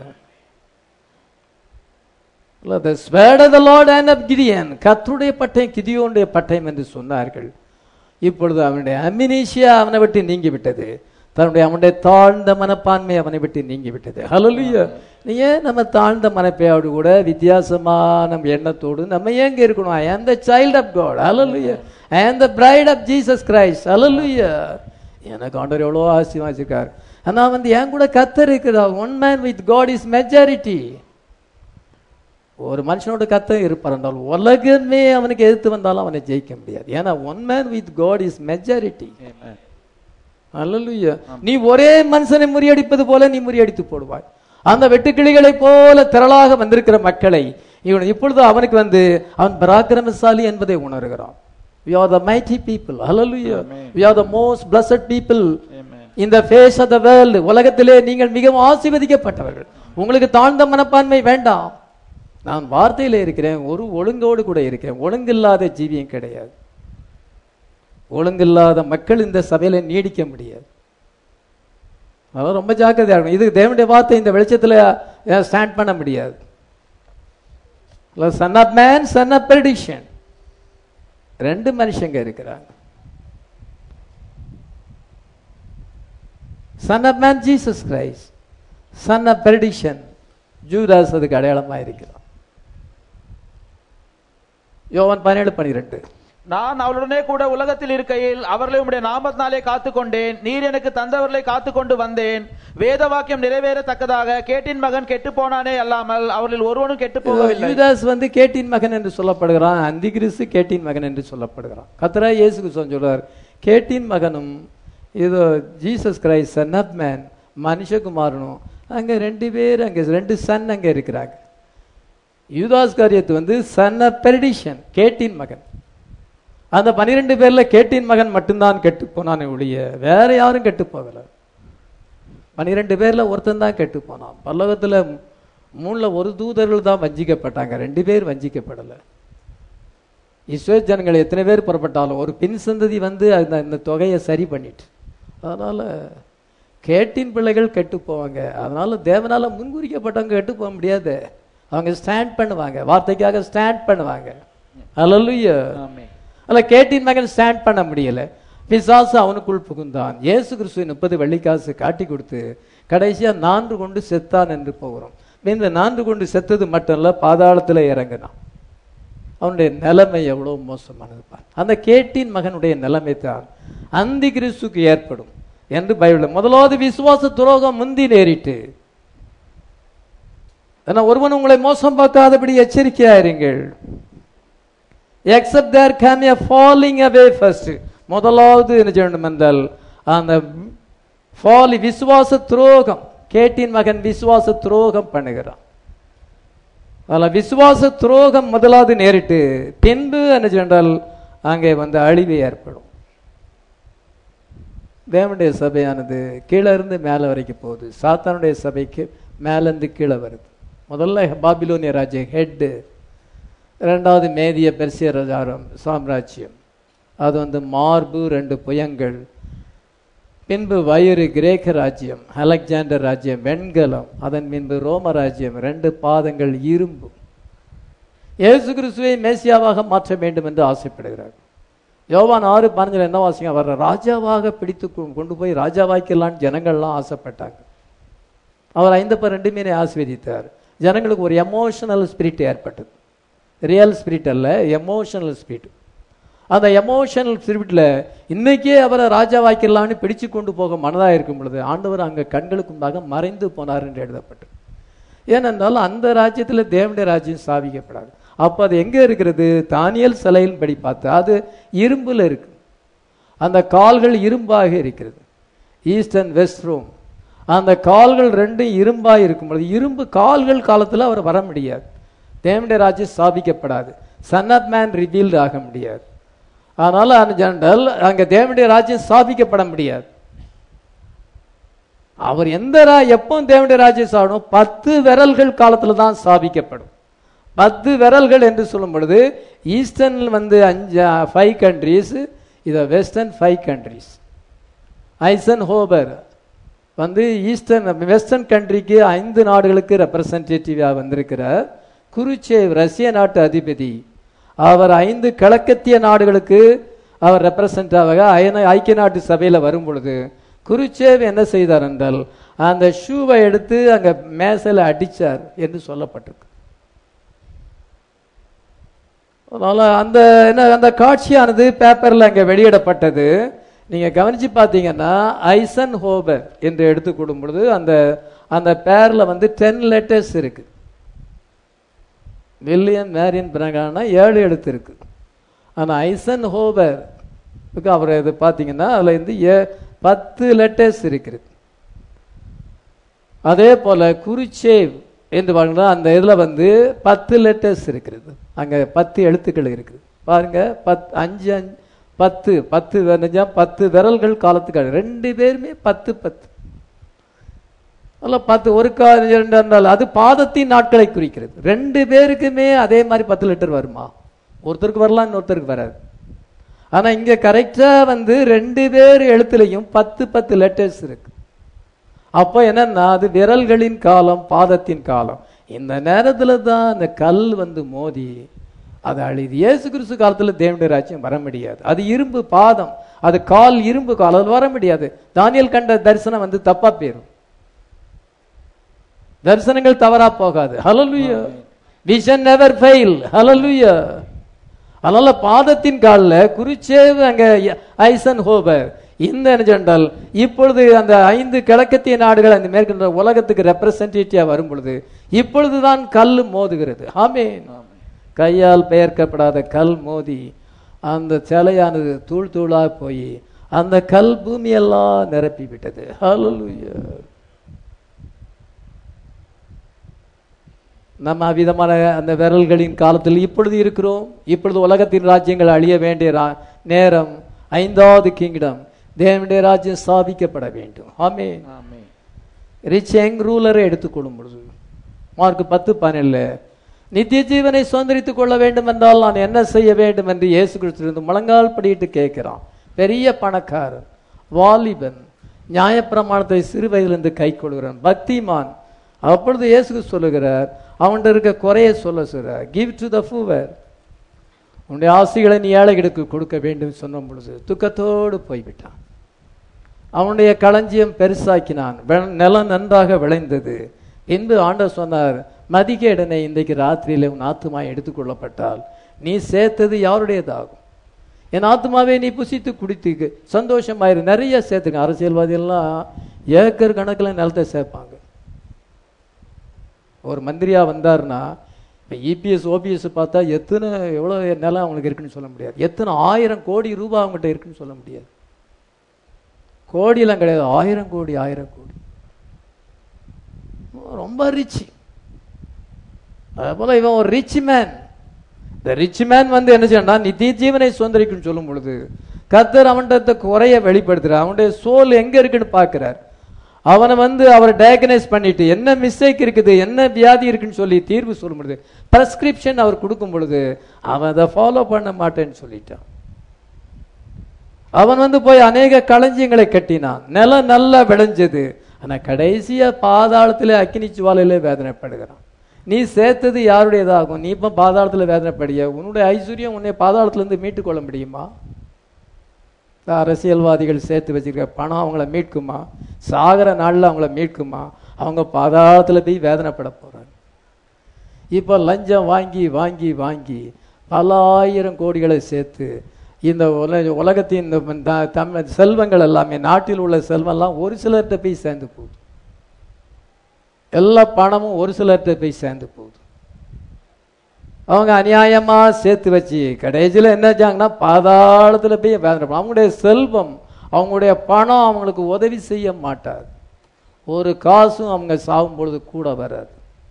the sword of the lord and of gideon கர்த்தருடைய பட்டயம் கிதியோனுடைய பட்டயம் என்று சொன்னார்கள் இப்பொழுது அவனுடைய அமினீஷியா அவனை விட்டு நீங்கி விட்டது தன்னுடைய அவனுடைய தாழ்ந்த மனப்பான்மை அவனை விட்டு நீங்கி விட்டது ஹalleluya நீ ஏன் நம்ம தாழ்ந்த மனப்பையோடு கூட வித்தியாசமான எண்ணத்தோடு நம்ம ஏங்க இருக்கணும் ஐ am the child of god hallelujah i am the bride of jesus christ hallelujah எனக்கு ஆண்டவர் எவ்வளோ ஆசீர்வாதிச்சிருக்கார் ஆனா வந்து என் கூட கத்தர் இருக்குதா one man with God is majority ஒரு மனுஷனோட கத்தம் இருப்பார் என்றால் உலகமே அவனுக்கு எதிர்த்து வந்தாலும் அவனை ஜெயிக்க முடியாது ஏன்னா one man with God is majority ஆமென் அல்லலுயா நீ ஒரே மனுஷனை முறியடிப்பது போல நீ முறியடித்து போடுவாய் அந்த வெட்டுக்கிளிகளை போல திரளாக வந்திருக்கிற மக்களை இவன் இப்பொழுது அவனுக்கு வந்து அவன் பராக்கிரமசாலி என்பதை உணர்கிறான் we are the mighty people hallelujah Amen. we are the most blessed people amen in the face of the world உலகத்திலே நீங்கள் மிகவும் ஆசீர்வதிக்கப்பட்டவர்கள் உங்களுக்கு தாழ்ந்த மனப்பான்மை வேண்டாம் நான் வார்த்தையில இருக்கிறேன் ஒரு ஒழுங்கோடு கூட இருக்கிறேன் ஒழுங்கில்லாத ஜீவியம் கிடையாது ஒழுங்கில்லாத மக்கள் இந்த சபையில நீடிக்க முடியாது அதெல்லாம் ரொம்ப ஜாக்கிரதையா இருக்கணும் இது தேவனுடைய வார்த்தை இந்த வெளிச்சத்துல ஸ்டாண்ட் பண்ண முடியாது son of man son of perdition ரெண்டு மனுஷங்க இருக்கிறாங்க son of man Jesus Christ son of perdition Judas அதுக்கு அடையாளமா இருக்கிறான் யோவான் பதினேழு பனிரெண்டு நான் அவளுடனே கூட உலகத்தில் இருக்கையில் அவர்களை உம்முடைய நாமத்தினாலே காத்துக்கொண்டேன் நீர் எனக்கு தந்தவர்களை காத்துக்கொண்டு வந்தேன் வேத வாக்கியம் நிறைவேறத்தக்கதாக கேட்டின் மகன் கெட்டு போனானே அல்லாமல் அவர்களில் ஒருவனும் கெட்டு போகவில்லை யூதாஸ் வந்து கேட்டின் மகன் என்று சொல்லப்படுகிறான் அந்திகிறிஸ்து கேட்டின் மகன் என்று சொல்லப்படுகிறான் கத்தரா இயேசுக்கு சொல்றார் கேட்டின் மகனும் இது Jesus Christ son of man மனுஷகுமாரனும் அங்க ரெண்டு பேர் அங்க ரெண்டு சன் அங்க இருக்கிறாங்க யூதாஸ் காரியத்து வந்து சன் ஆஃப் பெர்டிஷன் கேட்டின் மகன் அந்த பனிரெண்டு பேர்ல கேட்டின் மகன் மட்டும்தான் கெட்டு போனானே ஒழிய வேற யாரும் கெட்டு போகல பனிரெண்டு பேர்ல ஒருத்தன் தான் கெட்டு போனான் பல்லவத்துல மூணுல ஒரு தூதர்கள் தான் வஞ்சிக்கப்பட்டாங்க ரெண்டு பேர் வஞ்சிக்கப்படல இஸ்ரேல் ஜனங்கள் எத்தனை பேர் புறப்பட்டாலும் ஒரு பின் சந்ததி வந்து அந்த இந்த தொகையை சரி பண்ணிட்டு அதனால கேட்டின் பிள்ளைகள் கெட்டு போவாங்க அதனால தேவனால முன்குறிக்கப்பட்டவங்க கெட்டு போக முடியாது அவங்க ஸ்டாண்ட் பண்ணுவாங்க வார்த்தைக்காக ஸ்டாண்ட் பண்ணுவாங்க அல்லல்லுயா ஆமென் அல்ல கேட்டின் மகன் ஸ்டாண்ட் பண்ண முடியல பிசாசு அவனுக்குள் புகுந்தான் இயேசு கிறிஸ்துவை முப்பது வெள்ளிக்காசு காட்டி கொடுத்து கடைசியா நான்கு கொண்டு செத்தான் என்று போகிறோம் இந்த நான்கு கொண்டு செத்தது மட்டும் இல்ல பாதாளத்துல இறங்கினான் அவனுடைய நிலைமை எவ்வளவு மோசமானது பார் அந்த கேட்டின் மகனுடைய நிலைமை தான் அந்தி கிறிஸ்துக்கு ஏற்படும் என்று பைபிள் முதலாவது விசுவாச துரோகம் முந்தி நேரிட்டு ஏன்னா ஒருவன் உங்களை மோசம் பார்க்காதபடி எச்சரிக்கையா இருங்கள் except there can a falling away first முதலாவது என்ன செய்யணும் என்றால் அந்த ஃபாலி விசுவாச துரோகம் கேட்டின் மகன் விசுவாச துரோகம் பண்ணுகிறான் அதில் விசுவாச துரோகம் முதலாவது நேரிட்டு பின்பு என்ன சென்றால் அங்கே வந்து அழிவு ஏற்படும் தேவனுடைய சபையானது கீழே இருந்து மேலே வரைக்கும் போகுது சாத்தானுடைய சபைக்கு மேலேருந்து கீழே வருது முதல்ல பாபிலோனிய ராஜ்யம் ஹெட்டு ரெண்டாவது மேதிய பெர்சிய ராஜாரம் சாம்ராஜ்யம் அது வந்து மார்பு ரெண்டு புயங்கள் பின்பு வயிறு கிரேக்க ராஜ்யம் அலெக்சாண்டர் ராஜ்யம் வெண்கலம் அதன் பின்பு ரோம ராஜ்யம் ரெண்டு பாதங்கள் இரும்பு இயேசு கிறிஸ்துவை மேசியாவாக மாற்ற வேண்டும் என்று ஆசைப்படுகிறார் யோவான் ஆறு பதினஞ்சில் என்ன வாசிங்க வர்ற ராஜாவாக பிடித்து கொ- கொண்டு போய் ராஜாவாக்கலான்னு ஜனங்கள்லாம் ஆசைப்பட்டாங்க அவர் ஐந்தப்ப ரெண்டுமே ஆசீர்வதித்தார் ஜனங்களுக்கு ஒரு எமோஷனல் ஸ்பிரிட் ஏற்பட்டது ரியல் ஸ்பிரிட் அல்ல எமோஷனல் ஸ்பிரிட் அந்த எமோஷனல் ஸ்பிரிட்ல இன்னைக்கே அவரை ராஜாவாக்கிடலாம்னு பிடிச்சு கொண்டு போக மனதா இருக்கும் பொழுது ஆண்டவர் அங்க கண்களுக்கு முன்பாக மறைந்து போனார் என்று எழுதப்பட்டது ஏனென்றால் அந்த ராஜ்யத்துல தேவனுடைய ராஜ்யம் ஸ்தாபிக்கப்படாது அப்ப அது எங்க இருக்கிறது தானியல் சிலையின் படி பார்த்தா அது இரும்புல இருக்கு அந்த கால்கள் இரும்பாக இருக்கிறது ஈஸ்ட் அண்ட் வெஸ்ட் ரூம் அந்த கால்கள் ரெண்டும் இரும்பாக இருக்கும் பொழுது இரும்பு கால்கள் காலத்துல அவர் வர முடியாது தேவனுடைய ராஜ்யம் ஸ்தாபிக்கப்படாது சன் ஆஃப் மேன் ரிவீல்டு ஆக முடியாது அதனால அந்த ஜெனரல் அங்க தேவனுடைய ராஜ்யம் ஸ்தாபிக்கப்பட முடியாது அவர் எந்த ரா எப்போ தேவனுடைய ராஜ்யம் சாடணும் பத்து விரல்கள் காலத்துல தான் ஸ்தாபிக்கப்படும் பத்து விரல்கள் என்று சொல்லும் பொழுது ஈஸ்டர்ன் வந்து அஞ்சு ஃபைவ் கண்ட்ரீஸ் இதை western five countries Eisenhower வந்து ஈஸ்டர்ன் வெஸ்டர்ன் கண்ட்ரிக்கு ஐந்து நாடுகளுக்கு ரெப்ரசன்டேட்டிவாக வந்திருக்கிறார் குருச்சேவ் ரஷ்ய நாட்டு அதிபதி அவர் ஐந்து கிழக்கத்திய நாடுகளுக்கு அவர் ரெப்ரசன்டாவாக ஐக்கிய நாட்டு சபையில் வரும் பொழுது குருச்சேவ் என்ன செய்தார் என்றால் அந்த ஷூவை எடுத்து அங்க மேசையில் அடிச்சார் என்று சொல்லப்பட்டிருக்கு அதனால அந்த என்ன அந்த காட்சியானது பேப்பர்ல அங்க வெளியிடப்பட்டது நீங்க கவனிச்சு பார்த்தீங்கன்னா ஐசன் ஹோபர் என்று எடுத்துக்கொள்ளும் பொழுது அந்த அந்த பேர்ல வந்து டென் லெட்டர்ஸ் இருக்கு வில்லியம் மேரியன் பிரகானா ஏழு எழுத்து இருக்கு ஆனா ஐசன் ஹோபர் அவர் இது பார்த்தீங்கன்னா அதுல இருந்து ஏ- பத்து லெட்டர்ஸ் இருக்குது அதே போல குருச்சேவ் என்று பாருங்க அந்த இதுல வந்து பத்து லெட்டர்ஸ் இருக்கிறது அங்க பத்து எழுத்துக்கள் இருக்குது பாருங்க பத் அஞ்சு அஞ்சு பத்து பத்து நிஜா பத்து விரல்கள் காலத்துக்கு ரெண்டு பேருமே பத்து பத்து அல்ல பத்து ஒரு கா இரண்டு என்றால் அது பாதத்தின் நாட்களை குறிக்கிறது ரெண்டு பேருக்குமே அதே மாதிரி பத்து லிட்டர் வருமா ஒருத்தருக்கு வரலாம் இன்னொருத்தருக்கு வராது ஆனா இங்க கரெக்டா வந்து ரெண்டு பேர் எழுத்துலையும் பத்து பத்து லெட்டர்ஸ் இருக்கு அப்போ என்னன்னா அது விரல்களின் காலம் பாதத்தின் காலம் இந்த நேரத்துல தான் அந்த கல் வந்து மோதி அது அழிது இயேசு கிறிஸ்து காலத்துல தேவனுடைய ராஜ்யம் வர முடியாது அது இரும்பு பாதம் அது கால் இரும்பு கால் அது வர முடியாது தானியல் கண்ட தரிசனம் வந்து தப்பா போயிரும் தரிசனங்கள் தவறா போகாது ஹalleluya விஷன் நெவர் ஃபெயில் ஹalleluya அதனால பாதத்தின் கால்ல குறிச்சேவு அங்க ஐசன் ஹோபர் இந்த என்ன சொன்னால் இப்பொழுது அந்த ஐந்து கிழக்கத்திய நாடுகள் அந்த மேற்கொண்ட உலகத்துக்கு ரெப்ரசன்டேட்டிவா வரும் பொழுது இப்பொழுதுதான் கல் மோதுகிறது ஆமென் கையால் பெயர்க்கப்படாத கல் மோதி அந்த சிலையானது தூள் தூளா போய் அந்த கல் பூமியெல்லாம் நிரப்பி விட்டது ஹalleluya நம்ம அவ்விதமான அந்த விரல்களின் காலத்தில் இப்பொழுது இருக்கிறோம் இப்பொழுது உலகத்தின் ராஜ்யங்கள் அழிய வேண்டிய ரா- நேரம் ஐந்தாவது கிங்டம் தேவனுடைய ராஜ்யம் ஸ்தாபிக்கப்பட வேண்டும் ஆமென் ஆமென் ரிச் யங் ரூலரை எடுத்துக்கொள்ளும் பொழுது மார்க் பத்து பன்னெண்டுல நித்திய ஜீவனை சுதந்திரித்துக் கொள்ள வேண்டும் என்றால் நான் என்ன செய்ய வேண்டும் என்று இயேசு கிறிஸ்துவிலிருந்து முழங்கால் படியிட்டு கேட்கிறான் பெரிய பணக்காரன் வாலிபன் நியாயப்பிரமாணத்தை சிறு வயதிலிருந்து கை கொள்கிறான் பக்திமான் அப்பொழுது இயேசு கிறிஸ்து சொல்லுகிறார் அவன்கிட்ட இருக்க குறைய சொல்ல சொல்றார் கிவ் டு த ஃபூவர் உன்னுடைய ஆசைகளை நீ ஏழைகளுக்கு கொடுக்க வேண்டும் சொன்ன பொழுது துக்கத்தோடு போய்விட்டான் அவனுடைய களஞ்சியம் பெருசாக்கினான் வெ- நிலம் நன்றாக விளைந்தது என்று ஆண்டவர் சொன்னார் மதிகேடனை இன்றைக்கு ராத்திரியில உன் ஆத்துமா எடுத்துக்கொள்ளப்பட்டால் நீ சேர்த்தது யாருடையதாகும் என் ஆத்மாவை நீ புசித்து குடித்து சந்தோஷமாயிரு நிறைய சேர்த்துங்க அரசியல்வாதி எல்லாம் ஏக்கர் கணக்கில் நிலத்தை சேர்ப்பாங்க ஒரு மந்திரியா வந்தாருன்னா இப்போ இபிஎஸ் ஓபிஎஸ் பார்த்தா எத்தனை எவ்வளோ நிலம் அவங்களுக்கு இருக்குன்னு சொல்ல முடியாது எத்தனை ஆயிரம் கோடி ரூபாய் அவங்ககிட்ட இருக்குன்னு சொல்ல முடியாது கோடியெல்லாம் கிடையாது ஆயிரம் கோடி ஆயிரம் கோடி ரொம்ப ரிச் போல இவன் ஒரு ரிச் மேன் இந்த ரிச் மேன் வந்து என்ன செய்யணும் நித்திய ஜீவனை சுதந்திரிக்கும் சொல்லும் பொழுது கத்தர் அவன்கிட்ட குறைய வெளிப்படுத்துறார் அவனுடைய சோல் எங்க இருக்குன்னு பார்க்கிறார் அவனை வந்து அவர் டயக்னைஸ் பண்ணிட்டு என்ன மிஸ்டேக் இருக்குது என்ன வியாதி இருக்குன்னு சொல்லி தீர்வு சொல்லும் பொழுது பிரஸ்கிரிப்ஷன் அவர் கொடுக்கும் பொழுது அவன் அதை ஃபாலோ பண்ண மாட்டேன்னு சொல்லிட்டான் அவன் வந்து போய் அநேக களஞ்சியங்களை கட்டினான் நிலம் நல்லா விளைஞ்சது ஆனா கடைசியா பாதாளத்திலே அக்கினி ஜுவாலையிலே வேதனைப்படுகிறான் நீ சேர்த்தது யாருடையதாகும் நீ இப்ப பாதாளத்துல வேதனைப்படிய உன்னுடைய ஐஸ்வர்யம் உன்னை பாதாளத்துல இருந்து மீட்டுக் கொள்ள முடியுமா இந்த அரசியல்வாதிகள் சேர்த்து வச்சிருக்க பணம் அவங்கள மீட்குமா சாகர நாள்ல அவங்கள மீட்குமா அவங்க பாதாளத்துல போய் வேதனைப்பட போறாங்க இப்போ லஞ்சம் வாங்கி வாங்கி வாங்கி பல ஆயிரம் கோடிகளை சேர்த்து இந்த உல- உலகத்தின் இந்த த- தமிழ் செல்வங்கள் எல்லாமே நாட்டில் உள்ள செல்வம் எல்லாம் ஒரு சிலர்கிட்ட போய் சேர்ந்து போகுது எல்லா பணமும் ஒரு சிலர்கிட்ட போய் சேர்ந்து போகுது அவங்க அநியாயமா சேர்த்து வச்சு கடைசியில் என்ன செஞ்சாங்கன்னா பாதாளத்துல போய் வேதனை பண்ணும். அவங்களுடைய செல்வம் அவங்களுடைய பணம் அவங்களுக்கு உதவி செய்ய மாட்டாது ஒரு காசும் அவங்க சாகும் பொழுது கூட வராது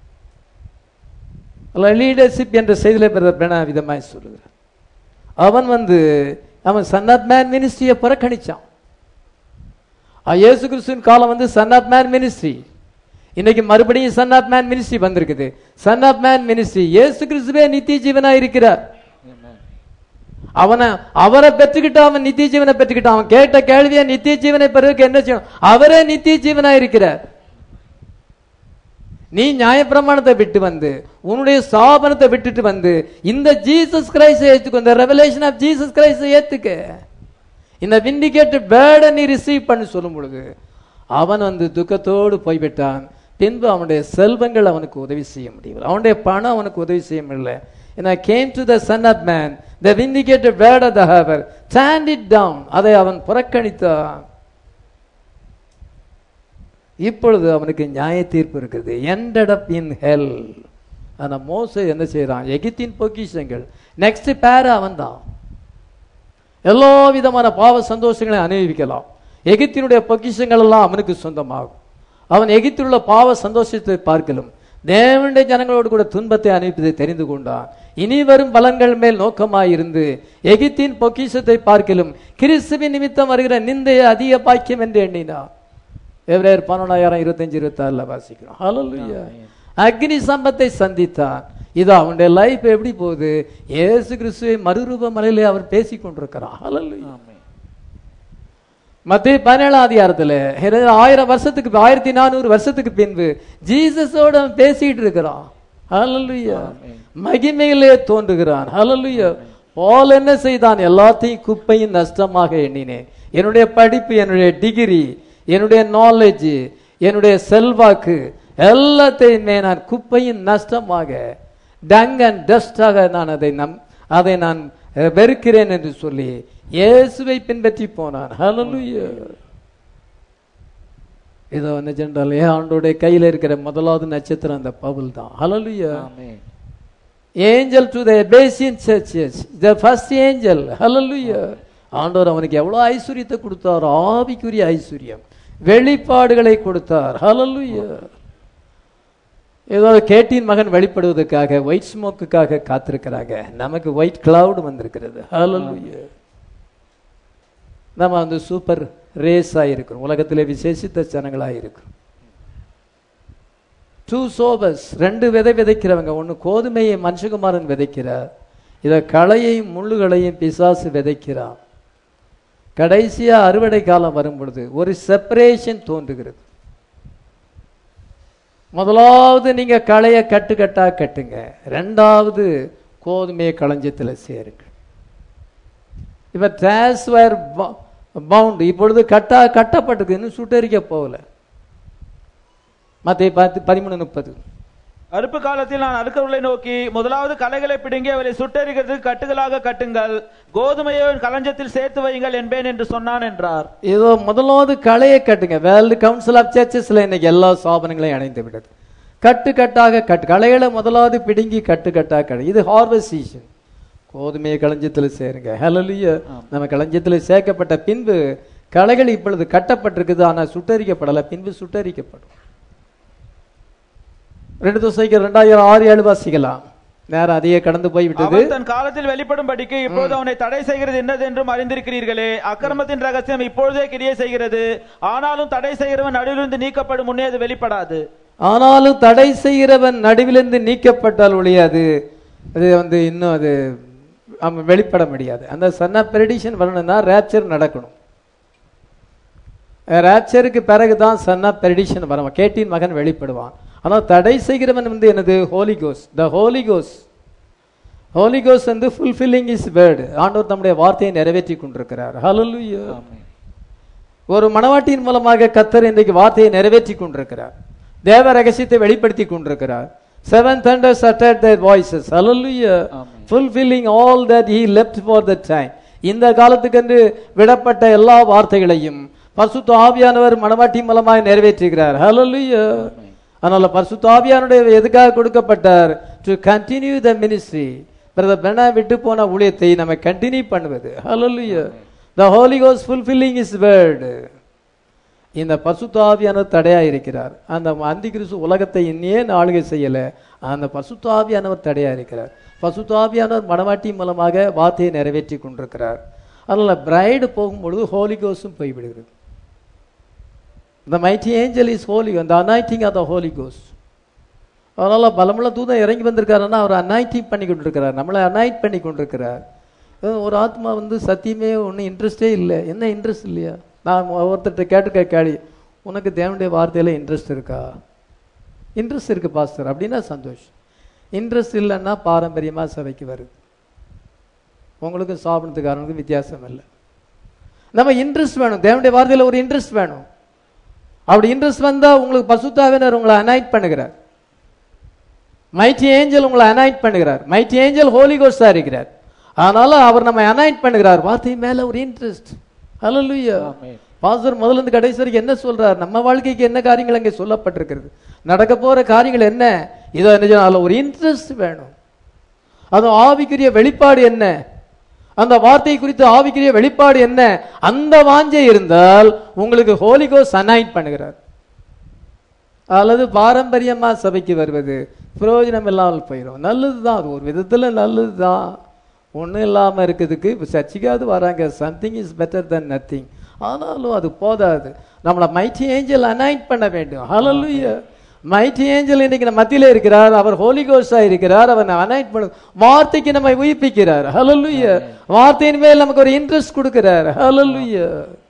லீடர்ஷிப் என்ற செய்தியில பிறந்த விதமாய் சொல்லுகிறார் அவன் வந்து அவன் சன் ஆஃப் மேன் மினிஸ்ட்ரியை புறக்கணிச்சான் அஹ் இயேசு கிறிஸ்துவின் காலம் வந்து சன் ஆஃப் மேன் மினிஸ்ட்ரி இன்னைக்கு மறுபடியும் சன் ஆஃப் மேன் மினிஸ்ட்ரி வந்திருக்குது சன் ஆஃப் மேன் மினிஸ்ட்ரி இயேசு கிறிஸ்துவே நித்திய ஜீவனா இருக்கிறார் ஆமென் அவனை அவரை பெற்றுக்கிட்டு அவன் நித்திய ஜீவனை பெற்றுக்கிட்டான் அவன் கேட்ட கேள்வியை நித்திய ஜீவனை பெறுவதற்கு என்ன செய்யணும் அவரே நித்திய ஜீவனா இருக்கிறார் நீ நியாயப்பிரமாணத்தை விட்டு வந்து உன்னுடைய ஸ்தாபனத்தை விட்டுட்டு வந்து இந்த ஜீசஸ் கிரைஸ்ட ஏத்துக்கோ இந்த ரெவலேஷன் ஆஃப் ஜீசஸ் கிரைஸ்ட ஏத்துக்க இந்த விண்டிகேட்டட் பேர்டை நீ ரிசீவ் பண்ணி சொல்லும் பொழுது அவன் வந்து துக்கத்தோடு போய்விட்டான் பின்பு அவனுடைய செல்வங்கள் அவனுக்கு உதவி செய்ய முடியவில்லை அவனுடைய பணம் அவனுக்கு உதவி செய்ய முடியல And I came to the son of man, the vindicated word of the haver, stand it down. அதை அவன் புறக்கணித்தான் இப்பொழுது அவனுக்கு நியாய தீர்ப்பு இருக்குது ended up in hell ஆனா மோசே என்ன செய்றான் எகிப்தின் பொக்கிஷங்கள் நெக்ஸ்ட் பேர அவன் தான் எல்லா விதமான பாவ சந்தோஷங்களை அனுபவிக்கலாம் எகிப்தினுடைய பொக்கிஷங்கள் எல்லாம் அவனுக்கு சொந்தமாகும் அவன் எகிப்தில் உள்ள பாவ சந்தோஷத்தை பார்க்கலும் தேவனுடைய ஜனங்களோடு கூட துன்பத்தை அனுப்பியதை தெரிந்து கொண்டான் இனி வரும் பலன்கள் மேல் நோக்கமாயிருந்து எகிப்தின் பொக்கிஷத்தை பார்க்கலும் கிறிஸ்துவின் நிமித்தம் வருகிற நிந்தைய அதிக பாக்கியம் என்று எண்ணினான் எவ்ரேயர் பன்னெண்டாயிரம் இருபத்தஞ்சு இருபத்தாறுல வாசிக்கிறோம் ஹalleluya அக்னி சம்பத்தை சந்தித்தான் இது அவனுடைய லைஃப் எப்படி போகுது இயேசு கிறிஸ்துவை மறுரூப மலையிலே அவர் பேசிக் கொண்டிருக்கிறார் ஹalleluya ஆமென் மத்திய பதினேழாம் அதிகாரத்துல இரு- ஆயிரம் வருஷத்துக்கு ஆயிரத்தி நானூறு வருஷத்துக்கு பின்பு ஜீசஸோட அவன் பேசிட்டு இருக்கிறான் ஹalleluya ஆமென். மகிமையிலே தோன்றுகிறான் ஹalleluya பால் என்ன செய்தான் எல்லாத்தையும் குப்பையும் நஷ்டமாக எண்ணினேன் என்னுடைய படிப்பு என்னுடைய டிகிரி என்னுடைய நாலேஜ் என்னுடைய செல்வாக்கு எல்லாத்தையுமே நான் குப்பையும் நஷ்டமாக டங் அண்ட் டஸ்டாக நான் அதை நம் அதை நான் அஹ், வெறுக்கிறேன் என்று சொல்லி இயேசுவை பின்பற்றி போனான் ஹalleluya இதோ என்ன சென்றால் ஆண்டோடைய கையில இருக்கிற முதலாவது நட்சத்திரம் அந்த பவுல் தான் ஹalleluya ஆமென் angel to the Ephesian churches the first angel ஹalleluya ஆண்டவர் அவனுக்கு எவ்வளவு ஐஸ்வர்யத்தை கொடுத்தார் ஆவிக்குரிய ஐஸ்வர்யம் வெளிப்பாடுகளை கொடுத்தார் ஹalleluya ஏதோ கேட்டின் மகன் வெளிப்படுவதற்காக ஒயிட் ஸ்மோக்குக்காக காத்திருக்கிறாங்க நமக்கு ஒயிட் கிளவுட் வந்திருக்கிறது ஹalleluya நம்ம வந்து சூப்பர் ரேஸாக இருக்கிறோம் உலகத்திலே விசேஷித்த ஜனங்களாக இருக்கிறோம் டூ சோபஸ் ரெண்டு விதை விதைக்கிறவங்க ஒன்று கோதுமையை மனுஷகுமாரன் விதைக்கிறார் இதை களையையும் முள்ளுகளையும் பிசாசு விதைக்கிறான் கடைசியா அறுவடை காலம் வரும் பொழுது ஒரு செப்பரேஷன் தோன்றுகிறது முதலாவது நீங்க களைய கட்டுக்கட்டா கட்டுங்க ரெண்டாவது கோதுமையை களஞ்சத்தில் சேருங்க இப்ப டிரான்ஸ்ஃபர் பவுண்ட் இப்பொழுது கட்டா கட்டப்பட்டிருக்கு இன்னும் சுட்டரிக்க போகல மத்திய பார்த்து பதிமூணு முப்பது அறுப்பு காலத்தில் நான் அறுக்கிறவர்களை நோக்கி முதலாவது களைகளை பிடுங்கி அவரை சுட்டெரிக்கிறதுக்கு கட்டுகளாக கட்டுங்கள் கோதுமையை களஞ்சத்தில் சேர்த்து வையுங்கள் என்பேன் என்று சொன்னான் என்றார் ஏதோ முதலாவது களையை கட்டுங்க வேர்ல்டு கவுன்சில் ஆஃப் சர்ச்சஸ்ல இன்னைக்கு எல்லா ஸ்தாபனங்களையும் அடைந்து விட்டது கட்டு கட்டாக கட்டு களைகளை முதலாவது பிடுங்கி கட்டு கட்டாக கட்டு இது ஹார்வெஸ்ட் சீசன் கோதுமையை களஞ்சத்தில் சேருங்க ஹalleluya நம்ம களஞ்சத்தில் சேர்க்கப்பட்ட பின்பு களைகள் இப்பொழுது கட்டப்பட்டிருக்குது ஆனால் சுட்டரிக்கப்படலை பின்பு சுட்டரிக்கப்படும் ரெண்டு தோசைக்கு ரெண்டாயிரம் ஆறு ஏழு வாசிக்கலாம் நேரம் அதையே கடந்து போய் விட்டது அவன் தன் காலத்தில் வெளிப்படும்படிக்கு இப்பொழுது அவனை தடை செய்கிறது என்னது என்றும் அறிந்திருக்கிறீர்களே அக்கிரமத்தின் ரகசியம் இப்பொழுதே கிரியை செய்கிறது ஆனாலும் தடை செய்கிறவன் நடுவிலிருந்து நீக்கப்படும் முன்னே அது வெளிப்படாது ஆனாலும் தடை செய்கிறவன் நடுவிலிருந்து நீக்கப்பட்டால் ஒழியாது அது வந்து இன்னும் அது அவன் வெளிப்பட முடியாது அந்த சன்ன பெரடிஷன் வரணும்னா ரேப்சர் நடக்கணும் ரேப்சருக்கு பிறகு தான் சன்னா பெரடிஷன் வரும் கேட்டின் மகன் வெளிப்படுவான் ஆனால் தடை செய்கிறவன் வந்து என்னது ஹோலிகோஸ் த ஹோலிகோஸ் ஹோலிகோஸ் வந்து ஃபுல்ஃபில்லிங் இஸ் வேர்டு ஆண்டவர் தம்முடைய வார்த்தையை நிறைவேற்றி கொண்டிருக்கிறார் ஹalleluya ஒரு மணவாட்டியின் மூலமாக கத்தர் இன்றைக்கு வார்த்தையை நிறைவேற்றி கொண்டிருக்கிறார் தேவ ரகசியத்தை வெளிப்படுத்தி கொண்டிருக்கிறார் seven thunders uttered their voices hallelujah fulfilling all that he left for the time இந்த காலத்துக்கென்று விடப்பட்ட எல்லா வார்த்தைகளையும் பரிசுத்த ஆவியானவர் மணவாட்டி மூலமாக நிறைவேற்றுகிறார் hallelujah அதனால பரிசுத்த ஆவியானுடைய எதுக்காக கொடுக்கப்பட்டார் to continue the ministry brother பெனா விட்டு போன ஊழியத்தை நம்ம கண்டினியூ பண்ணுவது hallelujah the holy ghost fulfilling his word இந்த பசுத்தாவியானவர் தடையா இருக்கிறார் அந்த அந்தி கிறிஸ்து உலகத்தை இன்னேன் ஆளுகை செய்யல அந்த பசுத்தாவியானவர் தடையா இருக்கிறார் பசுத்தாவியானவர் மணவாட்டி மூலமாக வார்த்தையை நிறைவேற்றி கொண்டிருக்கிறார் அதனால பிரைடு போகும்பொழுது ஹோலி கோஸும் போய்விடுகிறது The mighty angel is holy, and the anointing of the Holy Ghost. அதனால பலமுள்ள தூதன் இறங்கி வந்திருக்காருன்னா அவர் அனாயிட்டிங் பண்ணி கொண்டிருக்கிறார் நம்மளை அனாயிட் பண்ணி கொண்டிருக்கிறார் அஹ் ஒரு ஆத்மா வந்து சத்தியமே ஒன்றும் இன்ட்ரெஸ்டே இல்லை என்ன இன்ட்ரெஸ்ட் இல்லையா நான் ஒருத்தர்கிட்ட கேட்டுக்க கேள்வி உனக்கு தேவனுடைய வார்த்தையில இன்ட்ரெஸ்ட் இருக்கா இன்ட்ரெஸ்ட் இருக்கு பாஸ்டர் அப்படின்னா சந்தோஷம் இன்ட்ரெஸ்ட் இல்லைன்னா பாரம்பரியமாக சபைக்கு வருது உங்களுக்கு சாப்பிட்றதுக்காரனுக்கு வித்தியாசம் இல்லை நம்ம இன்ட்ரெஸ்ட் வேணும் தேவனுடைய வார்த்தையில ஒரு இன்ட்ரெஸ்ட் வேணும் அப்படி இன்ட்ரெஸ்ட் வந்தா உங்களுக்கு பசுத்தாவினர் உங்களை அனாய்ட் பண்ணுகிறார் மைட்டி ஏஞ்சல் உங்களை அனாய்ட் பண்ணுகிறார் மைட்டி ஏஞ்சல் ஹோலி கோஸ்டா இருக்கிறார் அதனால அவர் நம்ம அனாய்ட் பண்ணுகிறார் வார்த்தை மேல ஒரு இன்ட்ரெஸ்ட் ஹalleluya பாஸ்டர் முதல்ல இருந்து கடைசி வரைக்கும் என்ன சொல்றார் நம்ம வாழ்க்கைக்கு என்ன காரியங்கள் அங்கே சொல்லப்பட்டிருக்கிறது நடக்க போற காரியங்கள் என்ன இதோ என்ன செய்யணும்? அதுல ஒரு இன்ட்ரெஸ்ட் வேணும் அது ஆவிக்குரிய வெளிப்பாடு என்ன அந்த வார்த்தை குறித்து ஆவிக்குரிய வெளிப்பாடு என்ன அந்த வாஞ்சை இருந்தால் உங்களுக்கு ஹோலிகோஸ் அனாயிட் பண்ணுகிறார் அல்லது பாரம்பரியமா சபைக்கு வருவது பிரயோஜனம் இல்லாமல் போயிடும் நல்லதுதான் அது ஒரு விதத்துல நல்லதுதான் ஒண்ணும் இல்லாம இருக்கிறதுக்கு இப்போ சர்ச்சைக்காவது வராங்க something is better than nothing ஆனாலும் அது போதாது நம்மளை மைட்டி ஏஞ்சல் அனாயிட் பண்ண வேண்டும் ஹalleluya மைட்டி ஏஞ்சல் இன்னைக்கு நம்ம மத்தியில இருக்கிறார் அவர் ஹோலி கோஸ்டா இருக்கிறார் அவர் அனாயிட் பண்ண வார்த்தைக்கு நம்மை உயிர்ப்பிக்கிறார் ஹalleluya வார்த்தையின் மேல் நமக்கு ஒரு இன்ட்ரெஸ்ட் கொடுக்கிறார் ஹalleluya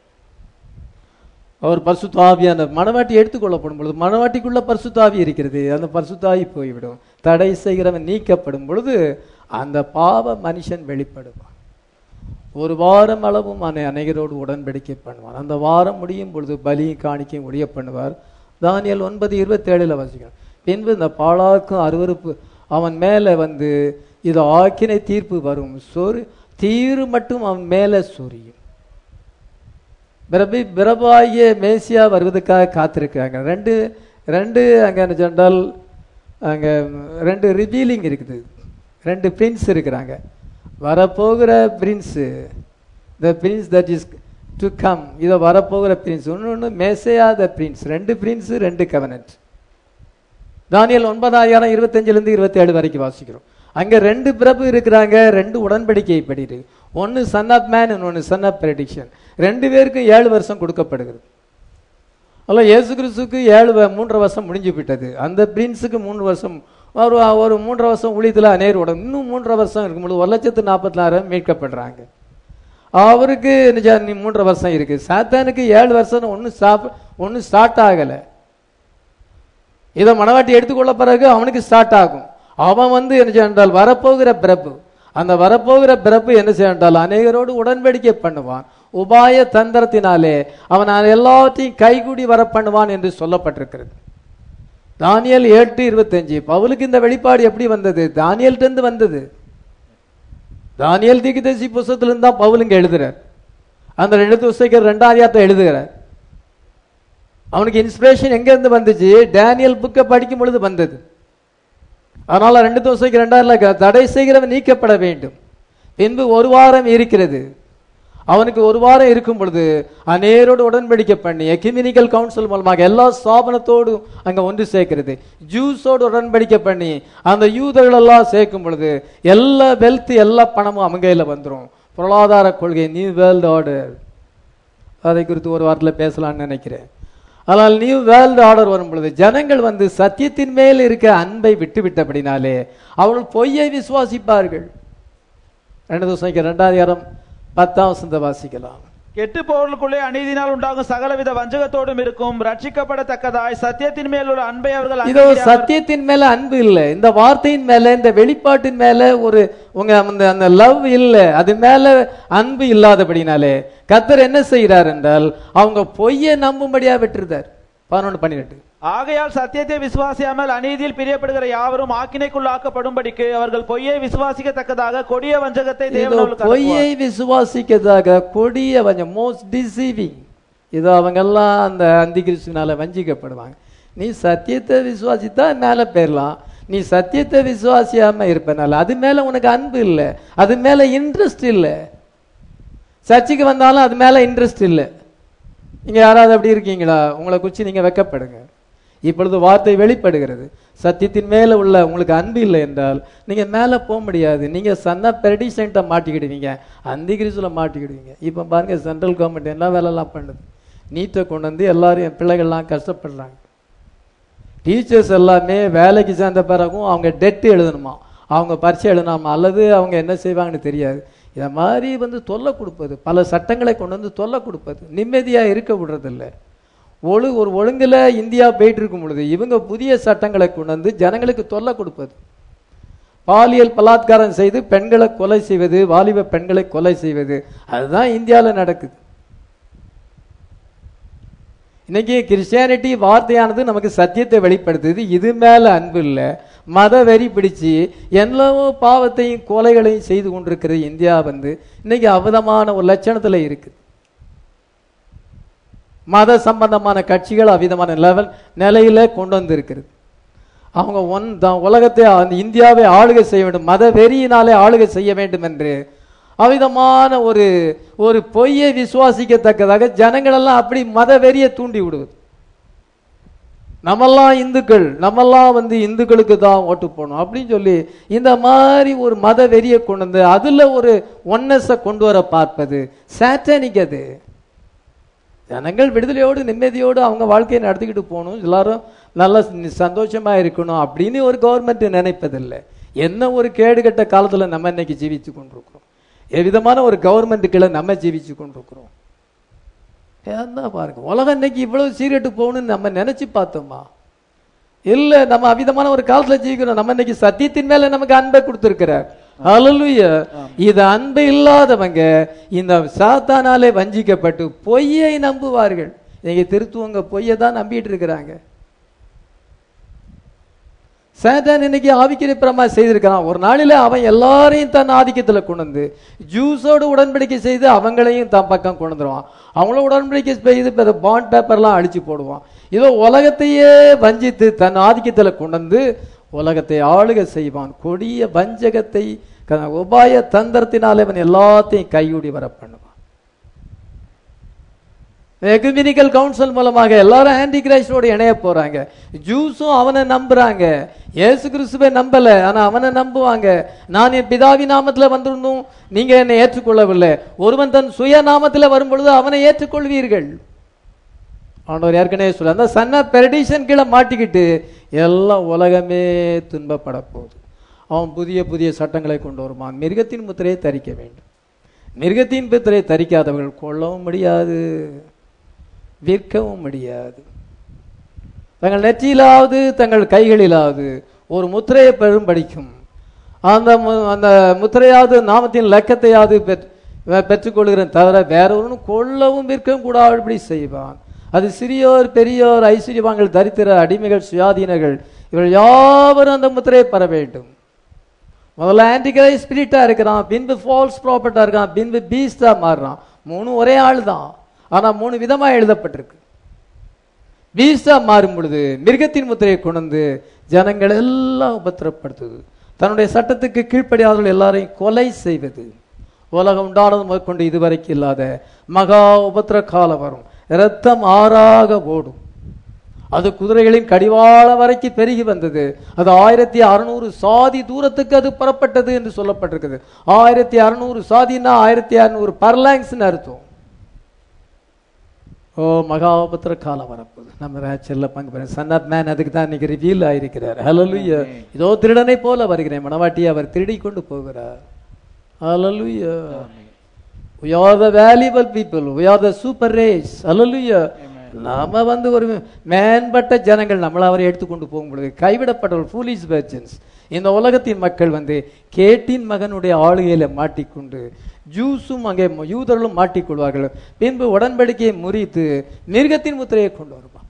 அவர் பரிசுத்தாவியான மணவாட்டி எடுத்துக்கொள்ளப்படும் பொழுது மணவாட்டிக்குள்ள பரிசுத்தாவி இருக்கிறது அந்த பரிசுத்தாவி போய்விடும் தடை செய்கிறவன் நீக்கப்படும் பொழுது அந்த பாவ மனுஷன் வெளிப்படுவான் ஒரு வாரம் அளவும் அனை அநேகரோடு உடன்படிக்கை பண்ணுவான் அந்த வாரம் முடியும் பொழுது பலியும் காணிக்கையும் ஒழிய பண்ணுவார் தானியல் ஒன்பது இருபத்தி ஏழுல வசிக்கணும் பின்பு இந்த பாழாக்கும் அருவருப்பு அவன் மேலே வந்து இது ஆக்கினை தீர்ப்பு வரும் சொரு தீரு மட்டும் அவன் மேலே சொரியும் பிரபி பிரபாகிய மேசியா வருவதற்காக காத்திருக்காங்க ரெண்டு ரெண்டு அங்கே என்ன சொன்னால் அங்கே ரெண்டு ரிவீலிங் இருக்குது ரெண்டு பிரின்ஸ் இருக்கிறாங்க வரப்போகிற prince the prince that is to come இதை வரப்போகிற பிரின்ஸ் இன்னொன்று மேசையா த பிரின்ஸ் ரெண்டு பிரின்ஸு ரெண்டு கவனன்ட் தானியல் ஒன்பதாயிரம் இருபத்தஞ்சுல இருந்து இருபத்தி ஏழு வரைக்கும் வாசிக்கிறோம் அங்க ரெண்டு பிரபு இருக்கிறாங்க ரெண்டு உடன்படிக்கை படி இருக்கு ஒன்னு சன் ஆஃப் மேன் ஒன்னு சன் ஆஃப் ப்ரெடிக்ஷன் ரெண்டு பேருக்கும் ஏழு வருஷம் கொடுக்கப்படுகிறது அல்ல இயேசு கிறிஸ்துக்கு ஏழு வ- மூன்றரை வருஷம் முடிஞ்சு விட்டது அந்த பிரின்ஸுக்கு மூணு வருஷம் ஒரு ஒரு மூன்றரை வருஷம் ஊழியத்தில் அநேர் உடம்பு இன்னும் மூன்றரை வருஷம் இருக்கும்போது ஒரு லட்சத்து நாற்பத்தி மீட்கப்படுறாங்க அவருக்கு நிஜ- நீ மூன்றரை வருஷம் இருக்கு சாத்தானுக்கு ஏழு வருஷம் ஒன்றும் ஸ்டாப் ஒன்றும் ஸ்டார்ட் ஆகலை இதை மனவாட்டி எடுத்துக்கொள்ள பிறகு அவனுக்கு ஸ்டார்ட் ஆகும் அவன் வந்து என்ன செய்ய என்றால் வரப்போகிற பிறப்பு அந்த வரப்போகிற பிறப்பு என்ன செய்ய என்றால் அநேகரோடு உடன்படிக்கை பண்ணுவான் உபாய தந்திரத்தினாலே அவன் எல்லாத்தையும் கைகூடி வர பண்ணுவான் என்று சொல்லப்பட்டிருக்கிறது தானியல் எட்டு இருபத்தஞ்சு பவுலுக்கு இந்த வெளிப்பாடு எப்படி வந்தது தானியல்ட்ட இருந்து வந்தது தானியல் தீர்க்கதரிசி புஸ்தகத்திலிருந்து தான் பவுல் இங்க எழுதுறார் அந்த ரெண்டு புஸ்தகம் ரெண்டாம் அதிகாரத்தை எழுதுகிறார் அவனுக்கு இன்ஸ்பிரேஷன் எங்க இருந்து வந்துச்சு டேனியல் புக்கை படிக்கும் பொழுது வந்தது அதனால ரெண்டு தோசைக்கு ரெண்டாயிரம் தடை செய்கிறவன் நீக்கப்பட வேண்டும் பின்பு ஒரு வாரம் இருக்கிறது அவனுக்கு ஒரு வாரம் இருக்கும் பொழுது அநேரோடு உடன்படிக்கை பண்ணி எக்யூமினிக்கல் கவுன்சில் மூலமாக எல்லா ஸ்தாபனத்தோடும் அங்க ஒன்று சேர்க்கிறது ஜூஸோடு உடன்படிக்கை பண்ணி அந்த யூதர்கள் எல்லாம் சேர்க்கும் பொழுது எல்லா வெல்த் எல்லா பணமும் அவங்க கையில வந்துரும் பொருளாதார கொள்கை நியூ வேர்ல்டு ஆர்டர் அதை குறித்து ஒரு வாரத்தில் பேசலாம்னு நினைக்கிறேன் ஆனால் நியூ வேர்ல்டு ஆர்டர் வரும் பொழுது ஜனங்கள் வந்து சத்தியத்தின் மேல் இருக்க அன்பை விட்டு விட்டபடினாலே அவர்கள் பொய்யை விசுவாசிப்பார்கள் ரெண்டு தோசைக்கு ரெண்டாவது யாரம் பத்தாம் வசந்த வாசிக்கலாம் கெட்டு போவர்களுக்குள்ளே அநீதினால் உண்டாகும் சகலவித வஞ்சகத்தோடும் இருக்கும் ரட்சிக்கப்படத்தக்கதாய் சத்தியத்தின் மேல் ஒரு அன்பை அவர்கள் இதோ அங்கீகரியாமல் சத்தியத்தின் மேல அன்பு இல்ல இந்த வார்த்தையின் மேல இந்த வெளிப்பாட்டின் மேல ஒரு உங்க அந்த அந்த லவ் இல்ல அது மேல அன்பு இல்லாதபடினாலே கத்தர் என்ன செய்கிறார் என்றால் அவங்க பொய்யை நம்பும்படியா விட்டுருந்தார் பதினொன்று பன்னிரெண்டு ஆகையால் சத்தியத்தை விசுவாசியாமல் அநீதியில் பிரியப்படுகிற யாவரும் ஆக்கினைக்குள்ளாக்கப்படும்படிக்கு அவர்கள் பொய்யை விசுவாசிக்கத்தக்கதாக கொடிய வஞ்சகத்தை இதோ தேவன் அவர்களுக்கு பொய்யை விசுவாசிக்கதாக கொடிய வஞ்சம் மோஸ்ட் டிசீவிங் இதோ அவங்க எல்லாம் அந்த அந்தி கிறிஸ்துனால வஞ்சிக்கப்படுவாங்க நீ சத்தியத்தை விசுவாசித்தா மேல போயிடலாம் நீ சத்தியத்தை விசுவாசியாம இருப்பனால அது மேல உனக்கு அன்பு இல்லை அது மேல இன்ட்ரெஸ்ட் இல்லை சர்ச்சுக்கு வந்தாலும் அது மேல இன்ட்ரெஸ்ட் இல்லை நீங்க யாராவது அப்படி இருக்கீங்களா உங்களை குறித்து நீங்க வெக்கப்படுங்க இப்பொழுது வார்த்தை வெளிப்படுகிறது சத்தியத்தின் மேல உள்ள உங்களுக்கு அன்பு இல்லை என்றால் நீங்க மேல போக முடியாது நீங்க சன்ன பெரடிசன்ட்டை மாட்டிக்கிடுவீங்க அந்தி கிரிசுல மாட்டிக்கிடுவீங்க இப்ப பாருங்க சென்ட்ரல் கவர்மெண்ட் என்ன வேலைலாம் பண்ணுது நீட்டை கொண்டு வந்து எல்லாரும் என் பிள்ளைகள்லாம் கஷ்டப்படுறாங்க டீச்சர்ஸ் எல்லாமே வேலைக்கு சேர்ந்த பிறகும் அவங்க டெட்டு எழுதணுமா அவங்க பரீட்சை எழுதணுமா அல்லது அவங்க என்ன செய்வாங்கன்னு தெரியாது இதை மாதிரி வந்து தொல்லை கொடுப்பது பல சட்டங்களை கொண்டு வந்து தொல்லை கொடுப்பது நிம்மதியாக இருக்க விடுறதில்ல ஒழு ஒரு ஒழுங்குல இந்தியா போயிட்டு இருக்கும் பொழுது இவங்க புதிய சட்டங்களை கொண்டு வந்து ஜனங்களுக்கு தொல்லை கொடுப்பது பாலியல் பலாத்காரம் செய்து பெண்களை கொலை செய்வது வாலிப பெண்களை கொலை செய்வது அதுதான் இந்தியாவில் நடக்குது இன்னைக்கு கிறிஸ்டியானிட்டி வார்த்தையானது நமக்கு சத்தியத்தை வெளிப்படுத்துது இது மேல அன்பு இல்லை மத வெறி பிடிச்சு எவ்வளவோ பாவத்தையும் கொலைகளையும் செய்து கொண்டிருக்கிற இந்தியா வந்து இன்னைக்கு அவிதமான ஒரு லட்சணத்துல இருக்கு மத சம்பந்தமான கட்சிகள் அவ்விதமான லெவல் நிலையில கொண்டு வந்து இருக்கிறது அவங்க ஒன் தான் உலகத்தை அந்த இந்தியாவை ஆளுகை செய்ய வேண்டும் மத வெறியினாலே ஆளுகை செய்ய வேண்டும் என்று அவ்விதமான ஒரு ஒரு பொய்யை விசுவாசிக்கத்தக்கதாக ஜனங்களெல்லாம் அப்படி மத வெறியை தூண்டி விடுவது நம்மெல்லாம் இந்துக்கள் நம்மெல்லாம் வந்து இந்துக்களுக்கு தான் ஓட்டு போடணும் அப்படின்னு சொல்லி இந்த மாதிரி ஒரு மத வெறியை கொண்டு வந்து அதுல ஒரு ஒன்னஸை கொண்டு வர பார்ப்பது சாட்டனிக் அது ஜனங்கள் விடுதலையோடு நிம்மதியோடு அவங்க வாழ்க்கையை நடத்திக்கிட்டு போகணும் எல்லாரும் நல்லா சந்தோஷமா இருக்கணும் அப்படின்னு ஒரு கவர்மெண்ட் நினைப்பதில்லை என்ன ஒரு கேடுகட்ட காலத்துல நம்ம இன்னைக்கு ஜீவித்து கொண்டிருக்கிறோம் எவ்விதமான ஒரு கவர்மெண்ட்டுக்குள்ள நம்ம ஜீவிச்சு கொண்டிருக்கிறோம் என்ன பாருங்க உலகம் இன்னைக்கு இவ்வளவு சீரட்டு போகணும்னு நம்ம நினைச்சு பார்த்தோமா இல்ல நம்ம அவிதமான ஒரு காலத்துல ஜீவிக்கிறோம் நம்ம இன்னைக்கு சத்தியத்தின் மேல நமக்கு அன்பை கொடுத்திருக்கிறார் ஹalleluya இது அன்பு இல்லாதவங்க இந்த சாத்தானாலே வஞ்சிக்கப்பட்டு பொய்யை நம்புவார்கள் இன்னைக்கு திருத்துவங்க பொய்யை தான் நம்பிட்டு இருக்கிறாங்க சேதான் இன்னைக்கு ஆவிக்கிரப்பிரமா செய்திருக்கிறான் ஒரு நாளில அவன் எல்லாரையும் தன் ஆதிக்கத்துல கொண்டு வந்து ஜூஸோடு உடன்படிக்கை செய்து அவங்களையும் தன் பக்கம் கொண்டு வந்துருவான் அவங்கள உடன்படிக்கை செய்து இப்போ பாண்ட் பேப்பர்லாம் அழிச்சு போடுவான் இதோ உலகத்தையே வஞ்சித்து தன் ஆதிக்கத்துல கொண்டு வந்து உலகத்தை ஆளுக செய்வான் கொடிய வஞ்சகத்தை க- உபாய தந்திரத்தினாலே அவன் எல்லாத்தையும் கையூடி வர பண்ணுவான் எகுமினிக்கல் கவுன்சில் மூலமாக எல்லாரும் ஆன்டி கிரைஸ்டோட இணைய போறாங்க ஜூஸும் அவனை நம்புறாங்க இயேசு கிறிஸ்துவை நம்பல ஆனா அவனை நம்புவாங்க நான் என் பிதாவி நாமத்துல வந்திருந்தும் நீங்க என்னை ஏற்றுக்கொள்ளவில்லை ஒருவன் தன் சுய நாமத்துல வரும் பொழுது அவனை ஏற்றுக்கொள்வீர்கள் ஆண்டவர் ஏற்கனவே சொல்ல அந்த சன்ன பெரடிஷன் கீழே மாட்டிக்கிட்டு எல்லாம் உலகமே துன்பப்பட போகுது அவன் புதிய புதிய சட்டங்களை கொண்டு வருவான் மிருகத்தின் முத்திரையை தரிக்க வேண்டும் மிருகத்தின் முத்திரையை தரிக்காதவர்கள் கொல்லவும் முடியாது விற்கவும் முடியாது தங்கள் நெற்றியிலாவது தங்கள் கைகளிலாவது ஒரு முத்திரையை பெறும் படிக்கும் அந்த மு- அந்த முத்திரையாவது நாமத்தின் லக்கத்தையாவது பெற்- பெற்றுக்கொள்கிறேன் தவிர வேற ஒன்றும் கொல்லவும் விற்கவும் கூடாதபடி செய்வான் அது சிறியோர் பெரியோர் ஐஸ்வர்யவான்கள் தரித்திர அடிமைகள் சுயாதீனர்கள் இவர்கள் யாவரும் அந்த முத்திரையை பெற வேண்டும் முதல்ல ஆன்டிகிரை ஸ்பிரிட்டா இருக்கிறான் பின்பு ஃபால்ஸ் ப்ராப்பர்ட்டா இருக்கான் பின்பு பீஸ்டா மாறுறான் மூணு ஒரே ஆள் தான் ஆனா மூணு விதமா எழுதப்பட்டிருக்கு பீஸ்டா மாறும் பொழுது மிருகத்தின் முத்திரையை கொண்டு வந்து ஜனங்கள் எல்லாம் உபத்திரப்படுத்துது தன்னுடைய சட்டத்துக்கு கீழ்ப்படியாதவர்கள் எல்லாரையும் கொலை செய்வது உலகம் உண்டானது முதற்கொண்டு இதுவரைக்கும் இல்லாத மகா உபத்திர காலம் வரும் இரத்தம் ஆறாக ஓடும் அது குதிரைகளின் கடிவாள வரைக்கும் பெருகி வந்தது அது ஆயிரத்தி அறுநூறு சாதி தூரத்துக்கு அது புறப்பட்டது என்று சொல்லப்பட்டிருக்குது ஆயிரத்தி அறுநூறு சாதினா ஆயிரத்தி அறுநூறு பர்லாங்ஸ்னு அர்த்தம் ஓ மகாபத்திர காலம் வரப்போகுது நம்ம ராச்சல்ல பங்கு பெற சன் ஆஃப் மேன் அதுக்கு தான் இன்னைக்கு ரிவீல் ஆயிருக்கிறார் ஹalleluya இதோ திருடனை போல வருகிறேன் மணவாட்டியை அவர் திருடி கொண்டு போகிறார் ஹalleluya we are the valuable people we are the super race hallelujah நாம வந்து ஒரு மேம்பட்ட ஜனங்கள் நம்மள அவரை எடுத்துக்கொண்டு போகும் பொழுது கைவிடப்பட்டவர்கள் ஃபூலிஸ் வெர்ஜன்ஸ் இந்த உலகத்தின் மக்கள் வந்து கேட்டின் மகனுடைய ஆளுகையில மாட்டிக்கொண்டு ஜூஸும் அங்கே யூதர்களும் மாட்டிக்கொள்வார்கள் பின்பு உடன்படிக்கையை முறித்து மிருகத்தின் முத்திரையை கொண்டு வருவான்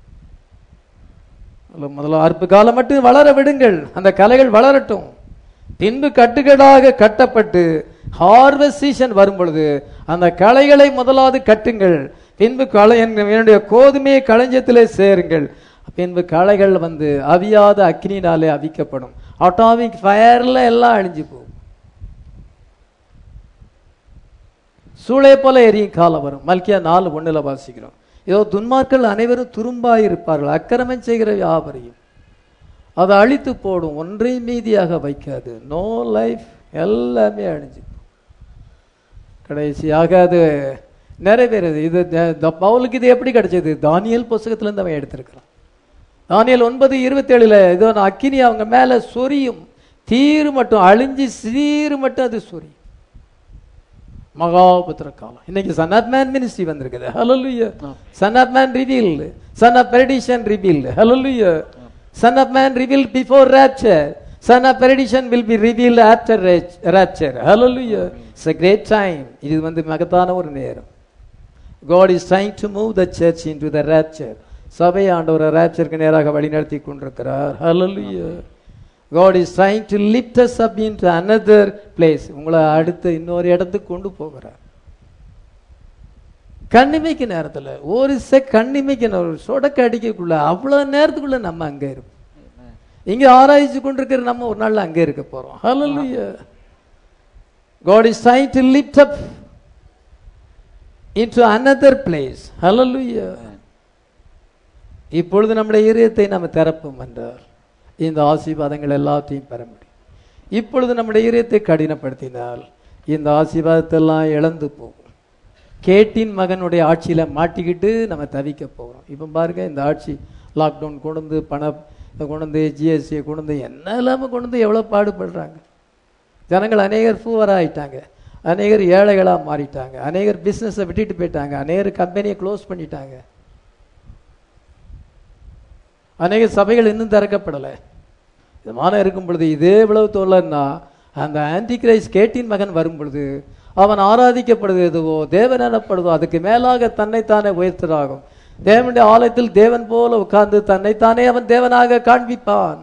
அல்ல, முதல்ல அற்பு காலம் மட்டும் வளர விடுங்கள் அந்த கலைகள் வளரட்டும் பின்பு கட்டுகளாக கட்டப்பட்டு ஹார்வெஸ்ட் சீசன் வரும் பொழுது அந்த களைகளை முதலாவது கட்டுங்கள் பின்பு களை என் என்னுடைய கோதுமையை களஞ்சியத்திலே சேருங்கள் பின்பு களைகள் வந்து அவியாத அக்னினாலே அவிக்கப்படும் ஆட்டோமிக் ஃபயர்ல எல்லாம் அழிஞ்சு போகும் சூளை போல எரியும் காலம் வரும் மல்கியா நாலு ஒண்ணுல வாசிக்கிறோம் இதோ துன்மார்கள் அனைவரும் துரும்பாய் இருப்பார்கள் அக்கிரமம் செய்கிற யாவரையும் அதை அழித்து போடும் ஒன்றையும் மீதியாக வைக்காது நோ லைஃப் எல்லாமே அழிஞ்சு போகும். கடைசியாக அது நிறைவேறுது இது த- த- பவுலுக்கு இது எப்படி கிடைச்சது தானியல் புஸ்தகத்துல இருந்து அவன் எடுத்திருக்கிறான் தானியல் ஒன்பது இருபத்தேழுல இதோ நான் அக்கினி அவங்க மேல சொரியும் தீரு மட்டும் அழிஞ்சு சீரு மட்டும் அது சொரியும் மகாபுத்திர காலம் இன்னைக்கு சன் ஆஃப் மேன் மினிஸ்ட்ரி வந்திருக்குது ஹalleluya son of man revealed son of perdition revealed ஹalleluya son of man revealed before rapture son of perdition will be revealed after rapture ஹalleluya இட்ஸ் a great time இது வந்து மகத்தான ஒரு நேரம் God is trying to move the church into the rapture சபை ஆண்டவரை ராப்சருக்கு நேராக வழிநடத்தி கொண்டிருக்கிறார் ஹalleluya God is trying to lift us up into another place உங்களை அடுத்த இன்னொரு இடத்துக்கு கொண்டு போகிறார் கண்ணிமைக்கு நேரத்துல ஒரு செக் கண்ணிமைக்கு நேரம், ஒரு சொடக்கு அடிக்கக்குள்ள அவ்வளவு நேரத்துக்குள்ள நம்ம அங்க இருப்போம் இங்க ஆராய்ச்சி கொண்டிருக்கிற நம்ம ஒரு நாள்ல அங்க இருக்க போறோம் ஹalleluya God is trying to lift up into another place hallelujah இப்பொழுது நம்முடைய இதயத்தை நம்ம திறப்போம் என்றால் இந்த ஆசீர்வாதங்கள் எல்லாத்தையும் பெற முடியும் இப்பொழுது நம்முடைய இதயத்தை கடினப்படுத்தினால் இந்த ஆசீர்வாதத்தெல்லாம் இழந்து போகும் கேட்டின் மகனுடைய ஆட்சியில மாட்டிக்கிட்டு நம்ம தவிக்க போகிறோம் இப்போ பாருங்க இந்த ஆட்சி லாக்டவுன் கொண்டு வந்து பண இதை கொண்டு வந்து ஜிஎஸ்டியை கொண்டு வந்து என்ன இல்லாமல் கொண்டு வந்து எவ்வளோ பாடுபடுறாங்க ஜனங்கள் அநேகர் ஃபூவராக ஆயிட்டாங்க அநேகர் ஏழைகளாக மாறிட்டாங்க அநேகர் பிஸ்னஸை விட்டுட்டு போயிட்டாங்க அநேகர் கம்பெனியை க்ளோஸ் பண்ணிட்டாங்க அநேக சபைகள் இன்னும் திறக்கப்படலை இதமான இருக்கும் பொழுது இதே இவ்வளவு தோழன்னா அந்த ஆன்டி கிரைஸ்ட் கேட்டின் மகன் வரும் பொழுது அவன் ஆராதிக்கப்படுவது எதுவோ தேவன் எனப்படுதோ அதுக்கு மேலாக தன்னைத்தானே உயர்த்தலாகும் தேவனுடைய ஆலயத்தில் தேவன் போல உட்கார்ந்து தன்னைத்தானே அவன் தேவனாக காண்பிப்பான்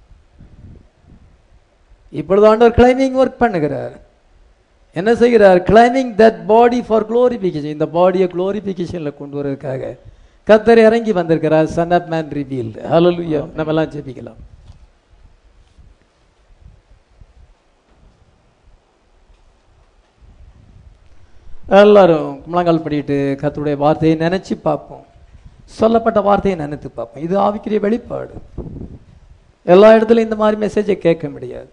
இப்பொழுது ஆண்டவர் கிளைமிங் ஒர்க் பண்ணுகிறார் என்ன செய்கிறார் claiming that body for glorification இந்த பாடியை குளோரிபிகேஷன்ல கொண்டு வரதுக்காக கத்தர் இறங்கி வந்திருக்கிறார் சன் ஆஃப் மேன் ரிவீல் ஹalleluya நம்ம எல்லாம் ஜெபிக்கலாம் எல்லாரும் முழங்கால் படிட்டு கர்த்தருடைய வார்த்தையை நினைச்சு பார்ப்போம் சொல்லப்பட்ட வார்த்தையை நினைத்து பார்ப்போம் இது ஆவிக்குரிய வெளிப்பாடு எல்லா இடத்துலையும் இந்த மாதிரி மெசேஜை கேட்க முடியாது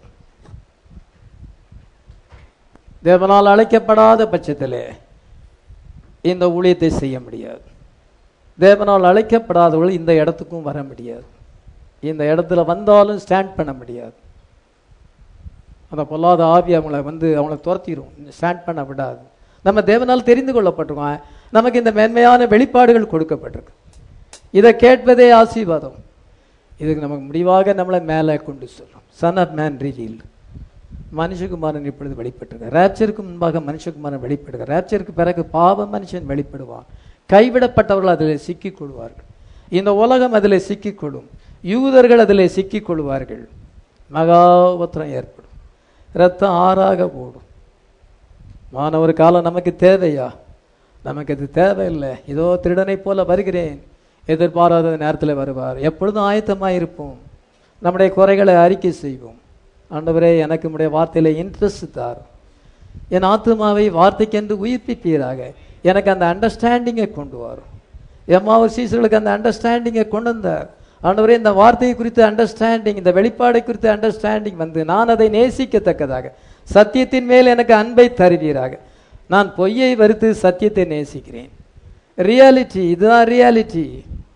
தேவனால் அழைக்கப்படாத பட்சத்திலே இந்த ஊழியத்தை செய்ய முடியாது தேவனால் அழைக்கப்படாதவர்கள் இந்த இடத்துக்கும் வர முடியாது இந்த இடத்துல வந்தாலும் ஸ்டாண்ட் பண்ண முடியாது அந்த பொல்லாத ஆவி அவங்கள வந்து அவங்கள துரத்திடும் ஸ்டாண்ட் பண்ண விடாது நம்ம தேவனால் தெரிந்து கொள்ளப்பட்டிருக்கோம் நமக்கு இந்த மேன்மையான வெளிப்பாடுகள் கொடுக்கப்பட்டிருக்கு இதை கேட்பதே ஆசீர்வாதம் இதுக்கு நமக்கு முடிவாக நம்மளை மேலே கொண்டு சொல்லும் சன் ஆஃப் மேன் ரீல் மனுஷகுமாரன் இப்பொழுது வெளிப்பட்டிருக்க ரேப்சருக்கு முன்பாக மனுஷகுமாரன் வெளிப்படுக ரேப்சருக்கு பிறகு பாவ மனுஷன் வெளிப்படுவான் கைவிடப்பட்டவர்கள் அதில் சிக்கிக் கொள்வார்கள் இந்த உலகம் அதில் சிக்கிக் கொள்ளும் யூதர்கள் அதில் சிக்கிக் கொள்வார்கள் மகாபத்திரம் ஏற்படும் ரத்தம் ஆறாக ஓடும் மான ஒரு காலம் நமக்கு தேவையா நமக்கு அது தேவையில்லை இதோ திருடனை போல வருகிறேன் எதிர்பாராத நேரத்தில் வருவார் எப்பொழுதும் ஆயத்தமாக இருப்போம் நம்முடைய குறைகளை அறிக்கை செய்வோம் ஆண்டவரே எனக்கு உடைய வார்த்தையில இன்ட்ரெஸ்ட் தாரும் என் ஆத்மாவை வார்த்தைக்கென்று உயிர்ப்பிப்பீராக எனக்கு அந்த அண்டர்ஸ்டாண்டிங்கை கொண்டு வரும் எம்மாவூர் சீசர்களுக்கு அந்த அண்டர்ஸ்டாண்டிங்கை கொண்டு வந்தார் ஆண்டவரே இந்த வார்த்தையை குறித்த அண்டர்ஸ்டாண்டிங் இந்த வெளிப்பாடை குறித்த அண்டர்ஸ்டாண்டிங் வந்து நான் அதை நேசிக்கத்தக்கதாக சத்தியத்தின் மேல் எனக்கு அன்பை தருவீராக நான் பொய்யை வெறுத்து சத்தியத்தை நேசிக்கிறேன் ரியாலிட்டி இதுதான் ரியாலிட்டி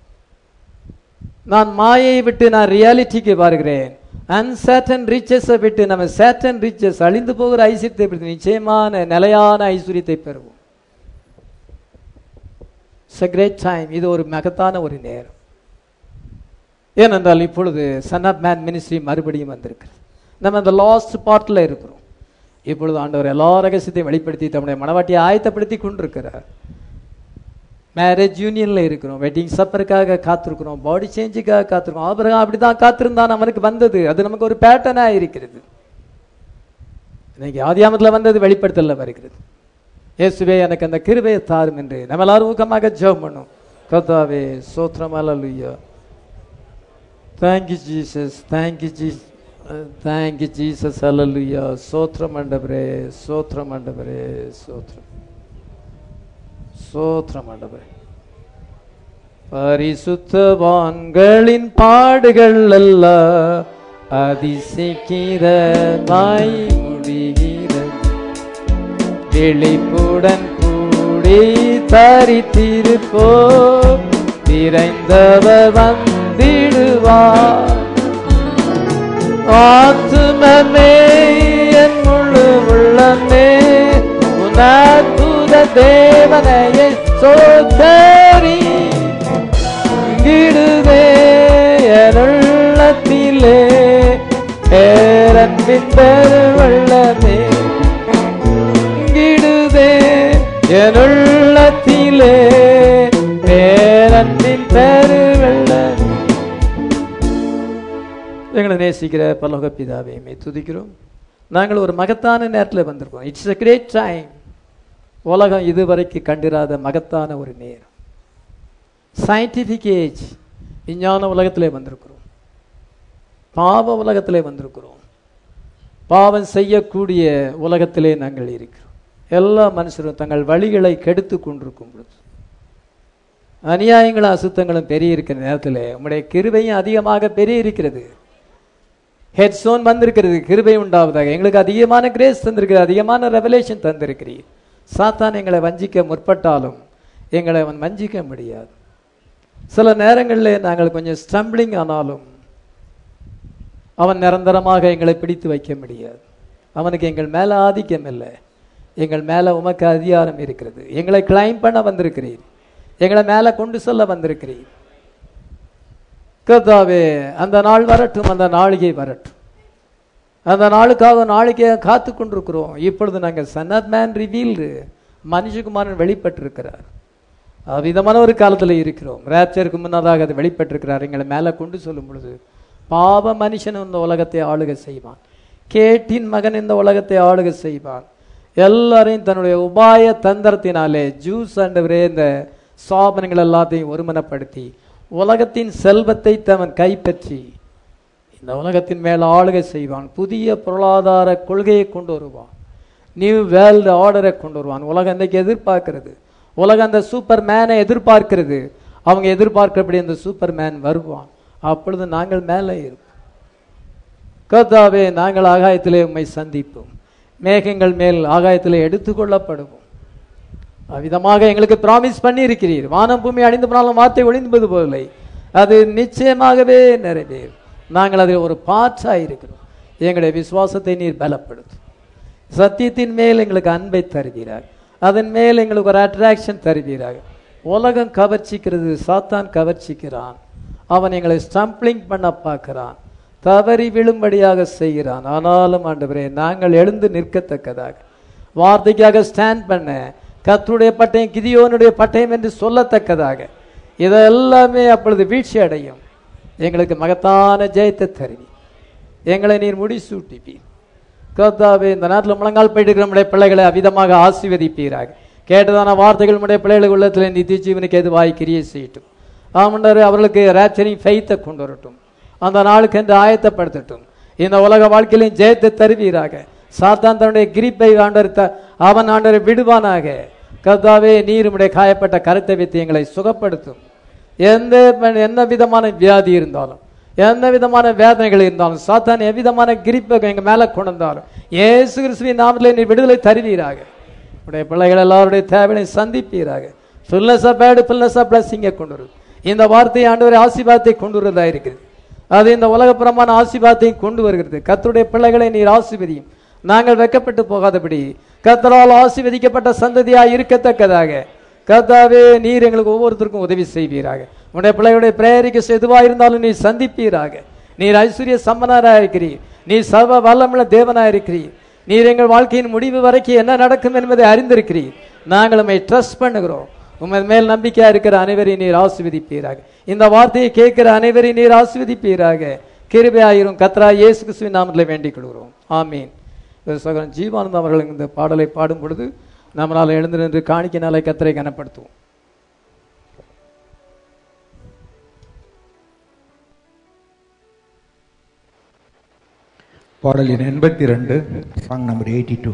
நான் மாயை விட்டு நான் ரியாலிட்டிக்கு வருகிறேன் அன்சர்டன் ரிச்சஸை விட்டு நம்ம சேட்டன் ரிச்சஸ் அழிந்து போகிற ஐஸ்வர்யத்தை விட்டு நிச்சயமான நிலையான ஐஸ்வர்யத்தை பெறுவோம் இட்ஸ் a great டைம் இது ஒரு மகத்தான ஒரு நேரம் ஏனென்றால் இப்பொழுது சன் ஆஃப் மேன் மினிஸ்ட்ரி மறுபடியும் வந்திருக்கிறது நம்ம அந்த லாஸ்ட் பார்ட்டில் இருக்கிறோம் இப்பொழுது ஆண்டவர் எல்லா ரகசியத்தையும் வெளிப்படுத்தி தம்முடைய மனவாட்டியை ஆயத்தப்படுத்தி கொண்டிருக்கிறார் மேரேஜ் யூனியன்ல இருக்கிறோம் வெட்டிங் சப்பருக்காக காத்திருக்கிறோம் பாடி சேஞ்சுக்காக காத்திருக்கோம் ஆபிரகாம் அப்படிதான் காத்திருந்தான் அவனுக்கு வந்தது அது நமக்கு ஒரு பேட்டர்னா இருக்கிறது இன்னைக்கு ஆதியாமத்தில் வந்தது வெளிப்படுத்தல வருகிறது இயேசுவே எனக்கு அந்த கிருபையை தாரும் என்று நம்ம எல்லாரும் ஊக்கமாக ஜெபம் பண்ணும் கர்த்தாவே சோத்ரம் அல்லலுயா thank you Jesus thank you Jesus thank you Jesus அல்லலுயா சோத்ரம் ஆண்டவரே சோத்ரம் ஆண்டவரே சோத்ரம் சோத்ரம் ஆண்டவரே பரிசுத்தவான்களின் பாடுகள் அல்ல அதிசைக்கிறமாய் முடிகிறது விழிப்புடன் கூடி தரித்திருப்போ விரைந்தவர் வந்திடுவார் ஆத்துமமே என் முழு உள்ளமே உன் அற்புத தேவனையை சோதரி இங்கிடுதே என் உள்ளத்திலே பேரன்பின் பெருவள்ளமே இங்கிடுதே என் உள்ளத்திலே பேரன்பின் பெருவள்ளமே எங்களை நேசிக்கிற பல்லோக பிதாவே மே துதிக்கிறோம் நாங்கள் ஒரு மகத்தான நேரத்தில் வந்திருக்கோம் இட்ஸ் a கிரேட் டைம் உலகம் இதுவரைக்கும் கண்டிராத மகத்தான ஒரு நேரம் சயின்டிஃபிக் ஏஜ் விஞ்ஞான உலகத்திலே வந்திருக்கிறோம் பாவ உலகத்திலே வந்திருக்கிறோம் பாவம் செய்யக்கூடிய உலகத்திலே நாங்கள் இருக்கிறோம் எல்லா மனுஷரும் தங்கள் வழிகளை கெடுத்து கொண்டிருக்கும் பொழுது அநியாயங்களும் அசுத்தங்களும் பெரிய இருக்கிற நேரத்தில் உங்களுடைய கிருபையும் அதிகமாக பெரிய இருக்கிறது ஹெட்ஸோன் வந்திருக்கிறது கிருபை உண்டாவதாக எங்களுக்கு அதிகமான கிரேஸ் தந்திருக்கிறது அதிகமான ரெவலேஷன் தந்திருக்கிறீர் சாத்தான் எங்களை வஞ்சிக்க முற்பட்டாலும் எங்களை அவன் வஞ்சிக்க முடியாது சில நேரங்களில் நாங்கள் கொஞ்சம் ஸ்டம்பிளிங் ஆனாலும் அவன் நிரந்தரமாக எங்களை பிடித்து வைக்க முடியாது அவனுக்கு எங்கள் மேல ஆதிக்கம் இல்லை எங்கள் மேல உமக்கு அதிகாரம் இருக்கிறது எங்களை கிளைம் பண்ண வந்திருக்கிறீர் எங்களை மேல கொண்டு செல்ல வந்திருக்கிறீர் கர்த்தாவே அந்த நாள் வரட்டும் அந்த நாளிகை வரட்டும் அந்த நாளுக்காக நாளைக்கே காத்து கொண்டிருக்கிறோம் இப்பொழுது நாங்கள் சன் ஆஃப் மேன் ரிவீல்டு மனுஷகுமாரன் வெளிப்பட்டிருக்கிறார் விதமான ஒரு காலத்தில் இருக்கிறோம் ரேப்சருக்கு முன்னதாக அது வெளிப்பட்டிருக்கிறார் எங்களை மேலே கொண்டு சொல்லும் பொழுது பாவ மனுஷன் இந்த உலகத்தை ஆளுகை செய்வான் கேட்டின் மகன் இந்த உலகத்தை ஆளுகை செய்வான் எல்லாரையும் தன்னுடைய உபாய தந்திரத்தினாலே ஜூஸ் ஆண்டவரே இந்த சாபனங்கள் எல்லாத்தையும் ஒருமனப்படுத்தி உலகத்தின் செல்வத்தை தவன் கைப்பற்றி இந்த உலகத்தின் மேல் ஆளுகை செய்வான் புதிய பொருளாதார கொள்கையை கொண்டு வருவான் நியூ வேர்ல்டு ஆர்டரை கொண்டு வருவான் உலகம் இன்றைக்கு எதிர்பார்க்கிறது உலகம் அந்த சூப்பர் மேனை எதிர்பார்க்கிறது அவங்க எதிர்பார்க்கிறபடி அந்த சூப்பர் மேன் வருவான் அப்பொழுது நாங்கள் மேலே இருப்போம் கர்த்தாவே நாங்கள் ஆகாயத்திலே உம்மை சந்திப்போம் மேகங்கள் மேல் ஆகாயத்திலே எடுத்துக்கொள்ளப்படுவோம் அவ்விதமாக எங்களுக்கு பிராமிஸ் பண்ணி இருக்கிறீர் வானம் பூமி அழிந்து போனாலும் வார்த்தை ஒளிந்துவது போதில்லை அது நிச்சயமாகவே நிறைவேறும் நாங்கள் அதில் ஒரு பாற்றாக இருக்கிறோம் எங்களுடைய விசுவாசத்தை நீர் பலப்படுத்தும் சத்தியத்தின் மேல் எங்களுக்கு அன்பை தருவீராக அதன் மேல் எங்களுக்கு ஒரு அட்ராக்ஷன் தருவீராக உலகம் கவர்ச்சிக்கிறது சாத்தான் கவர்ச்சிக்கிறான் அவன் எங்களை ஸ்டம்பிளிங் பண்ண பார்க்கிறான் தவறி விழும்படியாக செய்கிறான் ஆனாலும் ஆண்டவரே நாங்கள் எழுந்து நிற்கத்தக்கதாக வார்த்தைக்காக ஸ்டாண்ட் பண்ண கர்த்தருடைய பட்டயம் கிதியோனுடைய பட்டயம் என்று சொல்லத்தக்கதாக இதெல்லாமே அப்பொழுது வீழ்ச்சி அடையும் எங்களுக்கு மகத்தான ஜெயத்தை தருவி எங்களை நீர் முடிசூட்டிப்பீர் கர்த்தாவே இந்த நாட்டில் முழங்கால் போயிட்டு நம்முடைய பிள்ளைகளை அவிதமாக ஆசீர்வதிப்பீராக கேட்டதான வார்த்தைகள் நம்முடைய பிள்ளைகளுக்கு உள்ளத்தில் நித்திய ஜீவனுக்கு எதுவாய் கிரியை செய்யட்டும் ஆமண்டர் அவர்களுக்கு ரேப்சரிங் ஃபெய்த்தை கொண்டு வரட்டும் அந்த நாளுக்கு என்று ஆயத்தப்படுத்தட்டும் இந்த உலக வாழ்க்கையிலும் ஜெயத்தை தருவீராக சாத்தான் தன்னுடைய கிரிப்பை ஆண்டவர் த- அவன் ஆண்டரை விடுவானாக கர்த்தாவே நீர் உம்முடைய காயப்பட்ட கருத்தை வைத்து எங்களை சுகப்படுத்தும் எந்த ப- என்ன விதமான வியாதி இருந்தாலும் எந்த விதமான வேதனைகள் இருந்தாலும் சாத்தான் எவ்விதமான கிரிப்பை எங்க மேல கொண்டு வந்தாலும் இயேசு கிறிஸ்துவின் நாமத்திலே நீர் விடுதலை தருவீராக உடைய பிள்ளைகள் எல்லாருடைய தேவையை சந்திப்பீராக ஃபுல்னஸ் ஆஃப் பேடு ஃபுல்னஸ் ஆஃப் பிளஸிங்கை கொண்டு வரும் இந்த வார்த்தை ஆண்டவரை ஆசீர்வாதத்தை கொண்டு வருவதா இருக்குது அது இந்த உலகப்புறமான ஆசீர்வாதத்தையும் கொண்டு வருகிறது கர்த்தருடைய பிள்ளைகளை நீர் ஆசீர்வதியும் நாங்கள் வெக்கப்பட்டு போகாதபடி கர்த்தரால் ஆசீர்வதிக்கப்பட்ட சந்ததியாய் இருக்கத்தக்கதாக கர்த்தாவே நீர் எங்களுக்கு ஒவ்வொருத்தருக்கும் உதவி செய்வீராக உன்னுடைய பிள்ளைகளுடைய பிரேரிக்கு எதுவாக இருந்தாலும் நீ சந்திப்பீராக நீர் ஐஸ்வர்ய சம்பனராக இருக்கிறீர் நீ சர்வ வல்லமுள்ள தேவனாக இருக்கிறீர் நீர் எங்கள் வாழ்க்கையின் முடிவு வரைக்கும் என்ன நடக்கும் என்பதை அறிந்திருக்கிறீர் நாங்கள் உம்மை ட்ரஸ்ட் பண்ணுகிறோம் உமது மேல் நம்பிக்கையா இருக்கிற அனைவரையும் நீர் ஆசீர்வதிப்பீராக இந்த வார்த்தையை கேட்கிற அனைவரையும் நீர் ஆசீர்வதிப்பீராக கிருபையாயிரும் கத்ரா இயேசு கிறிஸ்துவின் நாமத்தில் வேண்டிக் கொள்கிறோம் ஆமீன் சகோதரன் ஜீவானந்த் அவர்கள் இந்த பாடலை பாடும் பொழுது நம்மளால் எழுந்து நின்று காணிக்கைனாலே கத்தரை கனப்படுத்துவோம் பாடல் எண் எண்பத்தி ரெண்டு song number eighty two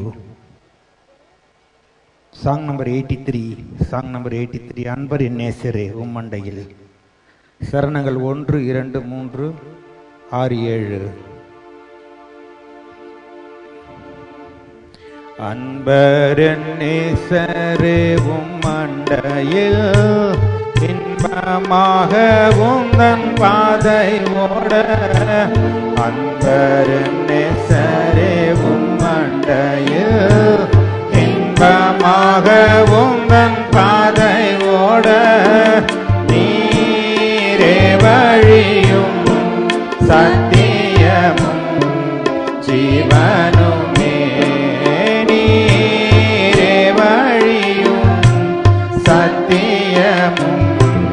song number eighty three song number eighty three அன்பர் என் நேசரே உம்மண்டையில் சரணங்கள் ஒன்று இரண்டு மூன்று ஆறு ஏழு அன்பர் என் நேசரே உம்மண்டையில் இன்பமாக உந்தன் பாதை ஓட அன்பர் என் நேசரே உம்மண்டையில் இன்பமாக உந்தன் பாதை ஓட நீரே வழியும் சத்தியமும் ஜீவனுமே நீரே வழியும் சத்தியமும்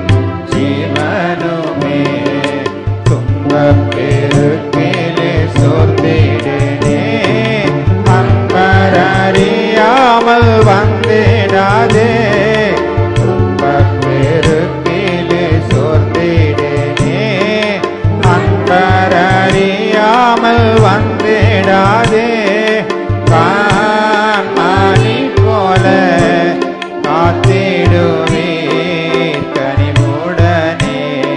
ஜீவனுமே துன்பப் பெருக்கிலே சோர்ந்திடனே அன்பர் அறியாமல் வந்திடாதே துன்பப் பெருக்கிலே சோர்ந்திடனே அன்பர் அறியாமல் வந்திடாதே காமணி போல காத்திடுவீர் கனிவுடனே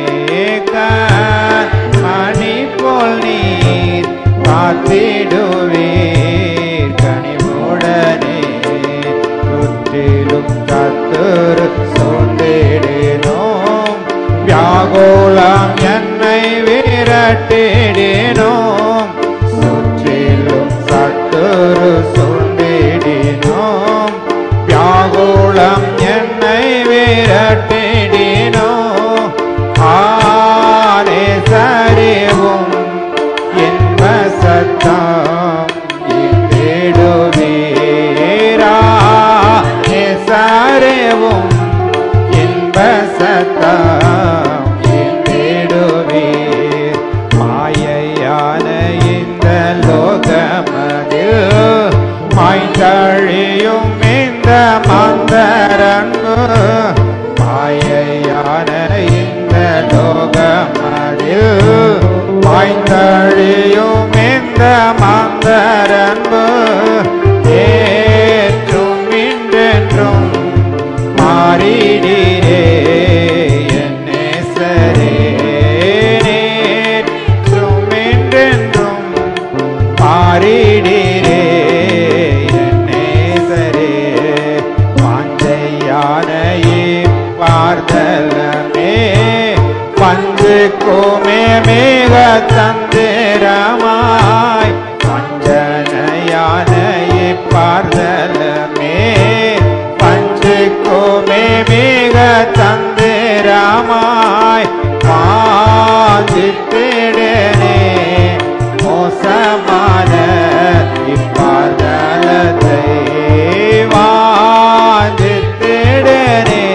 மணி போல் நீர் காத்திடுவீர் கனிவுடனே சுற்றிலும் கத்துரு சூழ்ந்திடினோம் வியாகுலம் என்னை விரட்டிடினோம் சுற்றிலும் சத்துரு சூழ்ந்திடினோம் வியாகுலம் என்னை விரட்டிடினோம் ஆனே சரிவும் என்ப சத்தம் தேடுவீரா சரவும் என்ப சத்தம் தேடுவீர் மாயையான தந்திரமாய் வஞ்சனையான இப்பார்தலமே பஞ்சுக்குமே மிக தந்திரமாய் வாஞ்சித்திடனே மோசமான இப்பார்தலத்தை வாஞ்சித்திடனே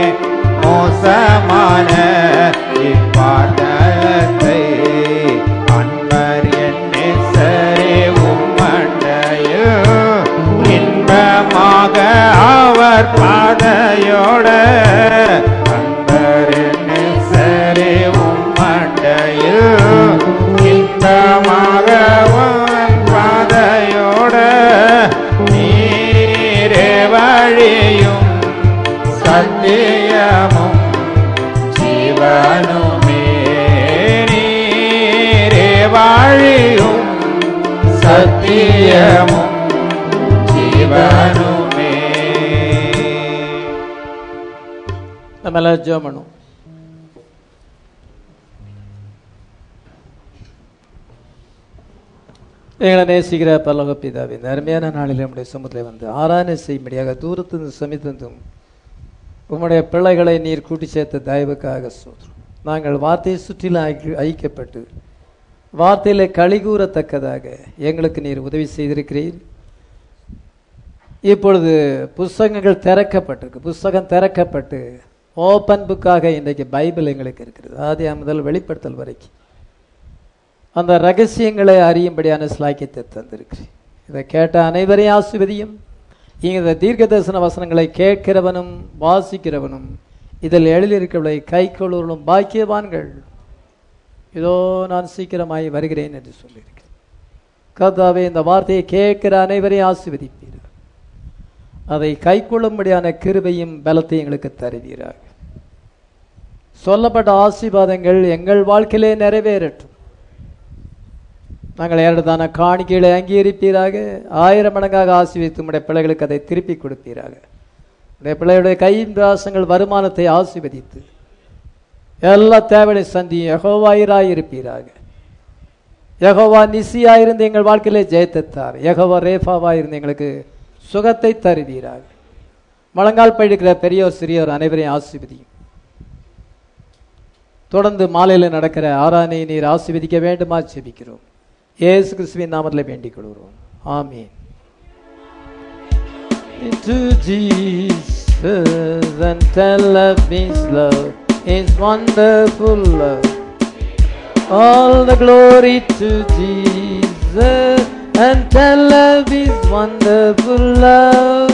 மோசமான இப்பார்தலத்தை அன்பர் என்னை சரே உம்மண்டையில் இன்பமாக அவர் பாதையோட அன்பர் என்னை சரே உம்மண்டையில் இன்பமாக அவர் பாதையோட நீரே வழியும் சத்தியமும் ஜீவனுமே நீரே வாழியும் சத்தியமும் ஜீவனுமே நம்ம எல்லாம் ஜெபம் பண்ணுவோம் எங்களை நேசிக்கிற பல்லவ பிதாவே இந்த அருமையான நாளில் நம்முடைய சமூகத்தில் வந்து ஆராதனை செய்யும்படியாக தூரத்திலிருந்து சமித்திருந்தும் உம்முடைய பிள்ளைகளை நீர் கூட்டி சேர்த்த தயவுக்காக சோதரம் நாங்கள் வார்த்தையை சுற்றிலும் ஐக்கிய- ஐக்கியப்பட்டு வார்த்தையில கழிகூறத்தக்கதாக எங்களுக்கு நீர் உதவி செய்திருக்கிறீர் இப்பொழுது புஸ்தகங்கள் திறக்கப்பட்டிருக்கு புஸ்தகம் திறக்கப்பட்டு ஓப்பன் புக்காக இன்றைக்கு பைபிள் எங்களுக்கு இருக்கிறது ஆதி முதல் வெளிப்படுத்தல் வரைக்கும் அந்த ரகசியங்களை அறியும்படியான ஸ்லாக்கியத்தை தந்திருக்கிறேன் இதை கேட்ட அனைவரையும் ஆசிர்வதியும் இங்க இந்த தீர்க்க தரிசன வசனங்களை கேட்கிறவனும் வாசிக்கிறவனும் இதில் எழுதியிருக்கிறவளை கை கொள்வர்களும் பாக்கியவான்கள் இதோ நான் சீக்கிரமாய் வருகிறேன் என்று சொல்லியிருக்கிறேன் கர்த்தாவே இந்த வார்த்தையை கேட்கிற அனைவரையும் ஆசிர்வதிப்பீர் அதை கைக்கொள்ளும்படியான கிருபையும் பலத்தையும் எங்களுக்கு தருவீராக சொல்லப்பட்ட ஆசீர்வாதங்கள் எங்கள் வாழ்க்கையிலே நிறைவேறட்டும் நாங்கள் ஏறதான காணிக்கைகளை அங்கீகரிப்பீராக ஆயிரம் மடங்காக ஆசீர்வித்து உடைய பிள்ளைகளுக்கு அதை திருப்பி கொடுப்பீராக உடைய பிள்ளைகளுடைய கையின் பிராசங்கள் வருமானத்தை ஆசீர்வதித்து எல்லா தேவையை சந்தி யகோவாயிராய் இருப்பீராக யகோவா நிசியாயிருந்து எங்கள் வாழ்க்கையிலே ஜெயத்தார் யகோவா ரேஃபாவாயிருந்து எங்களுக்கு சுகத்தை தருவீராக முழங்கால் பழிக்கிற பெரியோர் சிறியோர் அனைவரையும் ஆசீர்வதியும் தொடர்ந்து மாலையில் நடக்கிற ஆராதனை நீர் ஆசீர்வதிக்க வேண்டுமா செபிக்கிறோம் இயேசு கிறிஸ்துவின் நாமத்தில் வேண்டிக் கொள்கிறோம் ஆமீன் To Jesus and tell of His love, His wonderful love. All the glory to Jesus and tell of His wonderful love.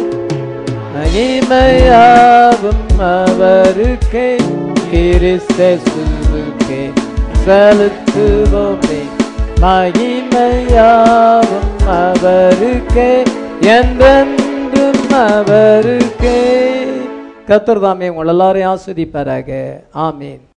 மகிமையாவும் அவருக்கே கிறிஸ்துவுக்கே செலுத்துவோமே மகிமையாவும் அவருக்கே என்றென்றும் அவருக்கே கத்தர் தாமே உங்கள் எல்லாரையும் ஆஸ்வதிப்பாராக ஆமீன்